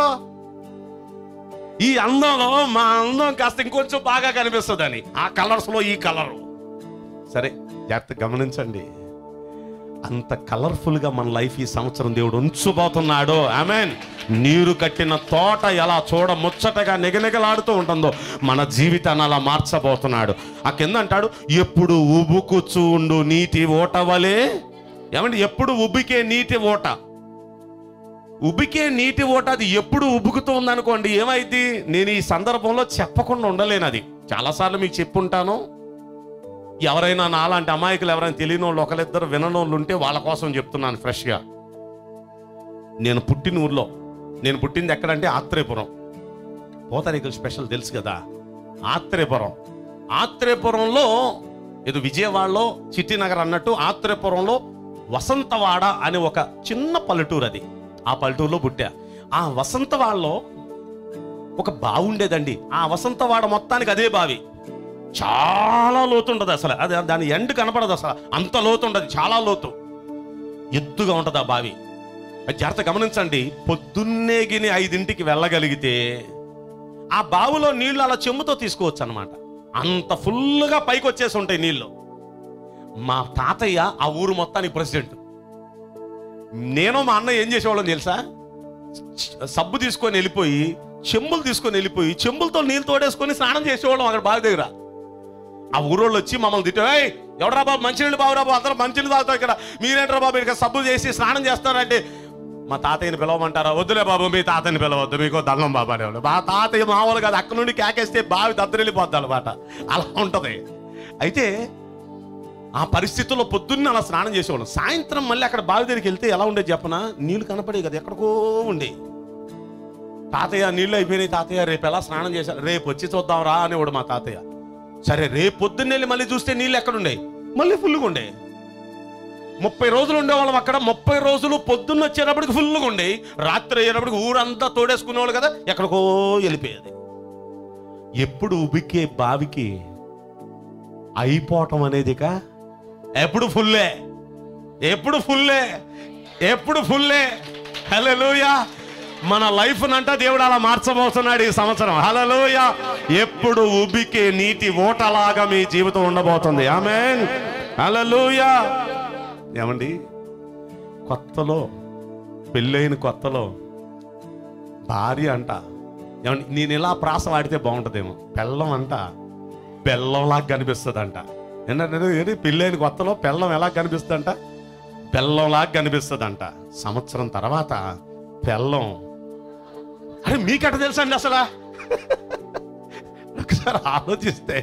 ఈ అందంలో మా అందం కాస్త ఇంకొంచెం బాగా కనిపిస్తుందని ఆ కలర్స్ లో ఈ కలరు సరే జాగ్రత్త గమనించండి అంత కలర్ఫుల్ గా మన లైఫ్ ఈ సంవత్సరం దేవుడు ఉంచుబోతున్నాడు ఆమెన్ నీరు కట్టిన తోట ఎలా చూడ ముచ్చటగా నిగనిగలాడుతూ ఉంటుందో మన జీవితాన్ని అలా మార్చబోతున్నాడు ఆ కింద అంటాడు ఎప్పుడు ఉబుకుచూ ఉండు నీటి ఓట వలే ఏమండి ఎప్పుడు ఉబ్బికే నీటి ఓట ఉబ్బికే నీటి ఓట అది ఎప్పుడు ఉబ్బుకుతూ ఉందనుకోండి ఏమైంది నేను ఈ సందర్భంలో చెప్పకుండా ఉండలేను అది చాలాసార్లు మీకు చెప్పుంటాను ఎవరైనా నాలాంటి అమాయకులు ఎవరైనా తెలియని వాళ్ళు ఒకరిద్దరు వినని వాళ్ళు ఉంటే వాళ్ళ కోసం చెప్తున్నాను ఫ్రెష్గా నేను పుట్టిన ఊర్లో నేను పుట్టింది ఎక్కడంటే ఆత్రేయపురం పోతారీకులు స్పెషల్ తెలుసు కదా ఆత్రేయపురం ఆత్రేయపురంలో ఇది విజయవాడలో చిట్టినగర్ అన్నట్టు ఆత్రేయపురంలో వసంతవాడ అనే ఒక చిన్న పల్లెటూరు అది ఆ పల్లెటూరులో పుట్టా ఆ వసంతవాడలో ఒక బావి ఉండేదండి ఆ వసంతవాడ మొత్తానికి అదే బావి చాలా లోతు ఉంటుంది అసలు అది దాని ఎండ్ కనపడదు అసలు అంత లోతు ఉండదు చాలా లోతు ఎత్తుగా ఉంటుంది ఆ బావి అది జాగ్రత్త గమనించండి పొద్దున్నే గిని ఐదింటికి వెళ్ళగలిగితే ఆ బావిలో నీళ్లు అలా చెమ్ముతో తీసుకోవచ్చు అనమాట అంత ఫుల్గా పైకి వచ్చేసి ఉంటాయి నీళ్లు మా తాతయ్య ఆ ఊరు మొత్తానికి ప్రెసిడెంట్ నేను మా అన్న ఏం చేసేవాళ్ళం తెలుసా సబ్బు తీసుకొని వెళ్ళిపోయి చెంబులు తీసుకొని వెళ్ళిపోయి చెంబులతో నీళ్ళు తోడేసుకొని స్నానం చేసేవాళ్ళం అక్కడ బావి దగ్గర ఆ ఊరోళ్ళు వచ్చి మమ్మల్ని తిట్టే "ఏయ్, ఎవడరా బాబు మంచినీళ్ళు బాబు బాబు అందరూ మంచినీళ్ళు తాగుతాం ఇక్కడ మీరేంట్రా బాబు ఇక్కడ సబ్బు చేసి స్నానం చేస్తారంటే మా తాతయ్యని పిలవమంటారా వద్దులే బాబు మీ తాతయ్యని పిలవద్దు మీకు దండం బాబు అనేవాళ్ళు మా తాతయ్య మామూలు కాదు అక్కడ నుండి కేకేస్తే బావి దద్దరిల్లిపోద్ది అనమాట అలా ఉంటది అయితే ఆ పరిస్థితుల్లో పొద్దున్న అలా స్నానం చేసేవాళ్ళం సాయంత్రం మళ్ళీ అక్కడ బావి దగ్గరికి వెళ్తే ఎలా ఉండేది చెప్పనా నీళ్లు కనపడే కదా ఎక్కడికో ఉండే తాతయ్య నీళ్ళు అయిపోయినాయి తాతయ్య రేపు ఎలా స్నానం చేశారు రేపు వచ్చి చూద్దాం రా అనేవాడు మా తాతయ్య సరే రేపు పొద్దున్న వెళ్ళి మళ్ళీ చూస్తే నీళ్ళు ఎక్కడుండే మళ్ళీ ఫుల్గా ఉండే ముప్పై రోజులు ఉండేవాళ్ళం అక్కడ ముప్పై రోజులు పొద్దున్న వచ్చేటప్పటికి ఫుల్గా ఉండే రాత్రి అయ్యేటప్పటికి ఊరంతా తోడేసుకునేవాళ్ళు కదా ఎక్కడికో వెళ్ళిపోయేది ఎప్పుడు ఉబికే బావికి అయిపోవటం అనేదిక ఎప్పుడు ఫుల్లే ఎప్పుడు ఫుల్లే ఎప్పుడు ఫుల్లే హలోయ మన లైఫ్ నంట దేవుడు అలా మార్చబోతున్నాడు ఈ సంవత్సరం హలోయ ఎప్పుడు ఉబికే నీటి ఓటలాగా మీ జీవితం ఉండబోతుంది ఆమె హలోయ ఏమండి కొత్తలో పెళ్ళైన కొత్తలో భార్య అంట ఏమండి నేను ఇలా ప్రాస వాడితే బాగుంటుందేమో బెల్లం అంట బెల్లంలాగా కనిపిస్తుంది అంట ఏంటంటే పెళ్ళైన కొత్తలో బెల్లం ఎలా కనిపిస్తుందంట బెల్లంలాగా కనిపిస్తుందంట సంవత్సరం తర్వాత బెల్లం అరే మీకెట తెలుసండి అసలు ఒకసారి ఆలోచిస్తే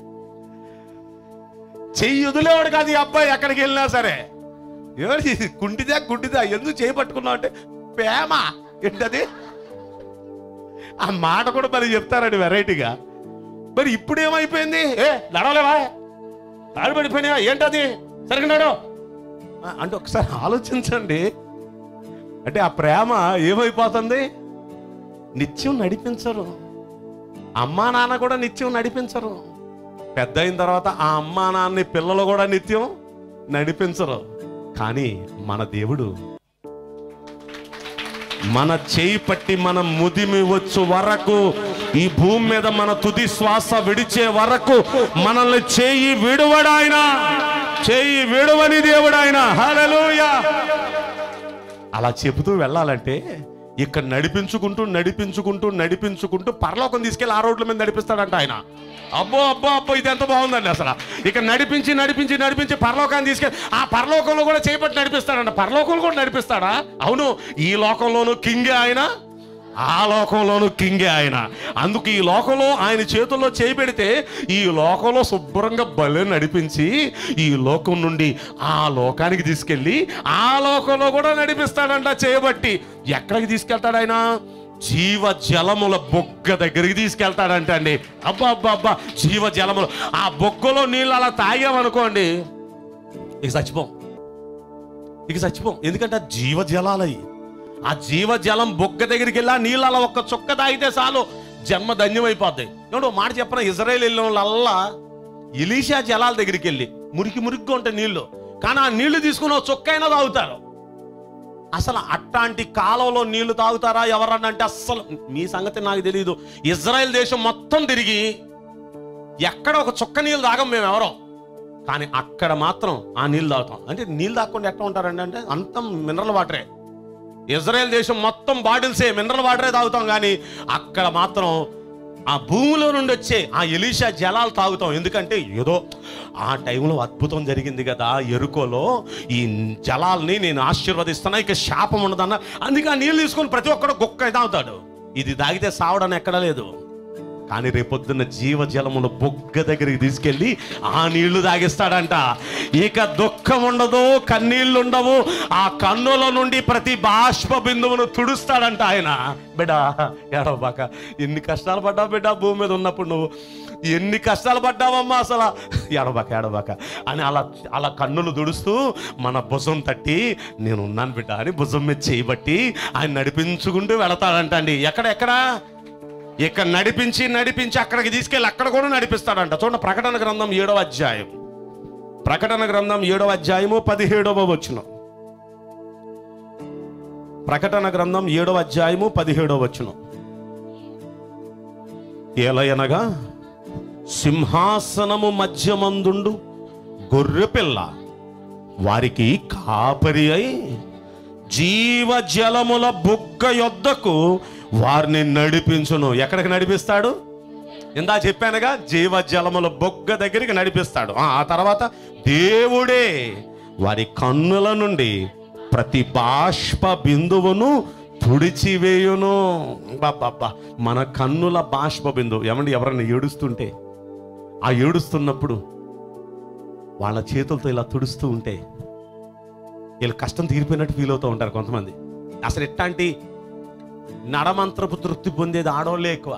చెయ్యి వదిలేవాడు కాదు ఈ అబ్బాయి ఎక్కడికి వెళ్ళినా సరే ఏమిటి ఇది? కుంటిదా కుంటిదా ఎందుకు చేయి పట్టుకున్నావు అంటే ప్రేమ ఏంటది ఆ మాట కూడా మరి చెప్తారండి వెరైటీగా మరి ఇప్పుడు ఏమైపోయింది ఏ నడవలేవా తాడు పడిపోయినా ఏంటది సరిగ్గా నడు ఆ, అంటే ఒకసారి ఆలోచించండి అంటే ఆ ప్రేమ ఏమైపోతుంది నిత్యం నడిపించరు అమ్మా నాన్న కూడా నిత్యం నడిపించరు పెద్ద అయిన తర్వాత ఆ అమ్మా నాన్నని పిల్లలు కూడా నిత్యం నడిపించరు కానీ మన దేవుడు మన చేయి పట్టి మన ముదిమి వచ్చు వరకు ఈ భూమి మీద మన తుది శ్వాస విడిచే వరకు మనల్ని చేయి విడువడాయన చేయి విడువని దేవుడాయన హల్లెలూయా అలా చెబుతూ వెళ్ళాలంటే ఇక్కడ నడిపించుకుంటూ నడిపించుకుంటూ నడిపించుకుంటూ పరలోకం తీసుకెళ్ళి ఆ రోడ్ల మీద నడిపిస్తాడంట ఆయన అబ్బో అబ్బో అబ్బో ఇది ఎంత బాగుందండి అసలు ఇక్కడ నడిపించి నడిపించి నడిపించి పరలోకాన్ని తీసుకెళ్ళి ఆ పరలోకంలో కూడా చేపట్టి నడిపిస్తాడంట పరలోకంలో కూడా నడిపిస్తాడా అవును ఈ లోకంలోనూ కింగే ఆయన ఆ లోకంలోనూ కింగే ఆయన అందుకు ఈ లోకంలో ఆయన చేతుల్లో చేయి పెడితే ఈ లోకంలో శుభ్రంగా బలే నడిపించి ఈ లోకం నుండి ఆ లోకానికి తీసుకెళ్ళి ఆ లోకంలో కూడా నడిపిస్తాడంట చేయబట్టి ఎక్కడికి తీసుకెళ్తాడు ఆయన జీవ జలముల బొగ్గ దగ్గరికి తీసుకెళ్తాడంట అండి అబ్బా అబ్బా అబ్బా జీవ జలములు ఆ బొగ్గలో నీళ్ళు అలా తాగామనుకోండి ఇక చచ్చిపోం ఇక చచ్చిపోం ఎందుకంటే ఆ జీవ జలాలయ్యి ఆ జీవ జలం బొగ్గ దగ్గరికి వెళ్ళి ఆ నీళ్ళు అలా ఒక్క చుక్క తాగితే చాలు జన్మ ధన్యమైపోద్ది ఏమంటే ఓ మాట చెప్పన ఇజ్రాయెల్ వెళ్ళిన వాళ్ళల్లా ఇలీషా జలాల దగ్గరికి వెళ్ళి మురికి మురికిగా ఉంటాయి నీళ్లు కానీ ఆ నీళ్లు తీసుకుని ఒక చుక్క అయినా తాగుతారు అసలు అట్లాంటి కాలంలో నీళ్లు తాగుతారా ఎవరన్నా అంటే అస్సలు మీ సంగతి నాకు తెలియదు ఇజ్రాయెల్ దేశం మొత్తం తిరిగి ఎక్కడ ఒక చుక్క నీళ్ళు తాగం మేము ఎవరం కానీ అక్కడ మాత్రం ఆ నీళ్ళు తాగుతాం అంటే నీళ్ళు తాగకుండా ఎట్లా ఉంటారండి అంటే అంతం మినరల్ వాటరే ఇజ్రాయెల్ దేశం మొత్తం బాటిల్సే మినరల్ వాటరే తాగుతాం కానీ అక్కడ మాత్రం ఆ భూమిలో నుండి వచ్చే ఆ ఎలీషా జలాలు తాగుతాం ఎందుకంటే ఏదో ఆ టైంలో అద్భుతం జరిగింది కదా ఎరుకోలో ఈ జలాల్ని నేను ఆశీర్వదిస్తున్నా ఇక శాపం ఉండదన్న అందుకే ఆ నీళ్ళు తీసుకొని ప్రతి ఒక్కడు గొక్క తాగుతాడు ఇది తాగితే సావడం ఎక్కడా లేదు కానీ రేపొద్దున్న జీవజలమును బొగ్గ దగ్గరికి తీసుకెళ్ళి ఆ నీళ్లు తాగిస్తాడంట ఇక దుఃఖం ఉండదు కన్నీళ్లు ఉండవు ఆ కన్నుల నుండి ప్రతి బాష్ప బిందువును తుడుస్తాడంట ఆయన బిడ్డ ఏడవబాక ఎన్ని కష్టాలు పడ్డావు బిడ్డ భూమి మీద ఉన్నప్పుడు నువ్వు ఎన్ని కష్టాలు పడ్డావమ్మా అసలు ఏడబాక ఏడబాక అని అలా అలా కన్నులు దుడుస్తూ మన భుజం తట్టి నేను ఉన్నాను బిడ్డ అని భుజం మీద చేయబట్టి ఆయన నడిపించుకుంటూ వెళతాడంట అండి ఎక్కడ ఎక్కడ ఇక్కడ నడిపించి నడిపించి అక్కడికి తీసుకెళ్ళి అక్కడ కూడా నడిపిస్తాడంట చూడండి ప్రకటన గ్రంథం ఏడవ అధ్యాయం ప్రకటన గ్రంథం ఏడవ అధ్యాయము పదిహేడవ వచ్చును ప్రకటన గ్రంథం ఏడవ అధ్యాయము పదిహేడవ వచ్చును ఏలయనగా సింహాసనము మధ్యమందుండు గొర్రెపిల్ల వారికి కాపరి అయి జీవ జలముల బుగ్గ యొద్దకు వారిని నడిపించును ఎక్కడికి నడిపిస్తాడు ఇందా చెప్పానుగా జీవ జలముల బొగ్గ దగ్గరికి నడిపిస్తాడు ఆ ఆ తర్వాత దేవుడే వారి కన్నుల నుండి ప్రతి బాష్ప బిందువును తుడిచివేయును బాబ్బా మన కన్నుల బాష్ప బిందువు ఏమండి ఎవరైనా ఏడుస్తుంటే ఆ ఏడుస్తున్నప్పుడు వాళ్ళ చేతులతో ఇలా తుడుస్తూ ఉంటే వీళ్ళు కష్టం తీరిపోయినట్టు ఫీల్ అవుతూ ఉంటారు కొంతమంది అసలు ఎట్లాంటి నడమంత్రపు తృప్తి పొందేది ఆడవాళ్ళే ఎక్కువ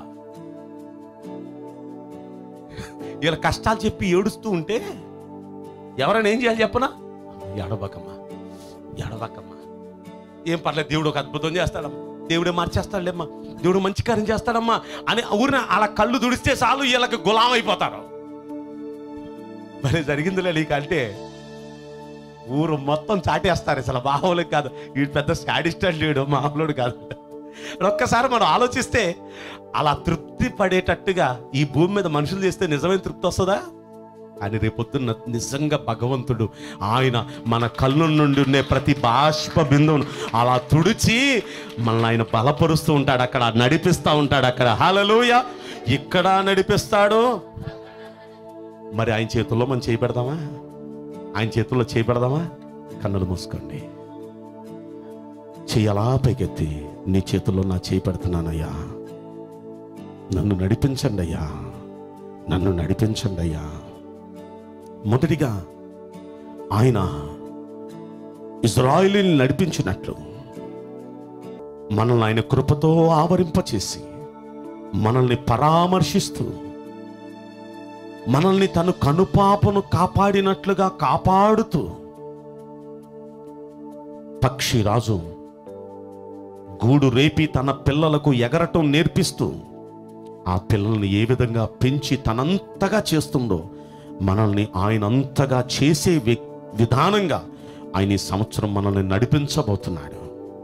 వీళ్ళ కష్టాలు చెప్పి ఏడుస్తూ ఉంటే ఎవరైనా ఏం చేయాలి చెప్పనా ఎడబకమ్మా ఎడబకమ్మా ఏం పర్లేదు దేవుడు ఒక అద్భుతం చేస్తాడమ్మా దేవుడే మార్చేస్తాడులేమ్మా దేవుడు మంచి కార్యం చేస్తాడమ్మా అని ఊరిన అలా కళ్ళు దుడిస్తే చాలు వీళ్ళకి గులాం అయిపోతారు మరి జరిగిందిలే నీకు అంటే ఊరు మొత్తం చాటేస్తారు అసలు మామూలు కాదు వీడు పెద్ద స్టాడిస్ట్ లేడు మామూలుడు కాదు ఒక్కసారి మనం ఆలోచిస్తే అలా తృప్తి పడేటట్టుగా ఈ భూమి మీద మనుషులు చేస్తే నిజమైన తృప్తి వస్తుందా అని రేపొద్దున్న నిజంగా భగవంతుడు ఆయన మన కళ్ళు నుండి ఉండే ప్రతి బాష్ప బిందువును అలా తుడిచి మనల్ని ఆయన బలపరుస్తూ ఉంటాడు అక్కడ నడిపిస్తూ ఉంటాడు అక్కడ హాలలోయ ఇక్కడ నడిపిస్తాడు మరి ఆయన చేతుల్లో మనం చేయబెడదామా ఆయన చేతుల్లో చేయబెడదామా కన్నులు మూసుకోండి చెయ్యలా పైకెత్తి నీ చేతుల్లో నా చేయి పెడుతున్నానయ్యా నన్ను నడిపించండి అయ్యా నన్ను నడిపించండి అయ్యా మొదటిగా ఆయన ఇజ్రాయిలీని నడిపించినట్లు మనల్ని ఆయన కృపతో ఆవరింపచేసి మనల్ని పరామర్శిస్తూ మనల్ని తను కనుపాపను కాపాడినట్లుగా కాపాడుతూ పక్షిరాజు గూడు రేపి తన పిల్లలకు ఎగరటం నేర్పిస్తూ ఆ పిల్లల్ని ఏ విధంగా పెంచి తనంతగా చేస్తుందో మనల్ని ఆయన అంతగా చేసే వి- విధానంగా ఆయన ఈ సంవత్సరం మనల్ని నడిపించబోతున్నాడు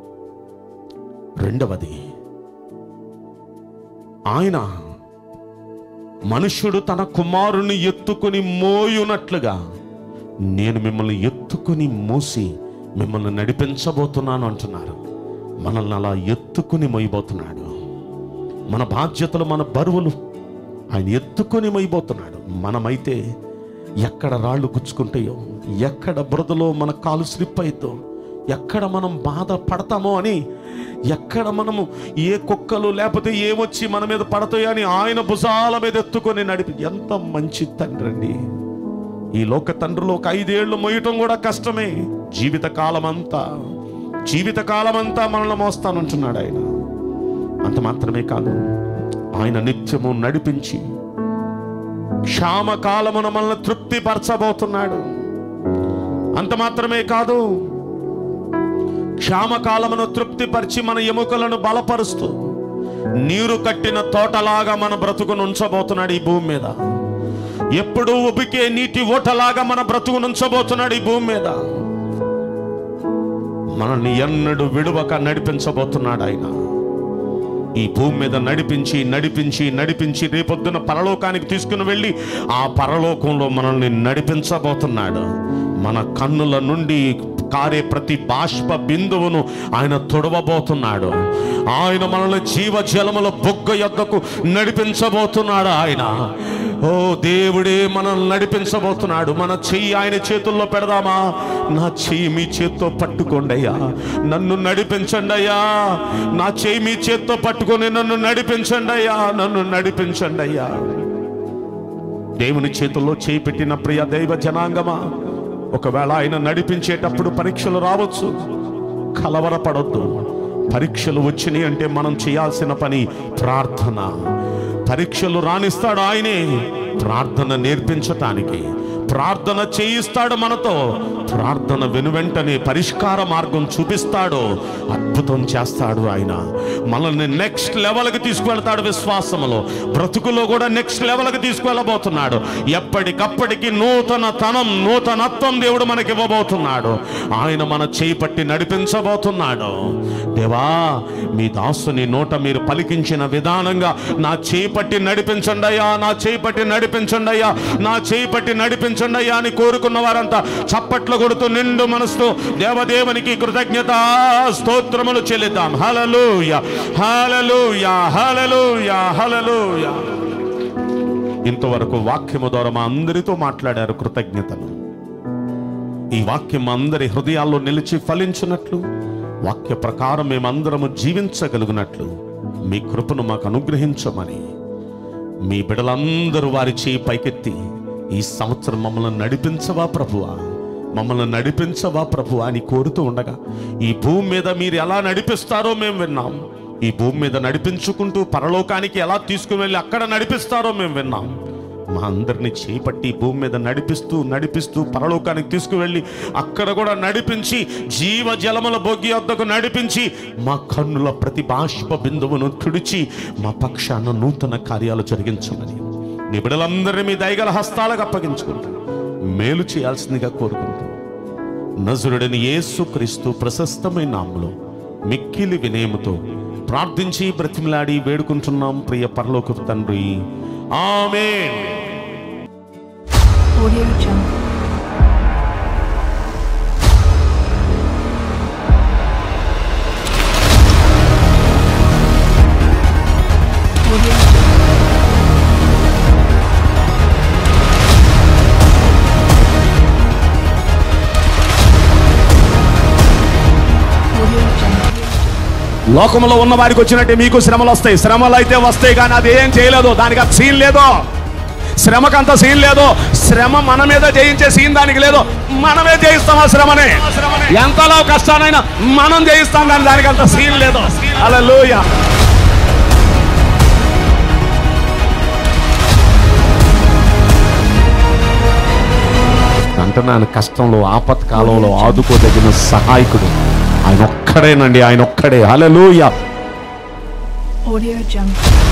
రెండవది ఆయన మనుష్యుడు తన కుమారుని ఎత్తుకుని మోయునట్లుగా నేను మిమ్మల్ని ఎత్తుకుని మోసి మిమ్మల్ని నడిపించబోతున్నాను అంటున్నారు మనల్ని అలా ఎత్తుకుని మోయబోతున్నాడు మన బాధ్యతలు మన బరువులు ఆయన ఎత్తుకొని మైపోతున్నాడు మనమైతే ఎక్కడ రాళ్ళు గుచ్చుకుంటాయో ఎక్కడ బురదలో మన కాలు స్లిప్ అవుతో ఎక్కడ మనం బాధ పడతామో అని ఎక్కడ మనము ఏ కుక్కలు లేకపోతే ఏమొచ్చి మన మీద పడతాయో అని ఆయన భుజాల మీద ఎత్తుకొని నడిపి ఎంత మంచి తండ్రి అండి ఈ లోక తండ్రులు ఒక ఐదేళ్లు మొయ్యటం కూడా కష్టమే జీవిత కాలమంతా జీవిత కాలమంతా మనల్ని మోస్తానంటున్నాడు ఆయన అంత మాత్రమే కాదు ఆయన నిత్యము నడిపించి క్షామకాలమున మనల్ని తృప్తిపరచబోతున్నాడు అంత మాత్రమే కాదు క్షామకాలమును తృప్తిపరిచి మన ఎముకలను బలపరుస్తూ నీరు కట్టిన తోటలాగా మన బ్రతుకును ఉంచబోతున్నాడు ఈ భూమి మీద ఎప్పుడూ ఉబికే నీటి ఓటలాగా మన బ్రతుకును ఉంచబోతున్నాడు ఈ భూమి మీద మనల్ని ఎన్నడూ విడువక నడిపించబోతున్నాడు ఆయన ఈ భూమి మీద నడిపించి నడిపించి నడిపించి రేపొద్దున పరలోకానికి తీసుకుని వెళ్ళి ఆ పరలోకంలో మనల్ని నడిపించబోతున్నాడు మన కన్నుల నుండి కారే ప్రతి బాష్ప బిందువును ఆయన తొడవబోతున్నాడు ఆయన మనల్ని జీవజలముల బొగ్గ యొద్దకు నడిపించబోతున్నాడు ఆయన ఓ దేవుడే మనల్ని నడిపించబోతున్నాడు మన చెయ్యి ఆయన చేతుల్లో పెడదామా నా చెయ్యి మీ చేత్తో పట్టుకోండి అయ్యా నన్ను నడిపించండి అయ్యా నా చెయ్యి మీ చేత్తో పట్టుకొని నన్ను నడిపించండి అయ్యా నన్ను నడిపించండి అయ్యా దేవుని చేతుల్లో చేయి పెట్టిన ప్రియ దైవ జనాంగమా ఒకవేళ ఆయన నడిపించేటప్పుడు పరీక్షలు రావచ్చు కలవరపడొద్దు పరీక్షలు వచ్చినాయి అంటే మనం చేయాల్సిన పని ప్రార్థన పరీక్షలు రాణిస్తాడు ఆయనే ప్రార్థన నేర్పించటానికి ప్రార్థన చేయిస్తాడు మనతో ప్రార్థన వెనువెంటనే పరిష్కార మార్గం చూపిస్తాడు అద్భుతం చేస్తాడు ఆయన మనల్ని నెక్స్ట్ లెవెల్కి తీసుకువెళ్తాడు విశ్వాసములో బ్రతుకులో కూడా నెక్స్ట్ లెవెల్కి తీసుకువెళ్ళబోతున్నాడు ఎప్పటికప్పటికి నూతన తనం నూతనత్వం దేవుడు మనకి ఇవ్వబోతున్నాడు ఆయన మన చేయి పట్టి నడిపించబోతున్నాడు దేవా మీ దాసుని నోట మీరు పలికించిన విధానంగా నా చేయి పట్టి నడిపించండి అయ్యా నా చేయి పట్టి నడిపించండి అయ్యా నా చేయి పట్టి నడిపించండి అయ్యా అని కోరుకున్న వారంతా చప్పట్లు కొడుతూ నిండు మనసుతో దేవదేవునికి కృతజ్ఞత స్తోత్రములు చెల్లిద్దాం హలలుయ హలలుయ హలలుయ హలలుయ ఇంతవరకు వాక్యము ద్వారా మా అందరితో మాట్లాడారు కృతజ్ఞతలు ఈ వాక్యం మా అందరి హృదయాల్లో నిలిచి ఫలించినట్లు వాక్య ప్రకారం మేమందరము జీవించగలుగునట్లు మీ కృపను మాకు అనుగ్రహించమని మీ బిడలందరూ వారి చేయి పైకెత్తి ఈ సంవత్సరం మమ్మల్ని నడిపించవా ప్రభువా మమ్మల్ని నడిపించవా ప్రభువా అని కోరుతూ ఉండగా ఈ భూమి మీద మీరు ఎలా నడిపిస్తారో మేము విన్నాం ఈ భూమి మీద నడిపించుకుంటూ పరలోకానికి ఎలా తీసుకుని వెళ్ళి అక్కడ నడిపిస్తారో మేము విన్నాం మా అందరిని చేపట్టి భూమి మీద నడిపిస్తూ నడిపిస్తూ పరలోకానికి తీసుకువెళ్ళి అక్కడ కూడా నడిపించి జీవ జలముల బొగ్గి వద్దకు నడిపించి మా కన్నుల ప్రతి బాష్ప బిందువును తుడిచి మా పక్షాన నూతన కార్యాలు జరిగించమని నీ బిడ్డలందరినీ మీ దయగల హస్తాలకు అప్పగించుకుంటూ మేలు చేయాల్సిందిగా కోరుకుంటూ నజరుడని యేసు క్రీస్తు ప్రశస్తమైన నామములో మిక్కిలి వినయముతో ప్రార్థించి బ్రతిమలాడి వేడుకుంటున్నాం ప్రియ పరలోక తండ్రి ఆమేన్ Audio Jungle. Audio Jungle. Audio Jungle. లోకంలో ఉన్న వారికి వచ్చినట్టే మీకు శ్రమలు వస్తాయి శ్రమలు అయితే వస్తాయి కానీ అది ఏం చేయలేదు దానికి అంత సీన్ లేదు శ్రమకంత సీన్ లేదు శ్రమ మన మీద జయించే సీన్ దానికి లేదు మనమే జయిస్తాం ఆ శ్రమని ఎంతలో కష్టానైనా మనం జయిస్తాం కానీ దానికి అంత సీన్ లేదు అలా అంటున్నాను కష్టంలో ఆపత్కాలంలో ఆదుకోదగిన సహాయకుడు ఆయన ఒక్కడేనండి ఆయన ఒక్కడే హల్లెలూయా Audio Jungle.